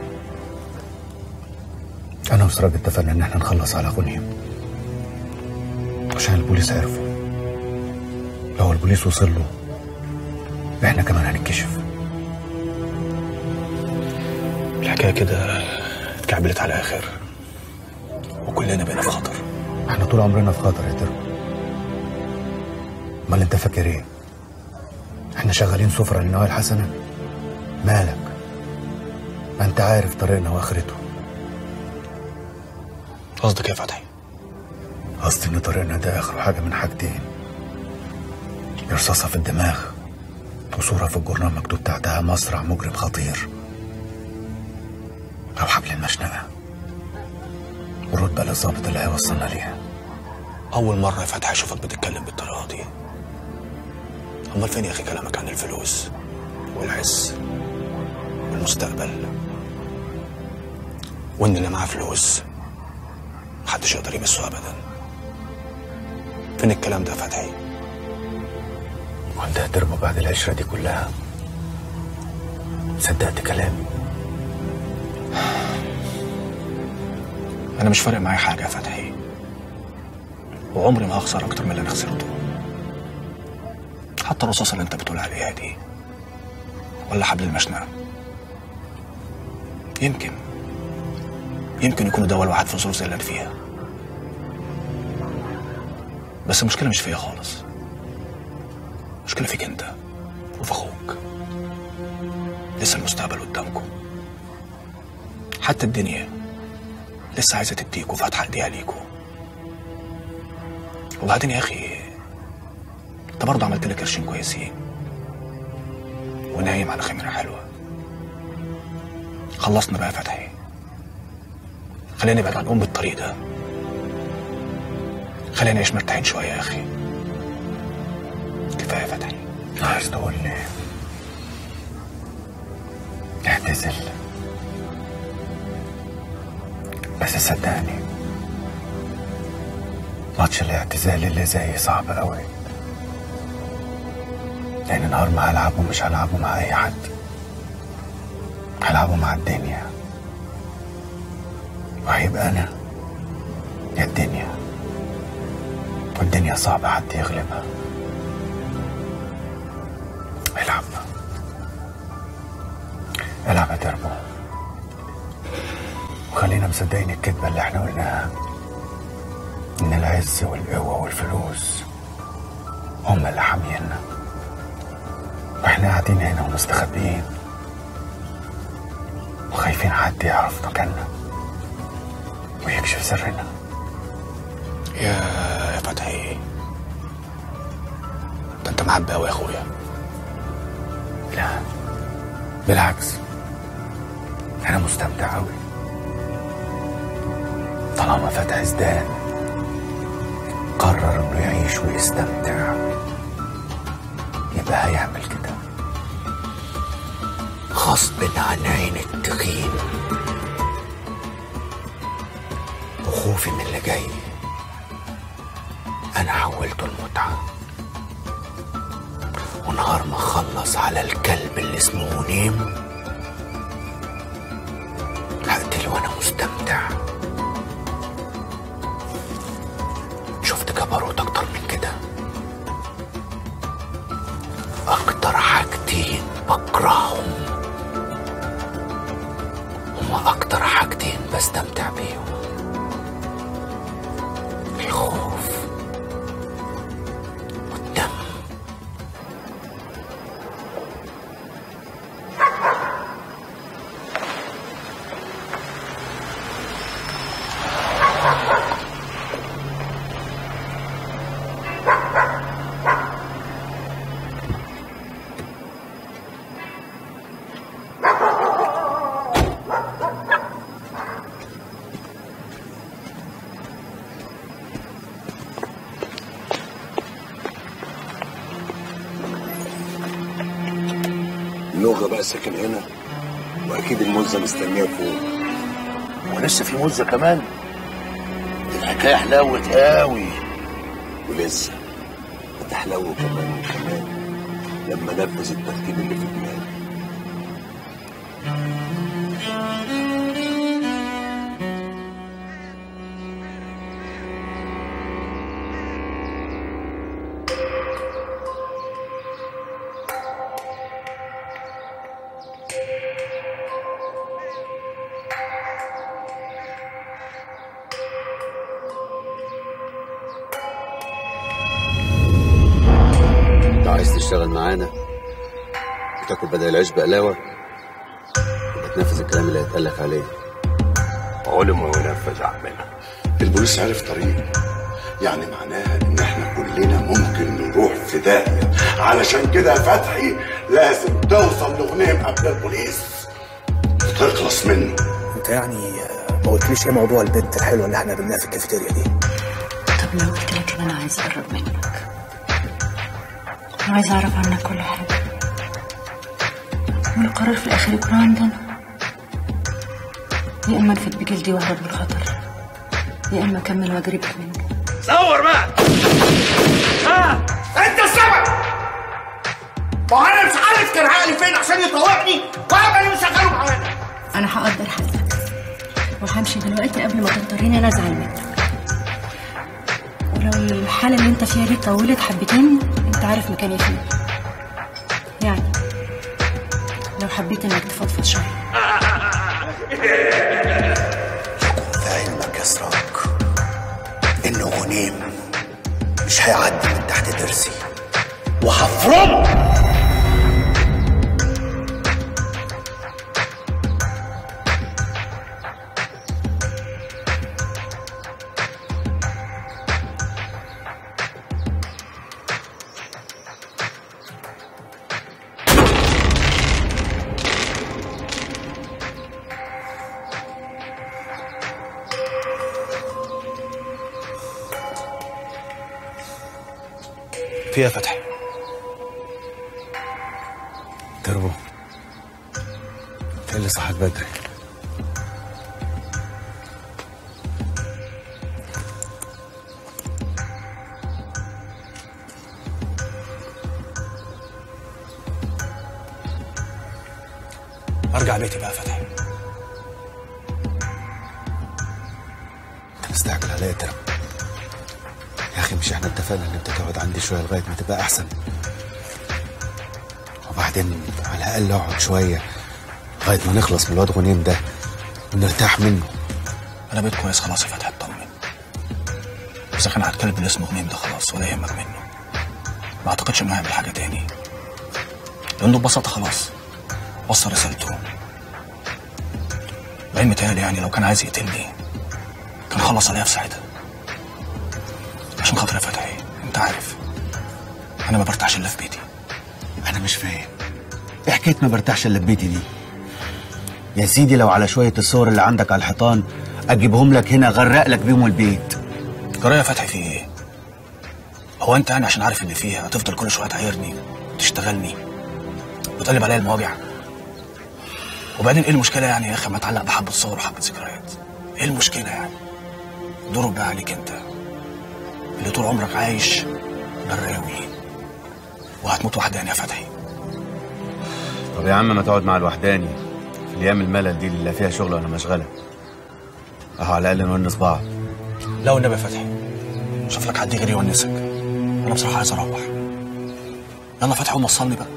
أنا وسراج اتفقنا إن احنا نخلص على غنيم عشان البوليس عرفوا لو البوليس وصل له احنا كمان هنتكشف الحكايه كده اتكعبلت على الاخر وكلنا بقينا في خطر احنا طول عمرنا في خطر يا درب امال انت فاكر ايه احنا شغالين سفرة للنوايا الحسنة مالك ما انت عارف طريقنا واخرته قصدك ايه يا فتحي؟ قصدي ان طريقنا ده اخر حاجه من حاجتين رصاصه في الدماغ وصوره في الجورنال مكتوب تحتها مصرع مجرم خطير او حبل المشنقه والرتبه للظابط اللي هيوصلنا ليها أول مرة يا فتحي أشوفك بتتكلم بالطريقة دي أمال فين يا أخي كلامك عن الفلوس والعز والمستقبل وإن اللي معاه فلوس محدش يقدر يمسه أبدا فين الكلام ده يا فتحي؟ وانت هترمى بعد العشره دي كلها صدقت كلامي أنا مش فارق معايا حاجة يا فتحي وعمري ما هخسر أكتر من اللي أنا خسرته حتى الرصاصة اللي أنت بتقول عليها دي ولا حبل المشنقة يمكن يمكن يكونوا دواء الواحد في ظروف زي اللي أنا فيها بس المشكلة مش فيا خالص المشكلة فيك أنت وفي أخوك لسه المستقبل قدامكم حتى الدنيا لسه عايزة تديكوا فاتحة ايديها ليكوا وبعدين يا أخي أنت برضه عملت لك قرشين كويسين ونايم على خميرة حلوة خلصنا بقى يا فتحي خلينا نبعد عن أم الطريق ده خلينا نعيش مرتاحين شوية يا أخي كفاية يا فتحي عايز تقول لي اعتزل بس صدقني ماتش الاعتزال اللي زي صعب قوي لان نهار ما هلعبه مش هلعبه مع اي حد هلعبه مع الدنيا وهيبقى انا يا الدنيا والدنيا صعب حد يغلبها العب العب يا تربو وخلينا مصدقين الكذبة اللي احنا قلناها إن العز والقوة والفلوس هم اللي حامينا واحنا قاعدين هنا ومستخبيين وخايفين حد يعرف مكاننا ويكشف سرنا يا يا فتحي ده انت محبة قوي يا اخويا لا بالعكس انا مستمتع قوي طالما فتح زدان قرر انه يعيش ويستمتع يبقى هيعمل كده غصب عن عين التخين وخوفي من اللي جاي انا حولته المتعه ونهار ما اخلص على الكلب اللي اسمه نيم هقتله وانا مستمتع شفت جبروت اكتر من كده اكتر حاجتين بكرههم هما اكتر حاجتين بستمتع بيهم الخوف والدم نوغة بقى ساكن هنا واكيد المزة مستنيه فوق ولسه في مزة كمان دي الحكاية حلاوت قوي ولسه هتحلو كمان وكمان لما نفذ الترتيب اللي في دماغي انت عايز تشتغل معانا وتاكل بدل العيش بقلاوه يبقى تنفذ الكلام اللي هيتقال لك عليه علم ونفذ عمنا البوليس عرف طريق يعني معناها ان احنا كلنا ممكن نروح في داهيه علشان كده يا فتحي لازم توصل لغنيم قبل البوليس وتخلص منه انت يعني ما قلتليش ايه موضوع البنت الحلوه اللي احنا قابلناها في الكافيتيريا دي طب لو قلت لك ان انا عايزه اقرب منك وعايزه اعرف عنك كل حاجه والقرار في الاخر يكون عندنا يا اما انفد بجلدي واهرب من الخطر يا اما اكمل واجربك منه صور بقى ها انت السبب ما هو انا مش عارف كان عقلي فين عشان يطوعني وابقى اللي مشغله معانا انا هقدر حالتك وهمشي دلوقتي قبل ما تضطريني انا ازعل منك ولو الحاله اللي انت فيها دي طولت حبتين انت عارف مكاني فين يعني لو حبيت انك تفضفض شويه في علمك يا سراج إن غنيم مش هيعدي من تحت ضرسي وهفرمه فيها فتح تربو ايه اللي صحت بدري ارجع بيتي بقى يا فتحي انت مستعجل عليا يا تربو يا اخي مش احنا اتفقنا ان انت تقعد عندي شويه لغايه ما تبقى احسن وبعدين على الاقل اقعد شويه لغايه ما نخلص من الواد غنيم ده ونرتاح منه انا بقيت كويس خلاص يا فتحي اطمن اذا كان هتكلم اللي اسمه غنيم ده خلاص ولا يهمك منه ما اعتقدش انه هيعمل حاجه تاني لانه ببساطه خلاص وصل رسالته بعدين متهيألي يعني لو كان عايز يقتلني كان خلص عليا في ساعتها عشان خاطر يا فتحي انت عارف انا ما برتاحش الا في بيتي انا مش فاهم ايه حكايه ما برتاحش الا في بيتي دي يا سيدي لو على شويه الصور اللي عندك على الحيطان اجيبهم لك هنا اغرق لك بيهم البيت جرايه يا فتحي في ايه هو انت يعني عشان عارف اللي فيها هتفضل كل شويه تعايرني وتشتغلني وتقلب عليا المواجع وبعدين ايه المشكله يعني يا اخي ما اتعلق بحبه صور وحبه ذكريات ايه المشكله يعني دوره بقى عليك انت اللي طول عمرك عايش براوي وهتموت وحداني يا فتحي طب يا عم ما تقعد مع الوحداني في الايام الملل دي اللي لا فيها شغل ولا مشغله اهو على الاقل نونس بعض لا والنبي يا فتحي شوف لك حد غيري يونسك انا بصراحه عايز اروح يلا فتحي قوم وصلني بقى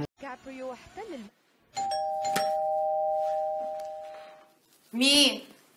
مين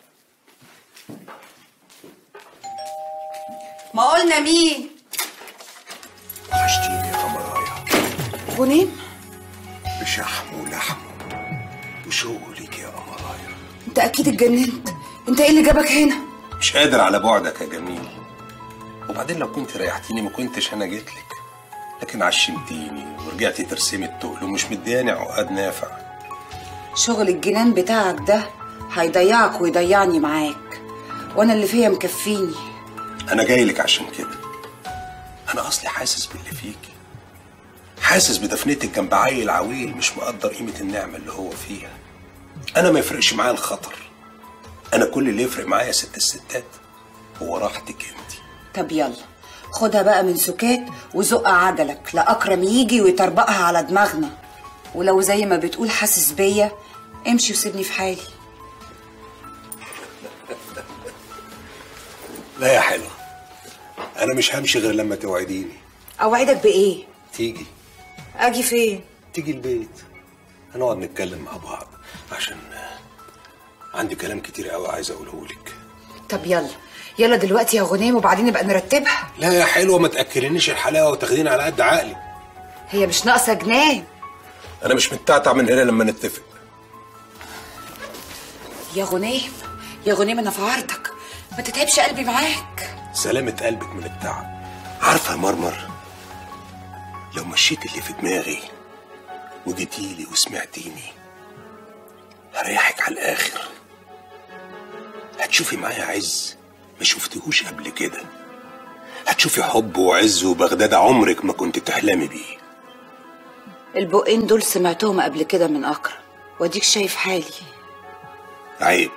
ما قلنا مين وحشتيني يا قمرايا غنيم بشحم ولحم وشوق ليك يا قمرايا انت اكيد اتجننت انت ايه اللي جابك هنا مش قادر على بعدك يا جميل وبعدين لو كنت ريحتيني ما كنتش انا جيت لك لكن عشمتيني ورجعتي ترسمي التقل ومش مدياني عقاد نافع شغل الجنان بتاعك ده هيضيعك ويضيعني معاك وانا اللي فيا مكفيني انا جاي لك عشان كده انا اصلي حاسس باللي فيكي حاسس بدفنتك جنب عيل عويل مش مقدر قيمه النعمه اللي هو فيها انا ما يفرقش معايا الخطر انا كل اللي يفرق معايا ست الستات هو راحتك انت طب يلا خدها بقى من سكات وزق عجلك لأكرم يجي ويطربقها على دماغنا ولو زي ما بتقول حاسس بيا امشي وسيبني في حالي لا يا حلوه انا مش همشي غير لما توعديني اوعدك بايه تيجي اجي فين تيجي البيت هنقعد نتكلم مع بعض عشان عندي كلام كتير قوي عايز اقوله لك طب يلا يلا دلوقتي يا غنيم وبعدين نبقى نرتبها لا يا حلوه ما تاكلنيش الحلاوه وتاخديني على قد عقلي هي مش ناقصه جنان انا مش متعتع من هنا لما نتفق يا غنيم يا غنيم انا في عرضك ما تتعبش قلبي معاك سلامة قلبك من التعب عارفة يا مرمر لو مشيت اللي في دماغي وجيتيلي وسمعتيني هريحك على الآخر هتشوفي معايا عز ما شفتهوش قبل كده هتشوفي حب وعز وبغداد عمرك ما كنت تحلمي بيه البقين دول سمعتهم قبل كده من اكرم واديك شايف حالي عيب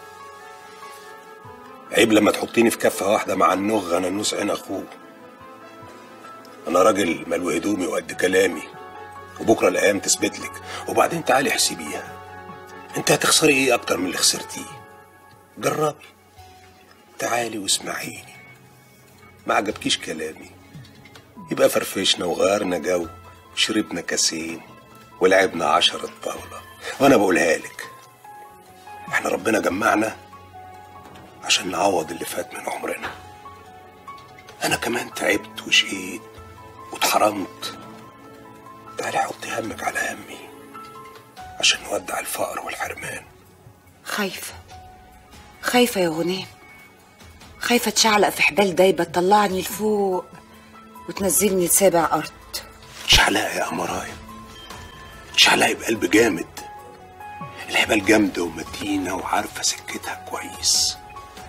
عيب لما تحطيني في كفة واحدة مع النغ أنا نوس عين أخوه أنا راجل ملو هدومي وقد كلامي وبكرة الأيام تثبت لك وبعدين تعالي احسبيها أنت هتخسري إيه أكتر من اللي خسرتيه جربي تعالي واسمعيني ما عجبكيش كلامي يبقى فرفشنا وغيرنا جو شربنا كاسين ولعبنا عشرة طاولة وأنا بقولها لك احنا ربنا جمعنا عشان نعوض اللي فات من عمرنا انا كمان تعبت وشقيت واتحرمت تعالي حطي همك على همي عشان نودع الفقر والحرمان خايفة خايفة يا غنيم خايفة تشعلق في حبال دايبة تطلعني لفوق وتنزلني لسابع أرض شعلاقي يا أمرايا شعلاقي بقلب جامد الحبال جامدة ومتينة وعارفة سكتها كويس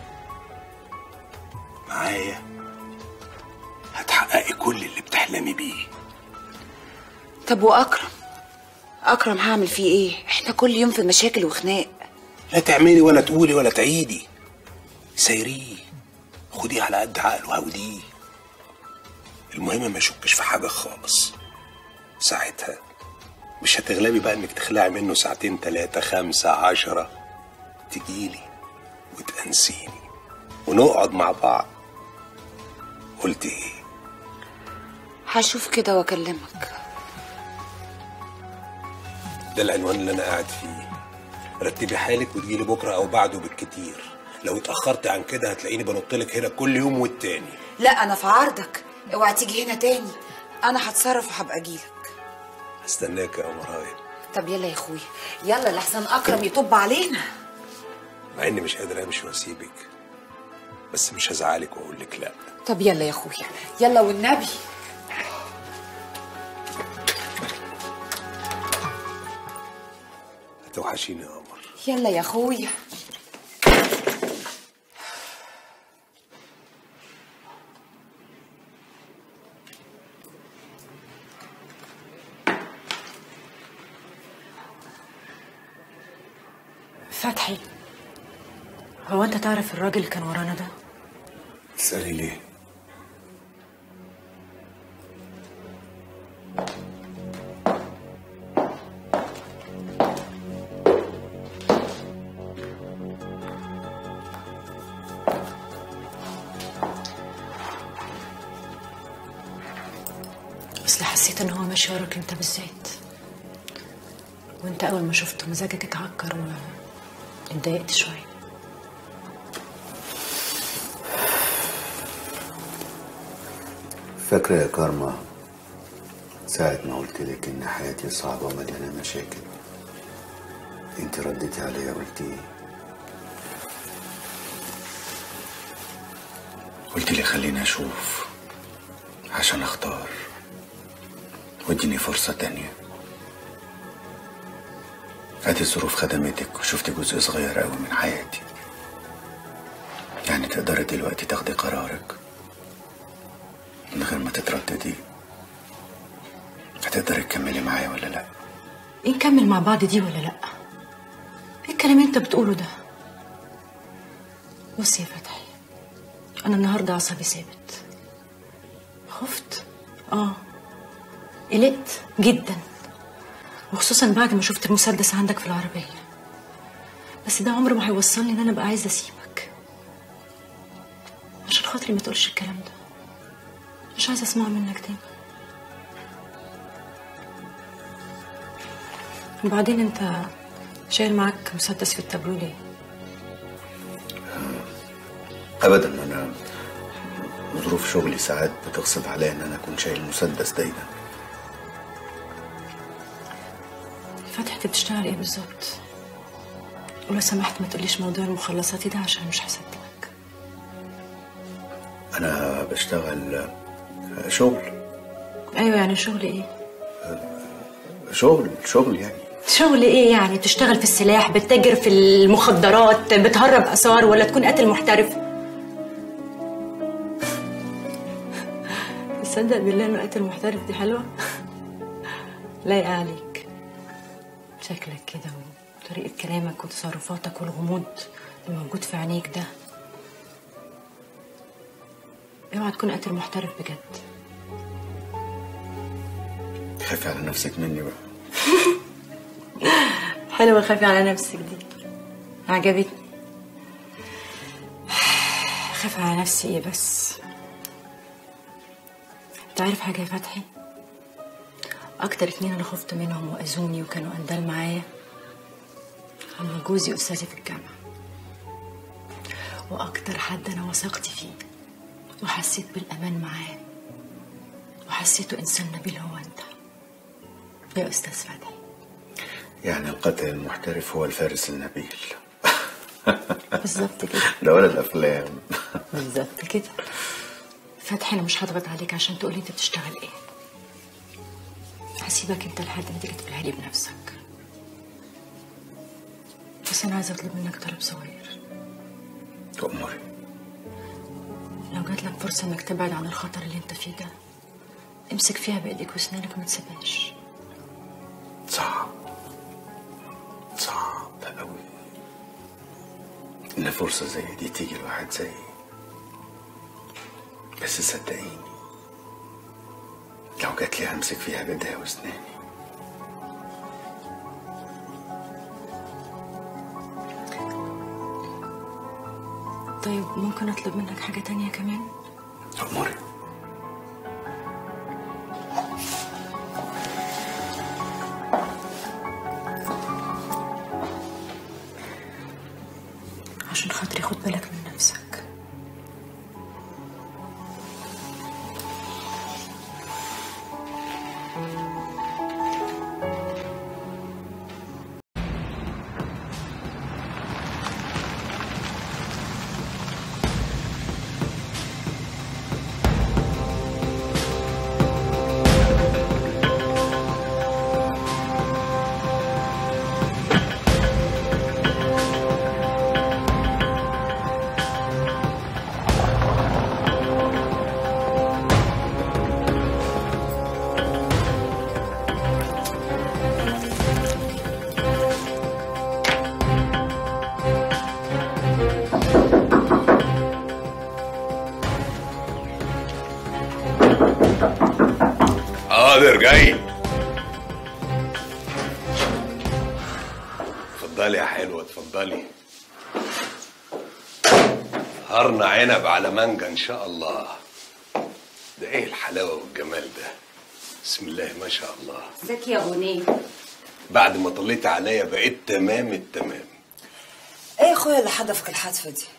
معايا هتحققي كل اللي بتحلمي بيه طب وأكرم أكرم هعمل فيه إيه؟ إحنا كل يوم في مشاكل وخناق لا تعملي ولا تقولي ولا تعيدي سيريه خديه على قد عقله وهوديه المهم ما يشكش في حاجة خالص ساعتها مش هتغلبي بقى انك تخلعي منه ساعتين تلاتة خمسة عشرة تجيلي وتأنسيني ونقعد مع بعض قلت ايه هشوف كده وأكلمك ده العنوان اللي انا قاعد فيه رتبي حالك وتجيلي بكرة او بعده بالكتير لو اتأخرت عن كده هتلاقيني بنطلك هنا كل يوم والتاني لا أنا في عرضك اوعى تيجي هنا تاني أنا هتصرف وهبقى أجيلك هستناك يا قمرايا طب يلا يا أخويا يلا لحسن أكرم يطب علينا مع اني مش قادر امشي واسيبك بس مش هزعلك واقول لك لا طب يلا يا أخويا يلا والنبي هتوحشيني يا قمر يلا يا أخويا فتحي هو انت تعرف الراجل اللي كان ورانا ده تسألي ليه اصل حسيت ان هو ماشي وراك انت بالذات وانت اول ما شفته مزاجك اتعكر واتضايقت شويه فاكرة يا كارما ساعة ما قلت لك إن حياتي صعبة ومليانة مشاكل أنت رديتي عليا قلتي إيه؟ قلت لي خليني أشوف عشان أختار واديني فرصة تانية ادي الظروف خدمتك وشفت جزء صغير قوي من حياتي يعني تقدري دلوقتي تاخدي قرارك من غير ما تترددي هتقدري تكملي معايا ولا لا ايه نكمل مع بعض دي ولا لا ايه الكلام اللي انت بتقوله ده بص يا فتحي انا النهارده اعصابي ثابت خفت اه قلقت جدا وخصوصا بعد ما شفت المسدس عندك في العربيه بس ده عمره ما هيوصلني ان انا ابقى عايزه اسيبك عشان خاطري ما تقولش الكلام ده مش عايزه اسمعه منك تاني وبعدين انت شايل معاك مسدس في التابلو ليه ابدا انا ظروف شغلي ساعات بتغصب عليا ان انا اكون شايل مسدس دايما فتحي انت بتشتغل ايه بالظبط ولو سمحت ما تقوليش موضوع المخلصات ده عشان مش هصدقك انا بشتغل آه، شغل ايوه يعني شغل ايه شغل شغل يعني شغل ايه يعني تشتغل في السلاح بتتاجر في المخدرات بتهرب اثار ولا تكون قاتل محترف تصدق بالله انه قاتل محترف دي حلوه لايقه عليك شكلك كده وطريقه كلامك وتصرفاتك والغموض اللي موجود في عينيك ده اوعى تكون قاتل محترف بجد خافي على نفسك مني بقى حلوة خافي على نفسك دي عجبتني خاف على نفسي ايه بس انت عارف حاجة يا فتحي اكتر اتنين انا خفت منهم واذوني وكانوا اندال معايا هم جوزي استاذي في الجامعة واكتر حد انا وثقت فيه وحسيت بالامان معاه وحسيته انسان نبيل هو انت يا استاذ فتحي يعني القاتل المحترف هو الفارس النبيل بالظبط كده ده ولا الافلام بالظبط كده فتحي انا مش هضغط عليك عشان تقولي انت بتشتغل ايه هسيبك انت لحد ما تيجي تقولها لي بنفسك بس انا عايزه اطلب منك طلب صغير تأمري لو جات لك فرصه انك تبعد عن الخطر اللي انت فيه ده امسك فيها بايديك واسنانك ما تسيبهاش صعب صعب قوي ان فرصة زي دي تيجي لواحد زيي بس صدقيني لو جات لي همسك فيها بايديا واسناني طيب ممكن اطلب منك حاجه تانية كمان تأمري عشان خاطري خد بالك من نفسك حاضر جاي اتفضلي يا حلوة اتفضلي هرنا عنب على مانجا ان شاء الله ده ايه الحلاوة والجمال ده بسم الله ما شاء الله ازيك يا غنيم بعد ما طليت عليا بقيت تمام التمام ايه يا اخويا اللي حدفك الحدفه دي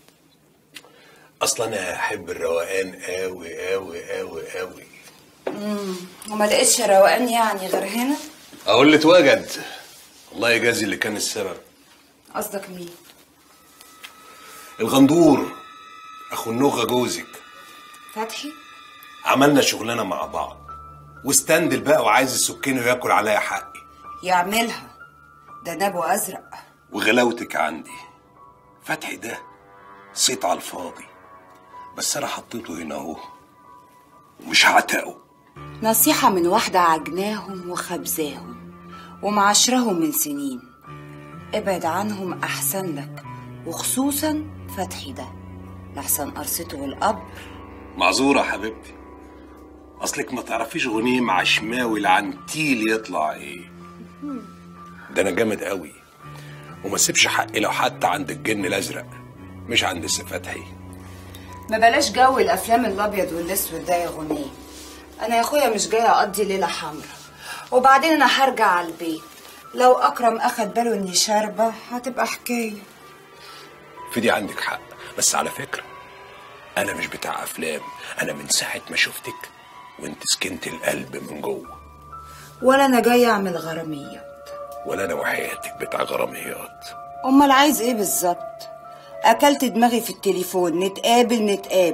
اصلا انا احب الروقان قوي قوي قوي قوي امم وما لقيتش روقان يعني غير هنا اقول اللي اتوجد الله يجازي اللي كان السبب قصدك مين الغندور اخو النوغه جوزك فتحي عملنا شغلانه مع بعض واستندل بقى وعايز السكينه ياكل عليا حقي يعملها ده نبو ازرق وغلاوتك عندي فتحي ده صيت على الفاضي بس انا حطيته هنا اهو ومش هعتقه نصيحة من واحدة عجناهم وخبزاهم ومعاشرهم من سنين ابعد عنهم أحسن لك وخصوصا فتحي ده لحسن قرصته والقبر معذوره يا حبيبتي اصلك ما تعرفيش غنيم عشماوي العنتيل يطلع ايه ده انا جامد قوي وما سيبش حقي لو حتى عند الجن الازرق مش عند السي فتحي ما بلاش جو الأفلام الأبيض والأسود ده يا غنيم أنا يا أخويا مش جاية أقضي ليلة حمرا وبعدين أنا هرجع على البيت لو أكرم أخد باله إني شاربة هتبقى حكاية في دي عندك حق بس على فكرة أنا مش بتاع أفلام أنا من ساعة ما شفتك وأنت سكنت القلب من جوه ولا أنا جاية أعمل غرامية ولا أنا وحياتك بتاع غراميات أمال عايز إيه بالظبط أكلت دماغي في التليفون نتقابل نتقابل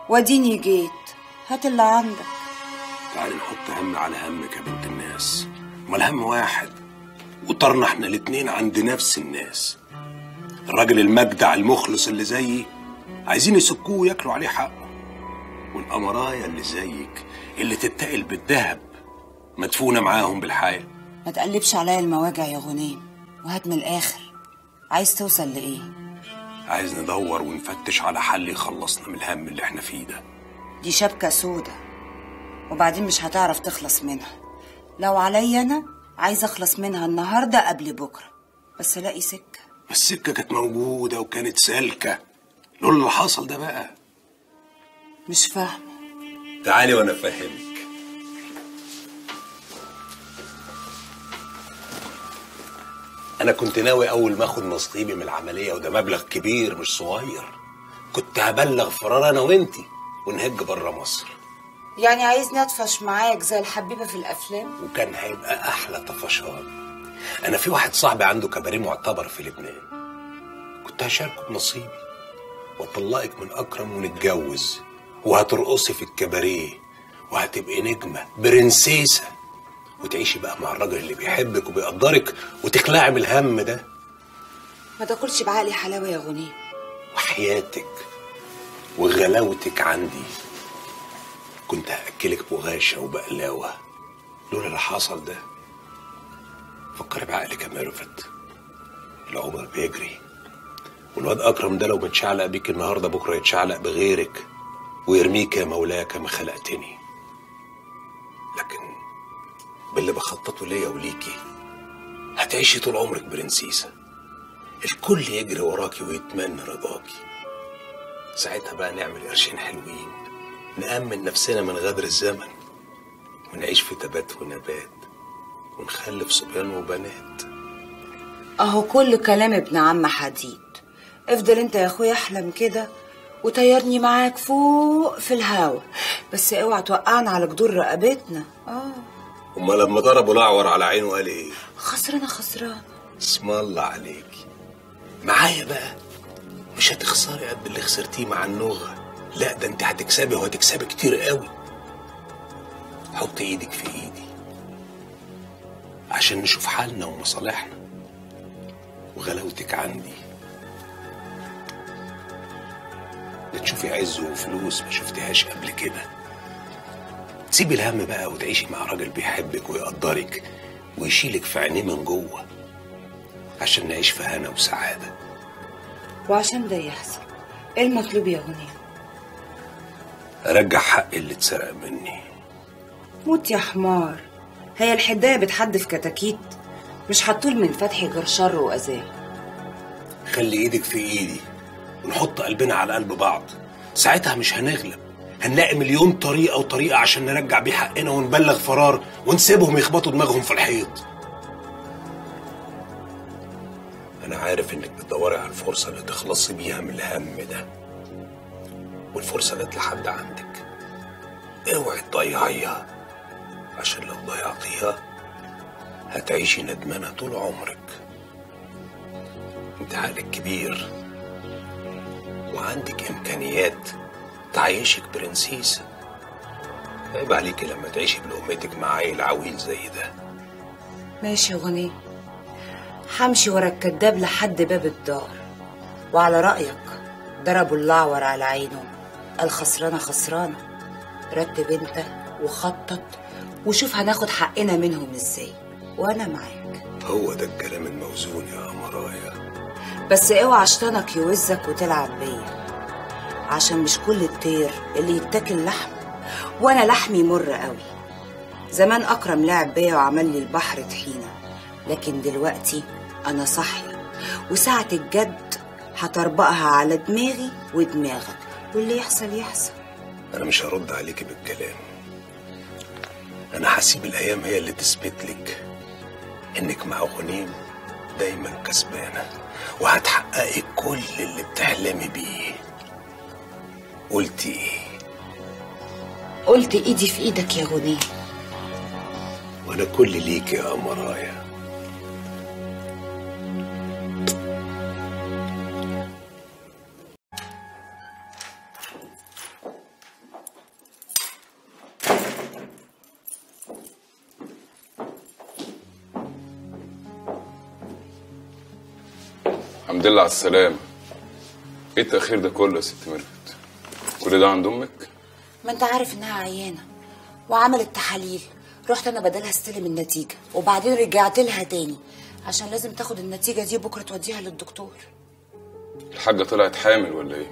وديني جيت هات اللي عندك تعالي نحط هم على همك يا بنت الناس ما الهم واحد وطرنا احنا الاتنين عند نفس الناس الراجل المجدع المخلص اللي زيي عايزين يسكوه وياكلوا عليه حقه والقمرايه اللي زيك اللي تتقل بالذهب مدفونه معاهم بالحياه ما تقلبش عليا المواجع يا غنيم وهات من الاخر عايز توصل لايه عايز ندور ونفتش على حل يخلصنا من الهم اللي احنا فيه ده دي شبكة سودة وبعدين مش هتعرف تخلص منها لو عليا انا عايزه اخلص منها النهارده قبل بكره بس الاقي سكه السكه كانت موجوده وكانت سالكه لولا اللي حصل ده بقى مش فاهمه تعالي وانا افهمك انا كنت ناوي اول ما اخد نصيبي من العمليه وده مبلغ كبير مش صغير كنت هبلغ فرار انا وانتي ونهج بره مصر يعني عايزني اطفش معاك زي الحبيبه في الافلام وكان هيبقى احلى طفشان انا في واحد صاحبي عنده كباريه معتبر في لبنان كنت هشاركه بنصيبي واطلقك من اكرم ونتجوز وهترقصي في الكباريه وهتبقي نجمه برنسيسه وتعيشي بقى مع الراجل اللي بيحبك وبيقدرك وتخلعي من الهم ده ما تاكلش بعقلي حلاوه يا غنيم وحياتك وغلاوتك عندي كنت هاكلك بغاشه وبقلاوه لولا اللي حصل ده فكري بعقلك يا ميرفت العمر بيجري والواد اكرم ده لو متشعلق بيك النهارده بكره يتشعلق بغيرك ويرميك يا مولاي كما خلقتني لكن باللي بخططه ليا وليكي هتعيشي طول عمرك برنسيسة الكل يجري وراكي ويتمنى رضاكي ساعتها بقى نعمل قرشين حلوين نأمن نفسنا من غدر الزمن ونعيش في تبات ونبات ونخلف صبيان وبنات اهو كل كلام ابن عم حديد افضل انت يا اخويا احلم كده وطيرني معاك فوق في الهوا بس اوعى توقعنا على جدور رقبتنا اه وما لما ضربوا الاعور على عينه قال ايه خسرانه خسرانه اسم الله عليكي معايا بقى مش هتخسري قد اللي خسرتيه مع النغة لا ده انت هتكسبي وهتكسبي كتير قوي حط ايدك في ايدي عشان نشوف حالنا ومصالحنا وغلاوتك عندي بتشوفي عز وفلوس ما شفتهاش قبل كده تسيبي الهم بقى وتعيشي مع راجل بيحبك ويقدرك ويشيلك في عينيه من جوه عشان نعيش في هنا وسعادة وعشان ده يحصل ايه المطلوب يا غنيم أرجع حق اللي اتسرق مني موت يا حمار هي الحدايه بتحدف كتاكيت مش هتطول من فتحي غير شر واذاه خلي ايدك في ايدي ونحط قلبنا على قلب بعض ساعتها مش هنغلب هنلاقي مليون طريقة وطريقة عشان نرجع بيه حقنا ونبلغ فرار ونسيبهم يخبطوا دماغهم في الحيط أنا عارف إنك بتدوري على الفرصة اللي تخلصي بيها من الهم ده والفرصة جت لحد عندك اوعي تضيعيها عشان لو ضيعتيها هتعيشي ندمانة طول عمرك انت عقلك كبير وعندك إمكانيات تعيشك برنسيسة عيب عليكي لما تعيشي بلقمتك مع عيل عويل زي ده ماشي يا غنيم همشي ورا الكداب لحد باب الدار وعلى رأيك ضربوا الأعور على عينه الخسرانة خسرانة رتب انت وخطط وشوف هناخد حقنا منهم ازاي وانا معاك هو ده الكلام الموزون يا أمرايا بس اوعى عشتانك يوزك وتلعب بيا عشان مش كل الطير اللي يتاكل لحم وانا لحمي مر قوي زمان اكرم لعب بيا وعمل لي البحر طحينه لكن دلوقتي انا صاحيه وساعه الجد هطربقها على دماغي ودماغك واللي يحصل يحصل أنا مش هرد عليكي بالكلام أنا هسيب الأيام هي اللي تثبت لك إنك مع غنيم دايما كسبانة وهتحققي كل اللي بتحلمي بيه قلتي إيه؟ قلت ايدي في ايدك يا غنيم وأنا كل ليك يا أمرايا الحمد لله على السلامة ايه التأخير ده كله يا ست ميرفت؟ كل ده عند أمك؟ ما انت عارف انها عيانه وعملت تحاليل رحت انا بدلها استلم النتيجه وبعدين رجعت لها تاني عشان لازم تاخد النتيجه دي بكره توديها للدكتور الحاجة طلعت حامل ولا ايه؟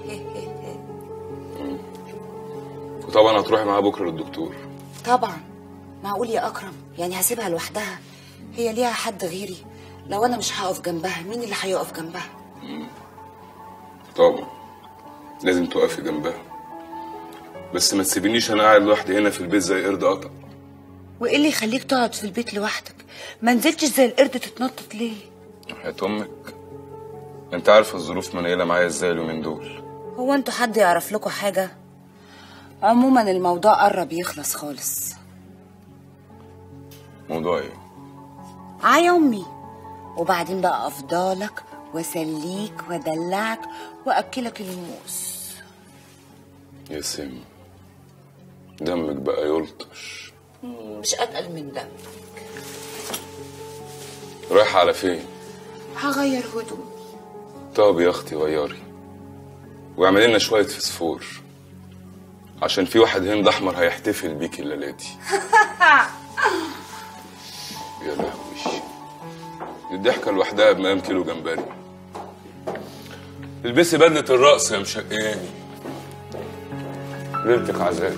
مم. وطبعا هتروحي معاها بكرة للدكتور طبعا معقول يا اكرم يعني هسيبها لوحدها هي ليها حد غيري لو انا مش هقف جنبها مين اللي هيقف جنبها طبعا لازم تقفي جنبها بس ما تسيبينيش انا قاعد لوحدي هنا في البيت زي قرد قطع وايه اللي يخليك تقعد في البيت لوحدك ما نزلتش زي القرد تتنطط ليه حياة امك انت عارفه الظروف منيله معايا ازاي اليومين دول هو انتوا حد يعرف لكم حاجه عموما الموضوع قرب يخلص خالص موضوع ايه عيا امي وبعدين بقى افضلك واسليك وادلعك واكلك الموس يا سم دمك بقى يلطش مم، مش اتقل من ده رايحه على فين هغير هدوم طب يا اختي غيري واعملي لنا شويه فسفور عشان في واحد هند احمر هيحتفل بيكي الليله دي يا لهوي دي الضحكه لوحدها بمقام كيلو جمبري البسي بدله الرقص يا مشقياني ليلتك عذاب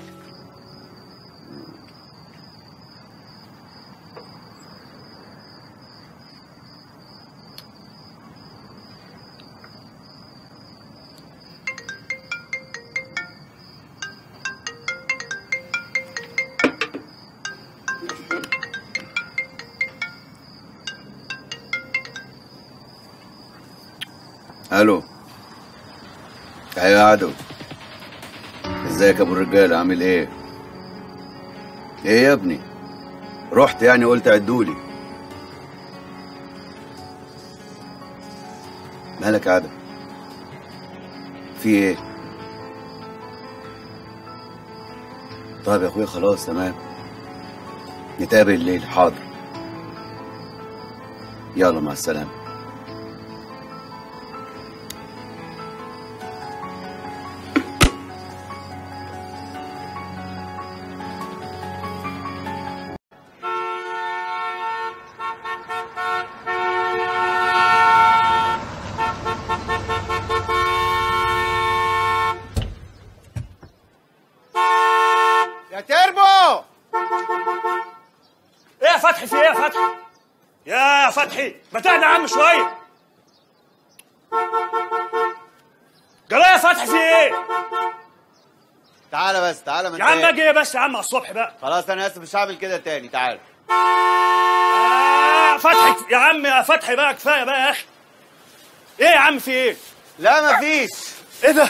الو ايوه يا عدو ازيك يا ابو الرجاله عامل ايه ايه يا ابني رحت يعني قلت عدولي مالك يا عدو في ايه طيب يا اخويا خلاص تمام نتقابل الليل حاضر يلا مع السلامه يا تربو ايه يا فتحي في ايه يا فتحي يا فتحي ما تهدى يا عم شويه قال إيه يا فتحي في ايه تعالى بس تعالى من يا عم تاني. اجي إيه بس يا عم على الصبح بقى خلاص انا اسف مش هعمل كده تاني تعالى يا فتحي يا عم يا فتحي بقى كفايه بقى يا اخي ايه يا عم في ايه لا مفيش ايه ده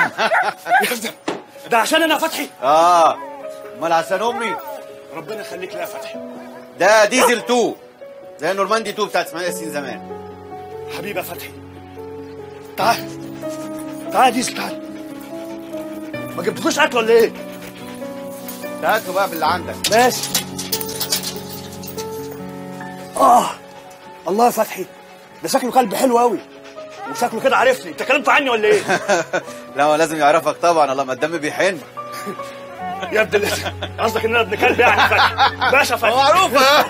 ده عشان انا فتحي اه امال عشان امي ربنا يخليك لي يا فتحي ده ديزل 2 زي نورماندي 2 بتاعت اسماعيل ياسين زمان حبيبي يا فتحي تعال تعال يا ديزل تعال ما جبتلوش اكل ولا ايه هاته بقى باللي عندك ماشي اه الله يا فتحي ده شكله كلب حلو قوي وشكله كده عارفني انت كلمت عني ولا ايه لا هو لازم يعرفك طبعا الله ما الدم بيحن يا ابن ال- قصدك ان انا ابن كلب يعني فتحي باشا فتحي معروفة.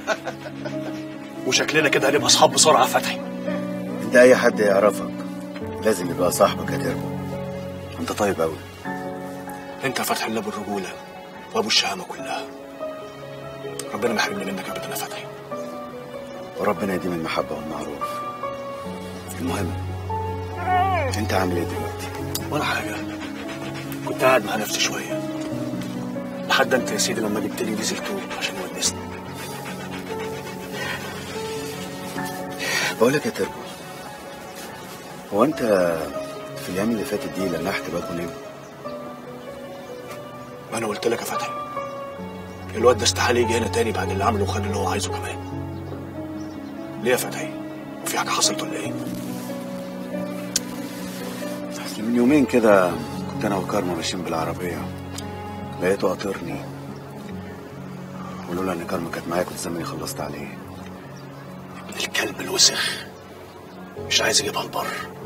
وشكلنا كده هنبقى اصحاب بسرعه يا فتحي انت اي حد يعرفك لازم يبقى صاحبك يا تربو انت طيب قوي انت فتح الله بالرجوله وابو الشهامه كلها ربنا ما يحرمني منك ابدا يا فتحي وربنا يديم المحبه والمعروف المهم انت عامل ايه دلوقتي ولا حاجه كنت قاعد مع نفسي شويه لحد انت يا سيدي لما جبت لي ديزل توب عشان يونسني بقول لك يا تربو هو انت في الايام اللي فاتت دي لمحت بقى ونمت ما انا قلت لك يا فتحي الواد ده استحال يجي هنا تاني بعد اللي عمله وخد اللي هو عايزه كمان ليه يا فتحي في حاجه حصلت ولا ايه أصل من يومين كده كنت انا وكارما ماشيين بالعربيه لقيته قاطرني ولولا ان كارما كانت معايا كنت زماني خلصت عليه الكلب الوسخ مش عايز اجيبها البر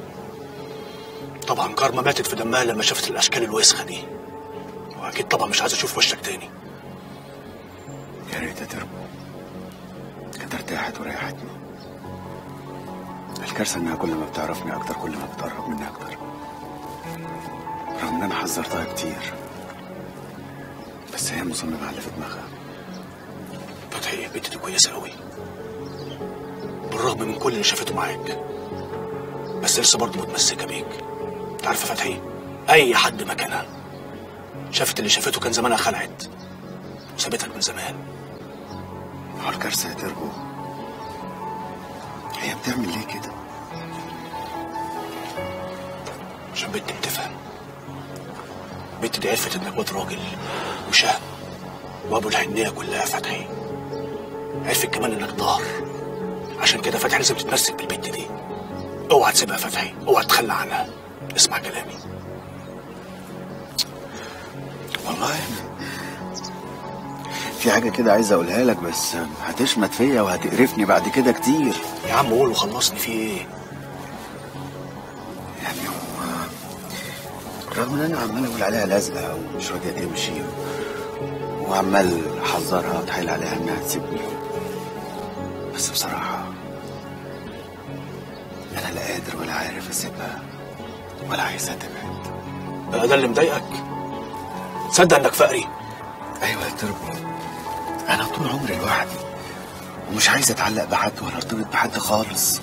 طبعا كارما ماتت في دمها لما شافت الاشكال الوسخه دي واكيد طبعا مش عايز اشوف وشك تاني يا ريت يا تربو كانت ارتاحت وريحتني الكارثة إنها كل ما بتعرفني أكتر كل ما بتقرب مني أكتر رغم إن أنا حذرتها كتير بس هي مصممة على اللي في دماغها فتحي البنت دي كويسه قوي بالرغم من كل اللي شافته معاك بس لسه برضه متمسكه بيك انت عارف يا فتحي اي حد مكانها شافت اللي شافته كان زمانها خلعت وسابتك من زمان هو الكارثة يا تربو هي بتعمل ليه كده؟ عشان بنت بتفهم البنت دي عرفت انك واد راجل وشهم وابو الحنيه كلها يا فتحي عرفت كمان انك ضار عشان كده فتحي لازم تتمسك بالبنت دي اوعى تسيبها يا فتحي اوعى تتخلى عنها اسمع كلامي والله في حاجة كده عايز أقولها لك بس هتشمت فيا وهتقرفني بعد كده كتير يا عم قول وخلصني في ايه يعني هو رغم ان انا عمال اقول عليها لازقه ومش راضيه تمشي وعمال احذرها واتحايل عليها انها تسيبني بس بصراحه انا لا قادر ولا عارف اسيبها ولا عايزها تبعد بقى ده اللي مضايقك تصدق انك فقري ايوه يا تربو انا طول عمري لوحدي ومش عايز اتعلق بحد ولا ارتبط بحد خالص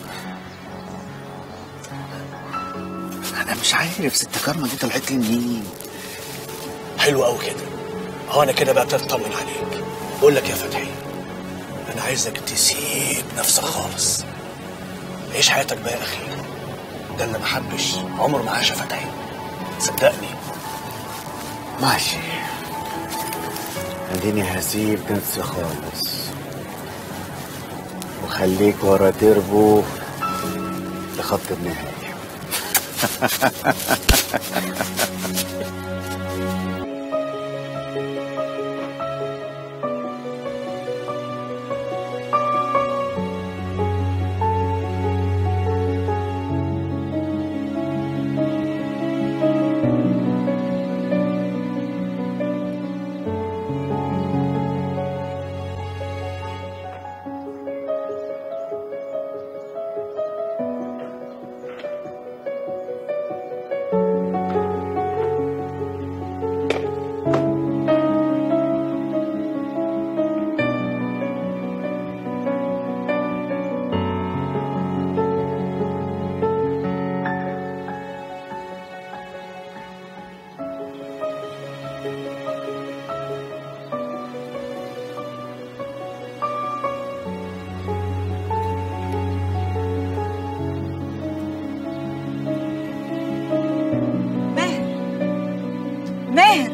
انا مش عارف ست كارما دي طلعت لي منين حلو قوي كده هو انا كده بقى تطمن عليك بقول لك يا فتحي انا عايزك تسيب نفسك خالص عيش حياتك بقى يا اخي ده اللي ما حبش عمره ما عاش يا فتحي صدقني ماشي اديني هسيب نفسي خالص وخليك ورا تربو لخط النهاية ماهر ماهر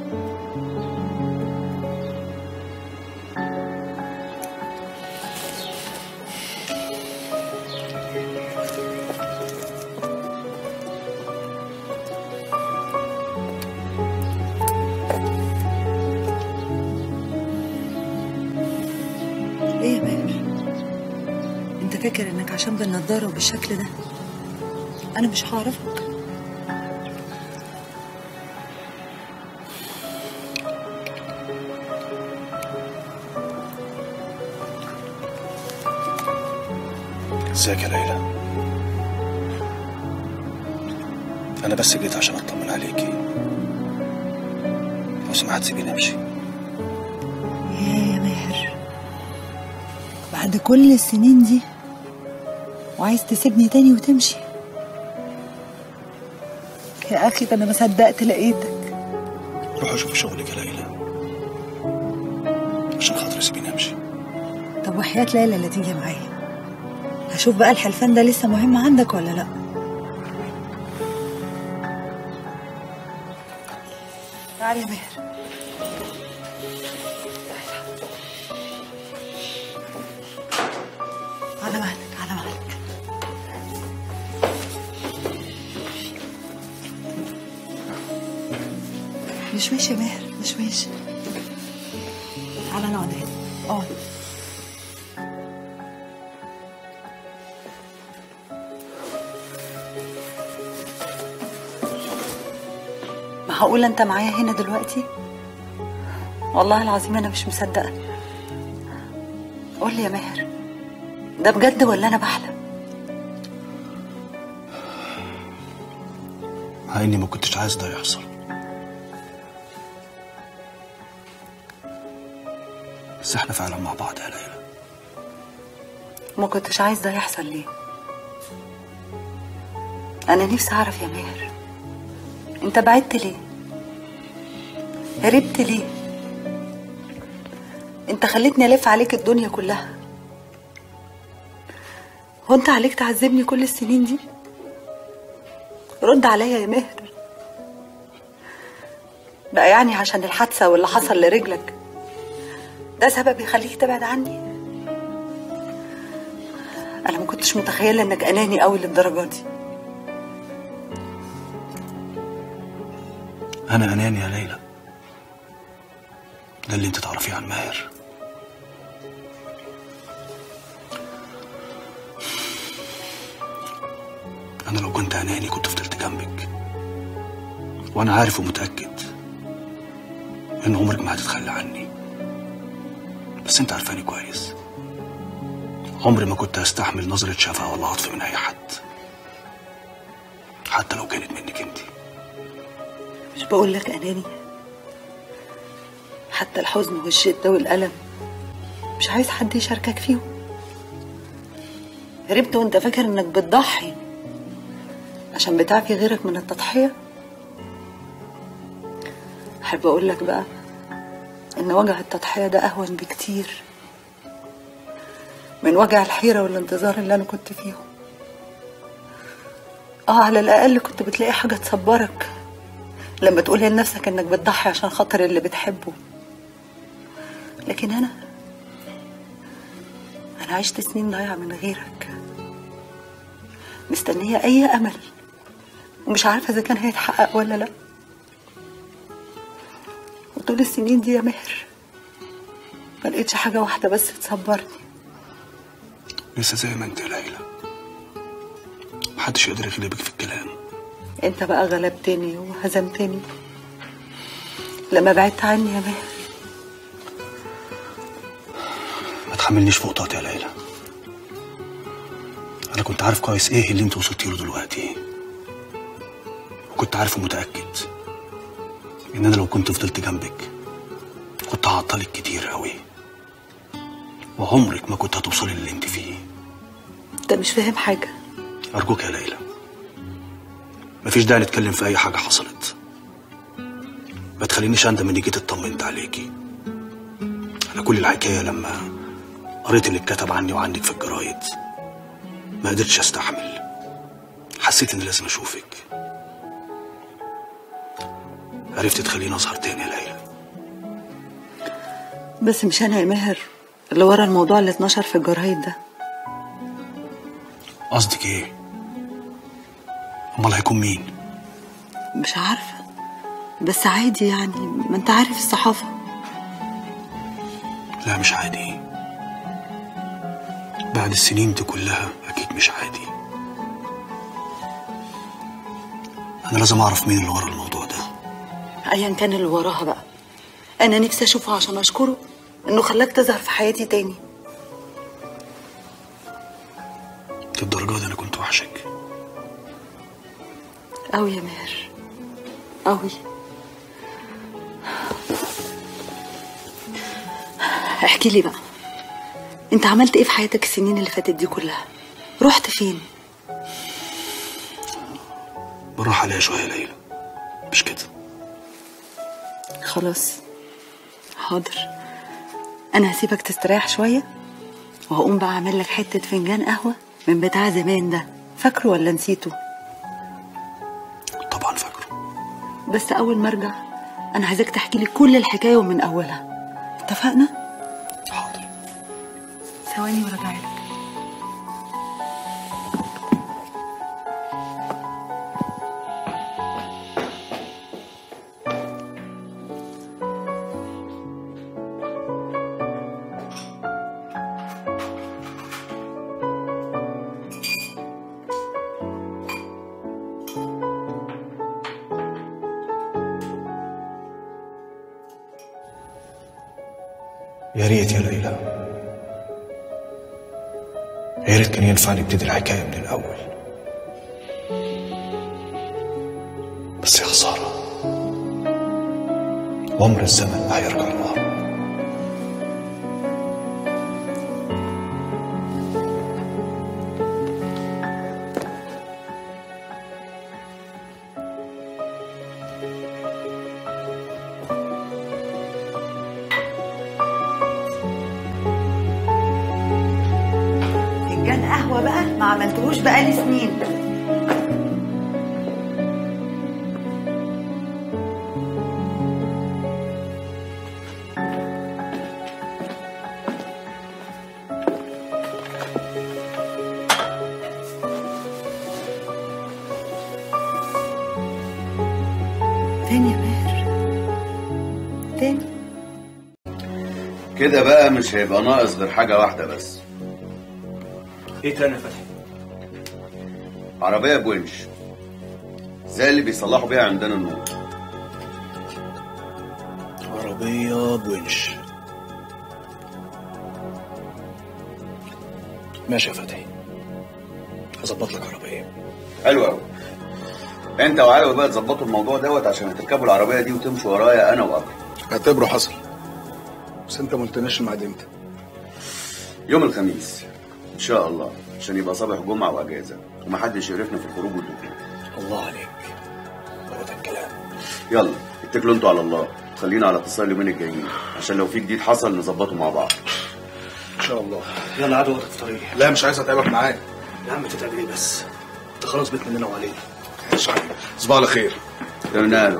ايه يا ماهر انت فاكر انك عشان بالنضاره وبالشكل ده انا مش هعرفك ازيك يا ليلى انا بس جيت عشان اطمن عليكي لو سمحت سيبيني امشي يا يا ماهر بعد كل السنين دي وعايز تسيبني تاني وتمشي يا اخي ده انا ما صدقت لقيتك روح شوف شغلك يا ليلى عشان خاطري سيبيني امشي طب وحياة ليلى اللي تيجي معايا هشوف بقى الحلفان ده لسه مهم عندك ولا لا تعالي يا ماهر على مهلك على مهلك مش ماشي يا ماهر مش ماشي تعالى نقعد هنا اقعد معقولة انت معايا هنا دلوقتي والله العظيم انا مش مصدقة قول لي يا ماهر ده بجد ولا انا بحلم مع اني ما كنتش عايز ده يحصل بس احنا فعلا مع بعض يا ليلى ما كنتش عايز ده يحصل ليه انا نفسي اعرف يا ماهر انت بعدت ليه هربت ليه انت خليتني الف عليك الدنيا كلها هو انت عليك تعذبني كل السنين دي رد عليا يا ماهر بقى يعني عشان الحادثه واللي حصل لرجلك ده سبب يخليك تبعد عني انا ما كنتش متخيله انك اناني قوي للدرجه دي انا اناني يا ليلى ده اللي انت تعرفيه عن ماهر انا لو كنت اناني كنت فضلت جنبك وانا عارف ومتاكد ان عمرك ما هتتخلى عني بس انت عارفاني كويس عمري ما كنت هستحمل نظرة شفقة ولا عطف من أي حد حتى لو كانت منك انت مش بقول لك اناني حتى الحزن والشده والالم مش عايز حد يشاركك فيهم هربت وانت فاكر انك بتضحي عشان بتعفي غيرك من التضحيه احب اقول لك بقى ان وجع التضحيه ده اهون بكتير من وجع الحيره والانتظار اللي انا كنت فيهم اه على الاقل كنت بتلاقي حاجه تصبرك لما تقول لنفسك انك بتضحي عشان خاطر اللي بتحبه لكن انا انا عشت سنين ضايعه من غيرك مستنيه اي امل ومش عارفه اذا كان هيتحقق ولا لا وطول السنين دي يا مهر ما لقيتش حاجه واحده بس تصبرني لسه زي ما انت يا ليلى محدش يقدر يغلبك في الكلام انت بقى غلبتني وهزمتني لما بعدت عني يا ماهر ما تحملنيش فوق طاقتي يا ليلى انا كنت عارف كويس ايه اللي انت وصلتي له دلوقتي وكنت عارف ومتاكد ان انا لو كنت فضلت جنبك كنت هعطلك كتير قوي وعمرك ما كنت هتوصلي للي انت فيه انت مش فاهم حاجه ارجوك يا ليلى مفيش داعي نتكلم في اي حاجه حصلت ما تخلينيش اندم اني جيت اطمنت عليكي انا كل الحكايه لما قريت اللي اتكتب عني وعنك في الجرايد ما قدرتش استحمل حسيت اني لازم اشوفك عرفت تخليني اظهر تاني يا ليلى بس مش انا يا ماهر اللي ورا الموضوع اللي اتنشر في الجرايد ده قصدك ايه امال هيكون مين مش عارفه بس عادي يعني ما انت عارف الصحافه لا مش عادي بعد السنين دي كلها اكيد مش عادي انا لازم اعرف مين اللي ورا الموضوع ده ايا كان اللي وراها بقى انا نفسي اشوفه عشان اشكره انه خلاك تظهر في حياتي تاني للدرجه دي انا كنت وحشك قوي يا ماهر قوي احكي لي بقى انت عملت ايه في حياتك السنين اللي فاتت دي كلها رحت فين بالراحه عليا شويه يا ليلى مش كده خلاص حاضر انا هسيبك تستريح شويه وهقوم بقى اعمل لك حته فنجان قهوه من بتاع زمان ده فاكره ولا نسيته طبعا فاكره بس اول ما ارجع انا عايزاك تحكي لي كل الحكايه ومن اولها اتفقنا حاضر ثواني وراجع لك يا ريت يا ليلى يا ريت كان ينفع نبتدي الحكاية من الأول بس يا خسارة عمر الزمن ما هيرجع لورا فنجان قهوة بقى ما عملتهوش بقالي سنين تاني يا ماهر تاني كده بقى مش هيبقى ناقص غير حاجة واحدة بس ايه تاني يا فتحي؟ عربية بونش زي اللي بيصلحوا بيها عندنا النور عربية بونش ماشي يا فتحي هظبط لك عربية حلو قوي انت وعلوي بقى تظبطوا الموضوع دوت عشان هتركبوا العربية دي وتمشوا ورايا انا واكرم اعتبره حصل بس انت ما قلتناش الميعاد امتى يوم الخميس ان شاء الله عشان يبقى صباح جمعة واجازة ومحدش يعرفنا في الخروج والدخول الله عليك هو ده الكلام يلا اتكلوا انتوا على الله خلينا على اتصال اليومين الجايين عشان لو في جديد حصل نظبطه مع بعض ان شاء الله يلا عاد وقتك في طريقي لا مش عايز اتعبك معايا يا عم تتعب ايه بس انت خلاص بيت مننا وعلينا مش عارف صباح على خير تمام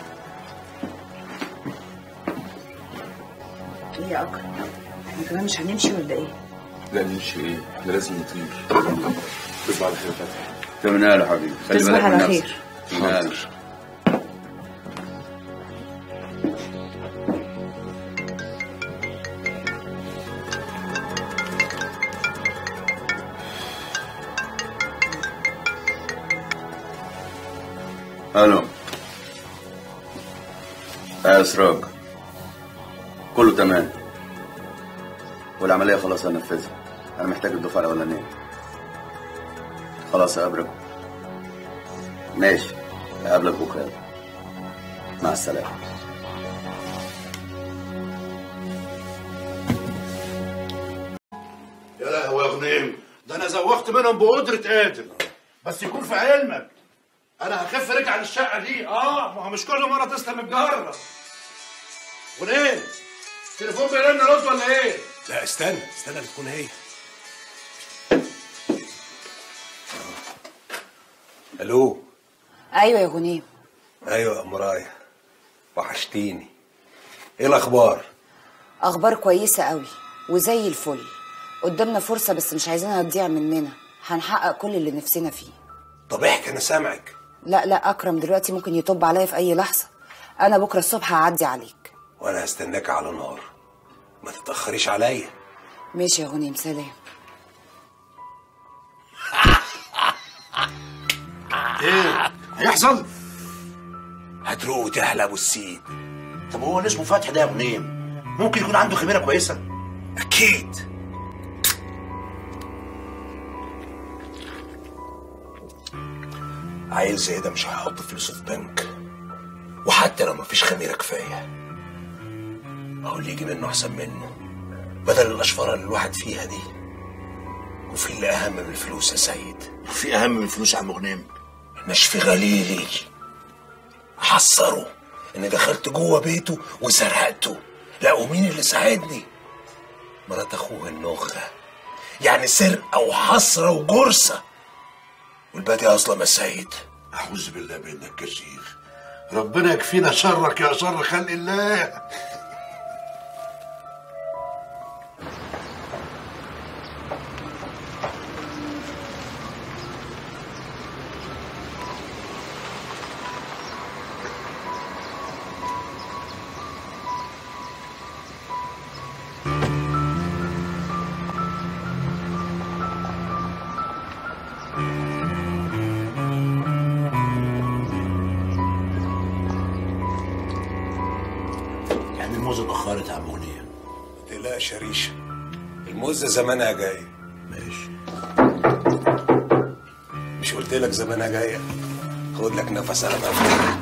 ايه يا اكرم احنا كمان مش هنمشي ولا ايه لا نمشي ايه احنا لازم نطير تصبح على خير يا فتحي تمام يا حبيبي خلي تصبح بالك من على نفسك خير. تمام. الو يا اسراج كله تمام والعمليه خلاص هنفذها انا محتاج الدفعه الاولانيه خلاص اقابلك ماشي اقابلك بكره مع السلامه يا لهوي يا غنيم ده انا زوغت منهم بقدرة قادر بس يكون في علمك انا هخف رجع للشقه دي اه ما هو مش كل مره تسلم الجره غنيم تليفون بيرن رد ولا ايه؟ لا استنى استنى تكون هي الو ايوه يا غنيم ايوه يا ام رايه وحشتيني ايه الاخبار اخبار كويسه قوي وزي الفل قدامنا فرصه بس مش عايزينها تضيع مننا هنحقق كل اللي نفسنا فيه طب احكي انا سامعك لا لا اكرم دلوقتي ممكن يطب عليا في اي لحظه انا بكره الصبح هعدي عليك وانا هستناك على نار ما تتاخريش عليا ماشي يا غنيم سلام ايه هيحصل؟ هتروق وتحلى ابو السيد طب هو اللي اسمه فتحي ده يا غنيم ممكن يكون عنده خبره كويسه اكيد عيل زي ده مش هيحط فلوسه في بنك وحتى لو مفيش خميره كفايه هو اللي يجي منه احسن منه بدل الاشفاره اللي الواحد فيها دي وفي اللي اهم من الفلوس يا سيد في اهم من الفلوس يا عم غنيم نشفي غليلي حصره اني دخلت جوه بيته وسرقته لا ومين اللي ساعدني مرات اخوه النخه يعني سرقه وحسره وجرسه والباقي اصلا يا سيد اعوذ بالله منك يا شيخ ربنا يكفينا شرك يا شر خلق الله يعني الموزة اتأخرت يا عم غنيم تقلقش يا ريشه الموزه زمانها جايه ماشي مش قلت لك زمانها جايه خد لك نفس على مفتاح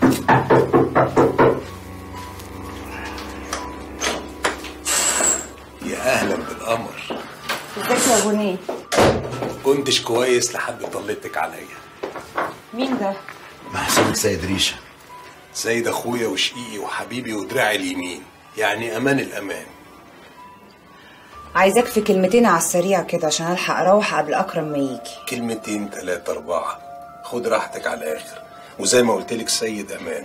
يا اهلا بالقمر ازيك يا غنيه كنتش كويس لحد طلتك عليا مين ده محسنك سيد ريشه سيد اخويا وشقيقي وحبيبي ودراعي اليمين يعني امان الامان عايزاك في كلمتين على السريع كده عشان الحق اروح قبل اكرم ما يجي كلمتين تلاتة أربعة خد راحتك على الآخر وزي ما قلت لك سيد أمان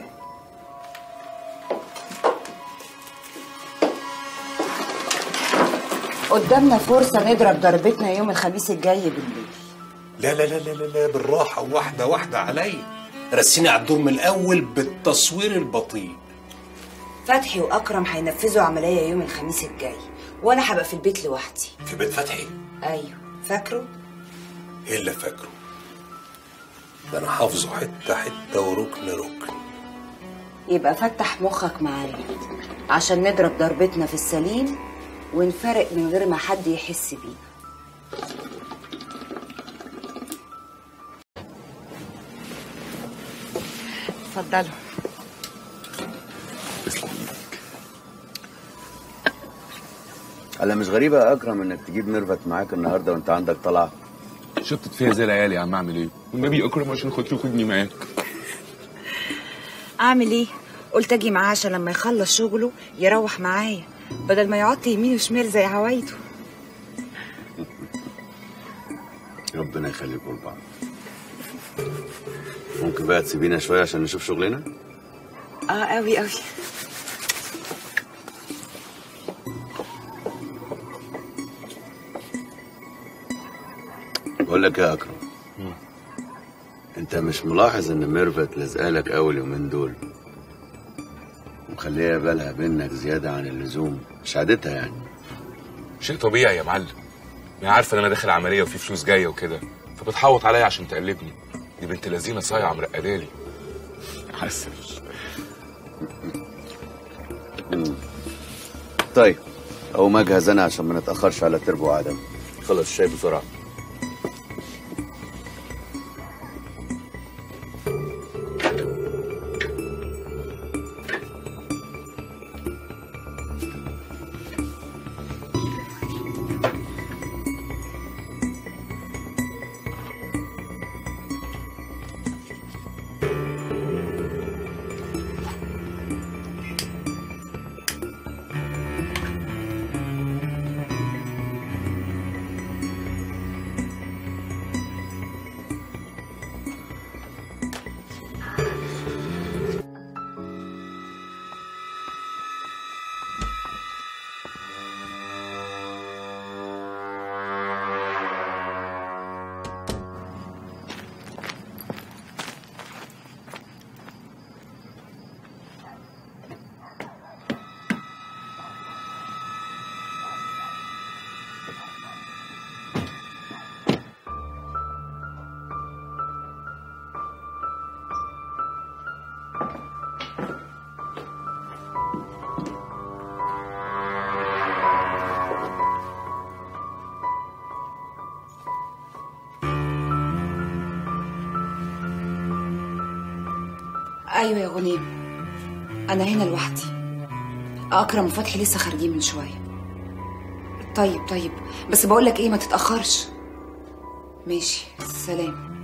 قدامنا فرصه نضرب ضربتنا يوم الخميس الجاي بالليل لا لا لا لا لا, لا بالراحة واحدة واحدة عليا رسيني على الدور من الأول بالتصوير البطيء فتحي واكرم هينفذوا عمليه يوم الخميس الجاي وانا هبقى في البيت لوحدي في بيت فتحي ايوه فاكره إيه اللي فاكره ده أنا حافظه حتة حتة وركن ركن يبقى فتح مخك معايا عشان نضرب ضربتنا في السليم ونفرق من غير ما حد يحس بينا اتفضلوا الا مش غريبه يا اكرم انك تجيب ميرفت معاك النهارده وانت عندك طلعه شطت فيها زي العيال يا عم اعمل ايه والنبي اكرم عشان خاطري خدني معاك اعمل ايه قلت اجي معاه عشان لما يخلص شغله يروح معايا بدل ما يقعد يمين وشمال زي عوايده ربنا يخليكم لبعض ممكن بقى تسيبينا شويه عشان نشوف شغلنا اه قوي قوي بقول لك إيه يا اكرم انت مش ملاحظ ان ميرفت لازقالك اول يومين دول ومخليه بالها بينك زياده عن اللزوم مش عادتها يعني شيء طبيعي يا معلم ما هي عارفه ان انا داخل عمليه وفي فلوس جايه وكده فبتحوط عليا عشان تقلبني دي بنت لذينه صايعه مرقدالي حاسس طيب اقوم اجهز انا عشان ما نتاخرش على تربو عدم خلص الشاي بسرعه ايوه يا غنيم انا هنا لوحدي اكرم وفتحي لسه خارجين من شويه طيب طيب بس بقول لك ايه ما تتاخرش ماشي سلام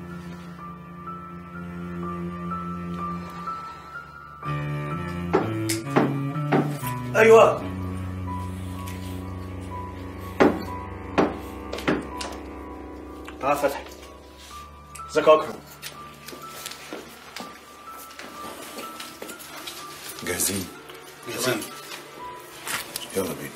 ايوه تعال فتحي ازيك يا اكرم جاهزين جاهزين يلا بينا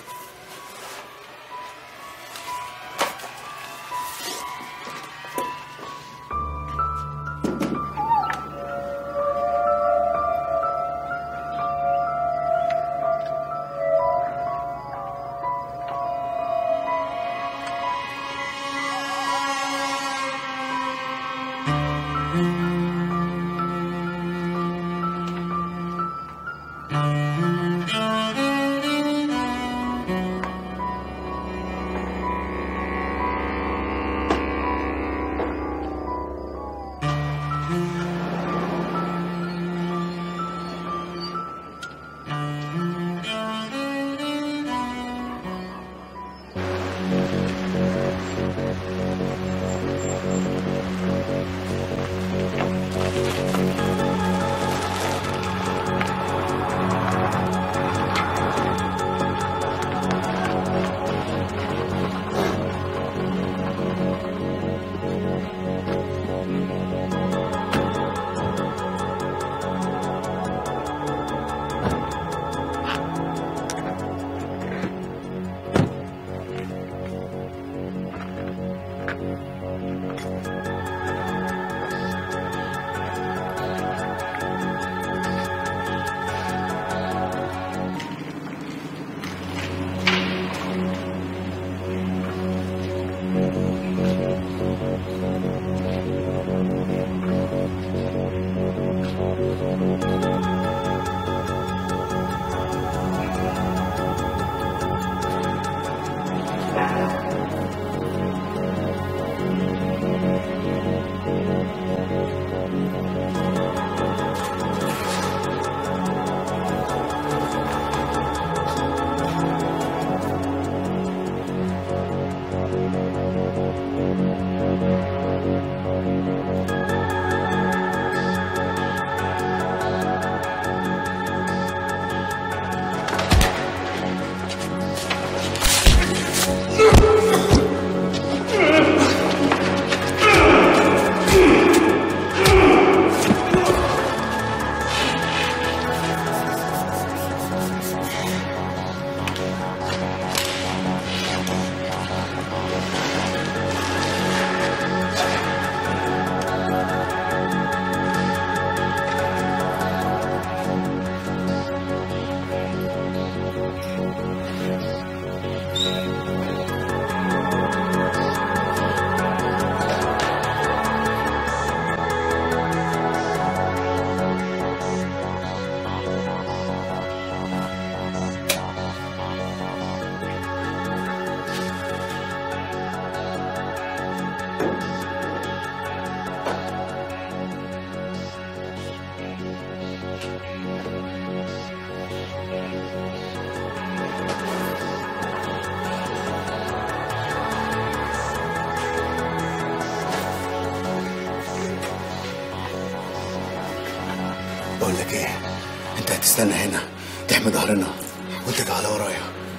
نستنى هنا تحمي ظهرنا وانت تعالى ورايا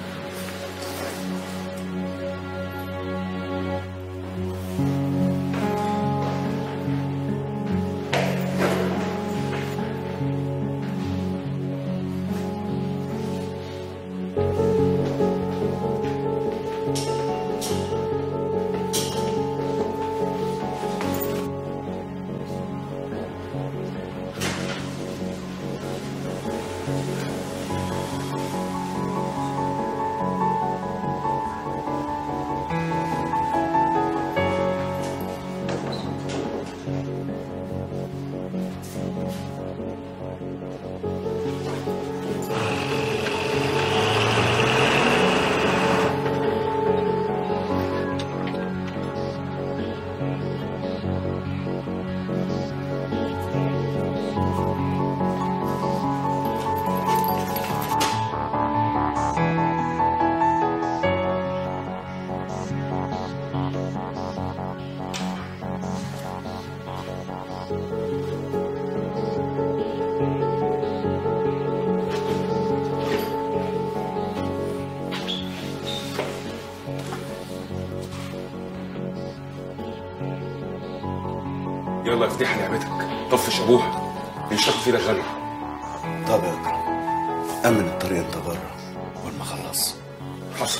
يلا افتح لعبتك طفش ابوها ينشق في ايدك غالية طب يا اكرم امن الطريق انت بره ولما اخلص حصل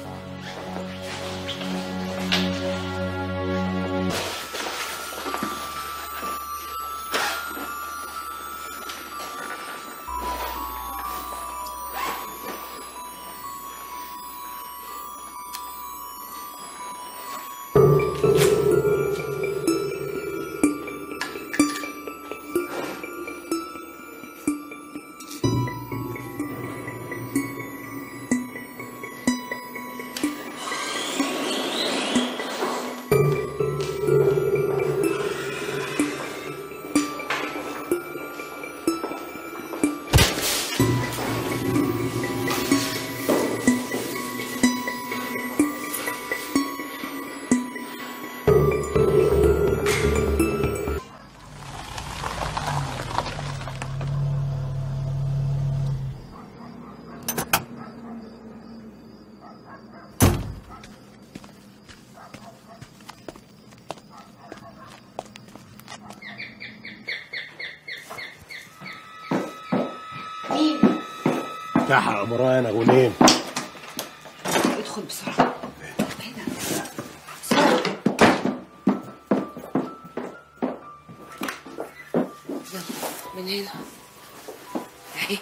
مين؟ افتحها يا مرايا غنيم ادخل بسرعة من هنا اهي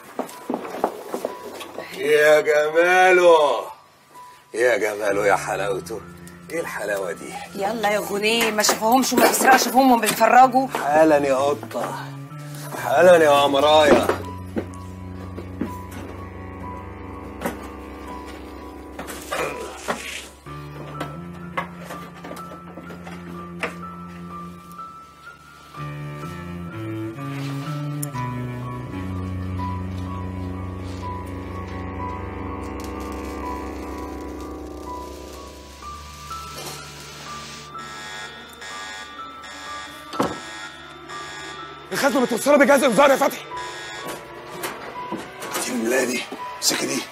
يا جماله يا جماله يا حلاوته ايه الحلاوه دي يلا يا غنيم ما شافوهمش وما بيسرقش شافوهم وهم بيتفرجوا حالا يا قطه حالا يا مرايا الخزنه متوصله بجهاز انذار يا فتحي دي ميلادي سكي دي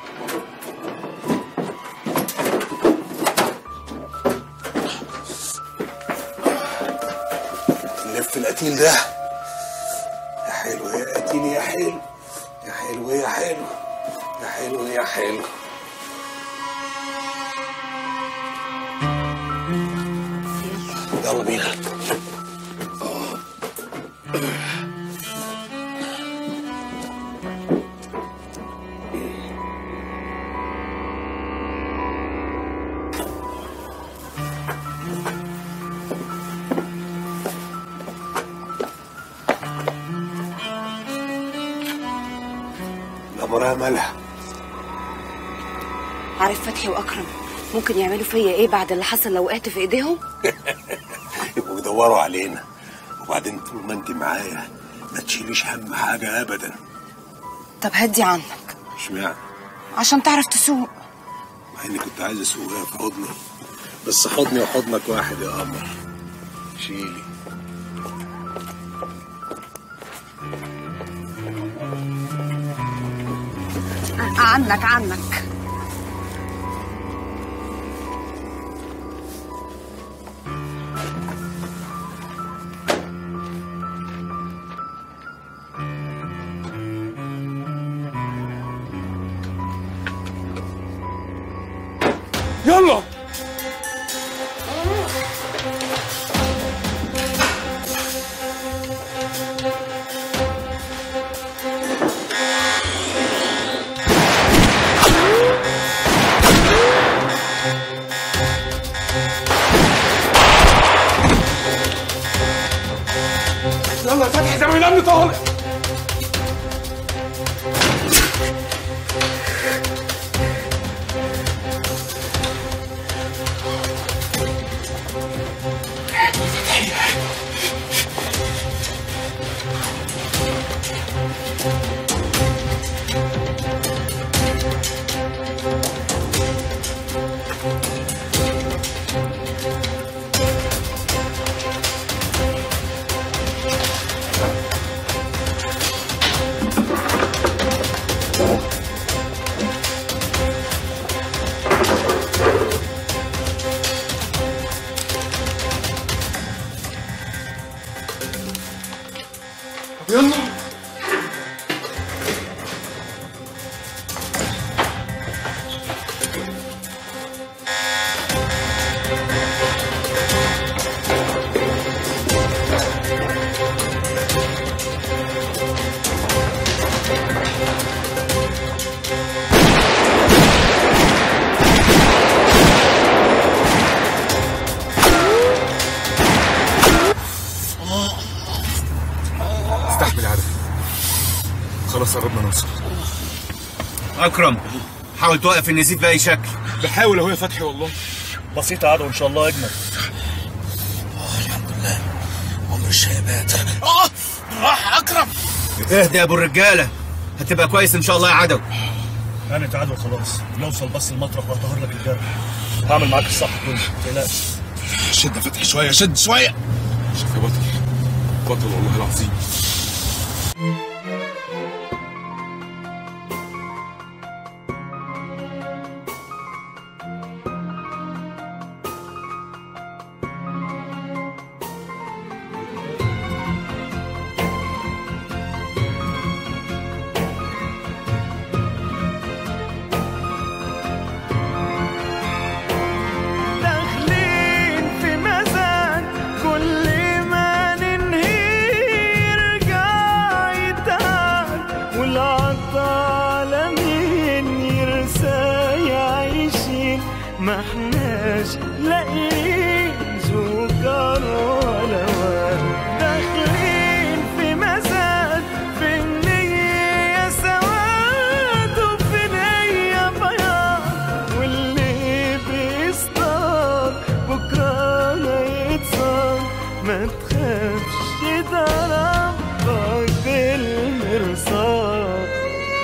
نلف القتيل ده يا حلو يا قتيل يا حلو يا حلو يا حلو يا حلو يا حلو يلا بينا الأمراء مالها عارف فتحي واكرم ممكن يعملوا فيا ايه بعد اللي حصل لو وقعت في ايديهم يبقوا يدوروا علينا وبعدين طول ما انت معايا ما تشيليش هم حاجة أبدا طب هدي عنك اشمعنى؟ عشان تعرف تسوق مع إني كنت عايز أسوقها في حضني بس حضني وحضنك واحد يا قمر شيلي عنك عنك يلا يلا يا فتحي زي ما الامن طالع يلا استحمل يا عادل خلاص قربنا نوصل اكرم حاول توقف النزيف باي شكل بحاول اهو يا فتحي والله بسيطة عدو ان شاء الله اجمل عمر الشهبات اه راح اكرم اهدى يا ابو الرجاله هتبقى كويس ان شاء الله يا عدو انا تعادل خلاص نوصل بس المطرح وهطهر لك الجرح هعمل معاك الصح كله ما تقلقش شد يا فتحي شويه شد شويه شوف يا بطل بطل والله العظيم داخلين في مزاد كل ما ننهي يرجع يتعب والعطالة مين يرسى يعيشين ما احناش لاقيين سكر ولا ورد داخلين في مزاد في النية سواد وفي نية بياض واللي بيصطاد بكرة ما يتصاد ما تخافش ده ربك بالمرصاد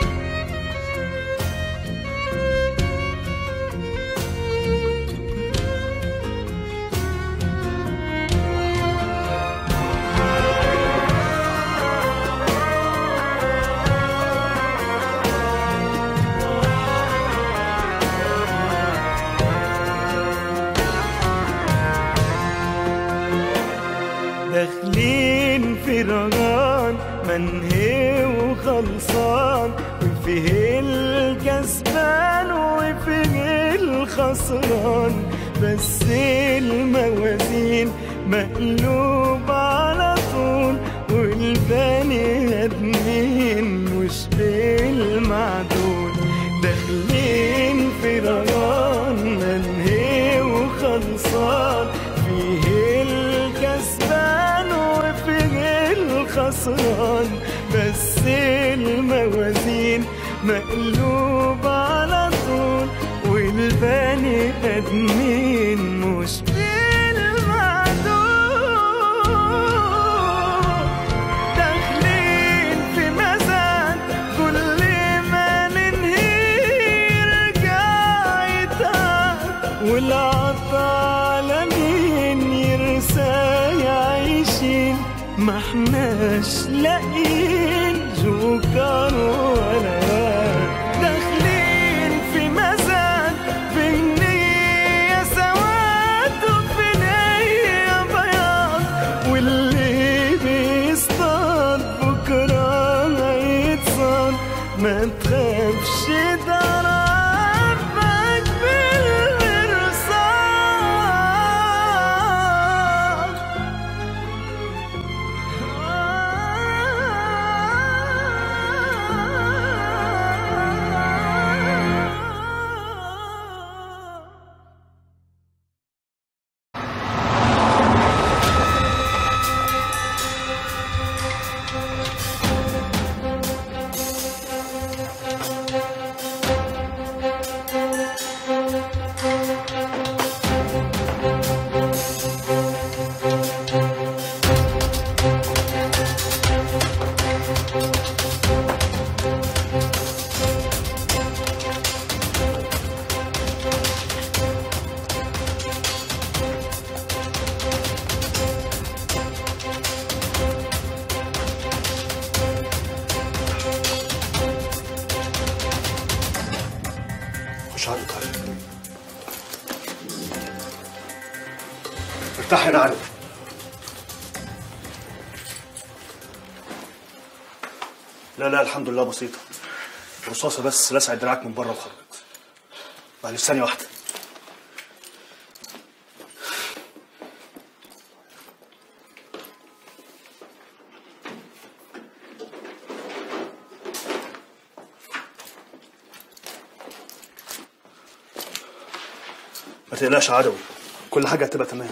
داخلين في رجان منهي وخلصان وفيه الكسبان وفيه الخسران بس الموازين مقلوب على طول والبني ادمين مش بالمعدول داخلين في رجان منهي وخلصان فيه الكسبان وفيه الخسران بس الموازين مقلوب على طول والبني ادمين مش بالمعدول داخلين في مزاد كل ما ننهي يرجع يتعب والعطالة مين يرسى يعيشين ما احناش لاقيين جوكر ولا واد. داخلين شافش ضربك بالمرصاد خش على القاهرة ارتاح هنا علي لا لا الحمد لله بسيطة رصاصة بس لسعت دراعك من بره وخرجت معلش ثانية واحدة ما تقلقش يا عدوي كل حاجة هتبقى تمام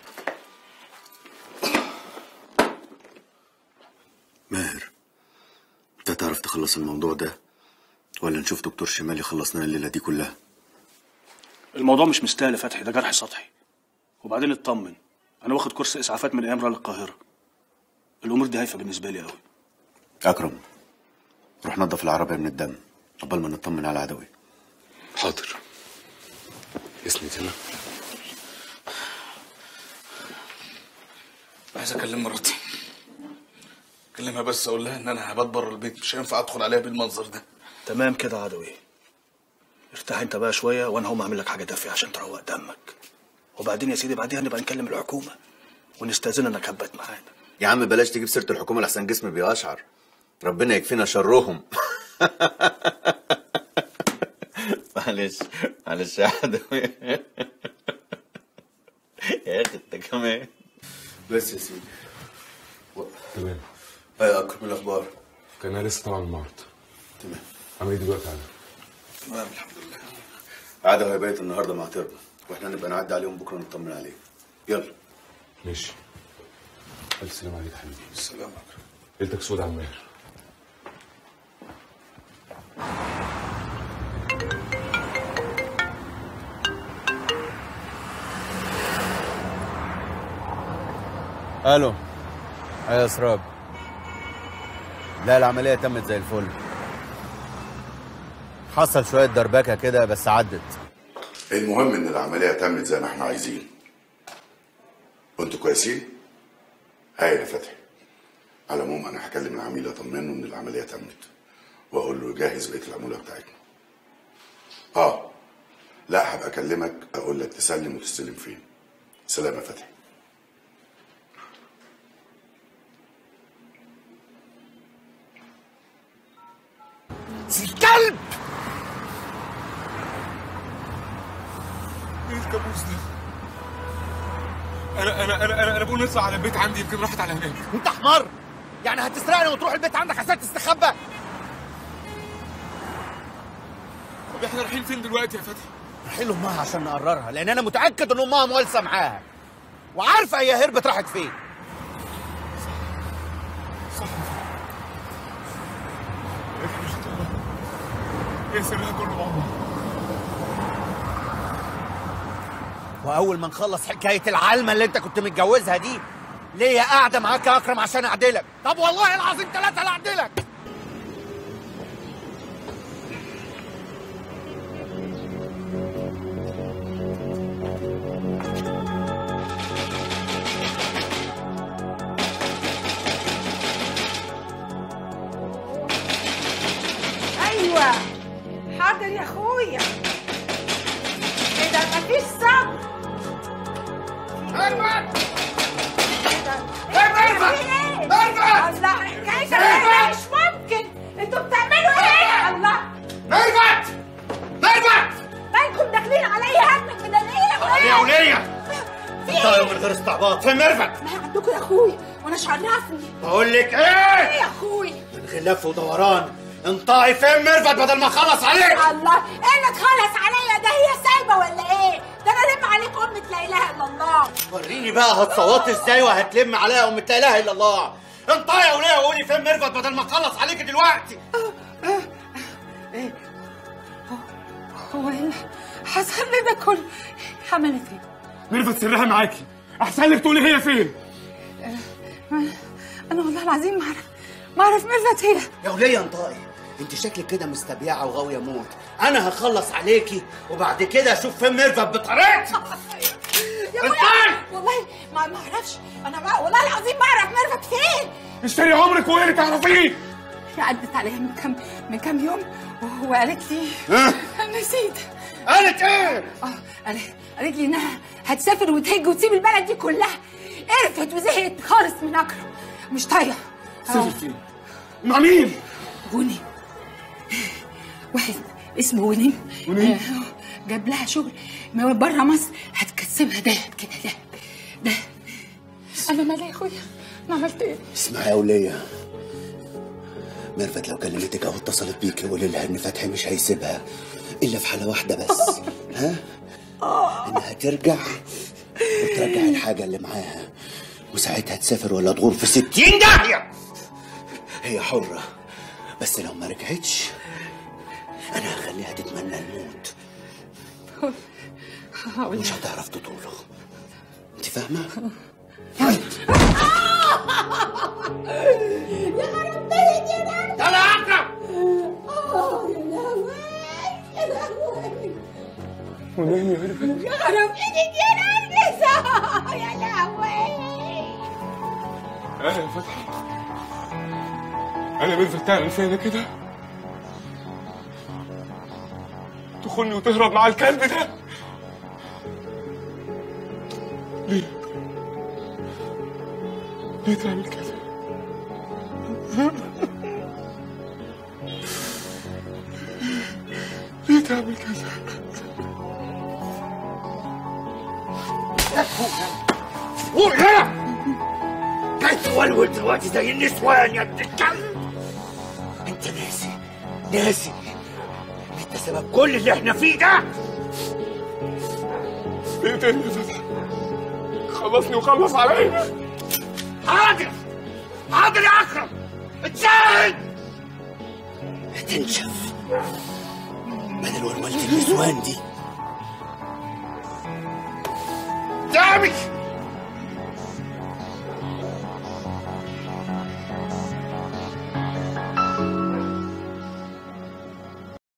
ماهر انت تعرف تخلص الموضوع ده ولا نشوف دكتور شمال يخلصنا الليله دي كلها الموضوع مش مستاهل يا فتحي ده جرح سطحي وبعدين اطمن انا واخد كورس اسعافات من امرأة للقاهرة الامور دي هايفة بالنسبة لي قوي اكرم روح نظف العربيه من الدم قبل ما نطمن على عدوي حاضر اسند هنا عايز اكلم مراتي اكلمها بس اقول لها ان انا هبات بره البيت مش هينفع ادخل عليها بالمنظر ده تمام كده يا عدوي ارتاح انت بقى شوية وانا هقوم اعمل لك حاجة دافية عشان تروق دمك وبعدين يا سيدي بعديها نبقى نكلم الحكومة ونستأذن انك هبت معانا يا عم بلاش تجيب سيره الحكومه لحسن جسمي بيقشعر ربنا يكفينا شرهم معلش معلش يا عدوي يا اخي انت كمان بس يا سيدي تمام ايه اكرم الاخبار كان أنا لسه طالع من المعرض تمام عامل ايه دلوقتي على تمام الحمد لله عادة هيبيت النهارده مع تربة واحنا نبقى نعدي عليهم بكره نطمن عليه يلا ماشي الف سلام عليك يا حبيبي السلام عليكم ليلتك سود على الماهر الو ايوه يا سراب لا العمليه تمت زي الفل حصل شويه دربكه كده بس عدت المهم ان العمليه تمت زي ما احنا عايزين وانتوا كويسين هايل يا فتحي على العموم انا هكلم العميل اطمنه ان العمليه تمت واقول له يجهز بقيه العموله بتاعتنا اه لا هبقى اكلمك اقول لك تسلم وتستلم فين سلام يا فتحي الكلب ايه الكابوس ده؟ انا انا انا انا انا بقول نطلع على البيت عندي يمكن راحت على هناك انت حمار يعني هتسرقني وتروح البيت عندك عشان تستخبى طب احنا رايحين فين دلوقتي يا فتحي؟ رايحين لامها عشان نقررها لان انا متاكد ان امها موالسه معاها وعارفه هي هربت راحت فين صح لكن مش هتقدر ايه سرها كله مع بعض واول ما نخلص حكايه العلمه اللي انت كنت متجوزها دي ليا قاعده معاك يا اكرم عشان اعدلك طب والله العظيم ثلاثه لا اعدلك ايوه حاضر يا اخويا ايه ده مفيش صبر ارفع ارفع ارفع الله حكايه مش ممكن انتوا بتعملوا ايه الله غير استعباط فين ميرفت ما هي عندكم يا اخوي وانا مش عرفني بقول لك ايه ايه يا اخوي من غير لف ودوران انطقي فين ميرفت بدل ما اخلص عليك الله ايه اللي تخلص عليا ده هي سايبه ولا ايه ده انا لم عليك امة لا اله الا الله وريني بقى هتصوتي ازاي وهتلم عليها ام لا اله الا الله انطقي يا وليه وقولي فين ميرفت بدل ما اخلص عليك دلوقتي هو ايه اللي حصل لي ده كله عملت ايه ميرفت سرها معاكي احسن لك تقولي هي فين انا والله العظيم ما اعرف ما اعرف ميرفت هي يا وليه انطقي انت شكلك كده مستبيعه وغاويه موت انا هخلص عليكي وبعد كده اشوف فين ميرفت بطريقتي يا ابويا والله ما ما اعرفش انا بقى والله العظيم ما اعرف ميرفت فين اشتري عمرك وهي اللي تعرفيه هي عدت عليا من كام من كام يوم وقالت لي ها؟ نسيت قالت ايه؟ اه قالت قالت لي انها هتسافر وتهج وتسيب البلد دي كلها قرفت وزهقت خالص من اكرم مش طايقه سافر فين؟ مع مين؟ غني واحد اسمه ونيم ونيم؟ آه، جاب لها شغل من بره مصر هتكسبها دهب كده دهب دهب انا مالي يا اخويا انا عملت ايه؟ اسمعي يا ولية ميرفت لو كلمتك او اتصلت بيك قولي لها ان فتحي مش هيسيبها الا في حاله واحده بس ها انها ترجع وترجع الحاجه اللي معاها وساعتها تسافر ولا تغور في ستين داهيه هي حره بس لو ما رجعتش انا هخليها تتمنى الموت مش هتعرف تطوله انت فاهمه يا خرب بيت يا نهار يلا يا اكرم اه يا لهوي يا لهوي ونيم يا ميرفت يا خرب ايدك يا نرجس يا لهوي انا يا فتحي انا ميرفت تعمل فيا كده تخوني وتهرب مع الكلب ده ليه؟ ليه تعمل كده؟ ليه تعمل كده؟ قول هنا جاي تولول دلوقتي زي النسوان يا ابن الكلب انت ناسي ناسي انت سبب كل اللي احنا فيه ده اقتلني يا فتحي خلصني وخلص عليا حاضر حاضر يا اكرم اتساعد هتنشف بدل ورملة النسوان دي دامي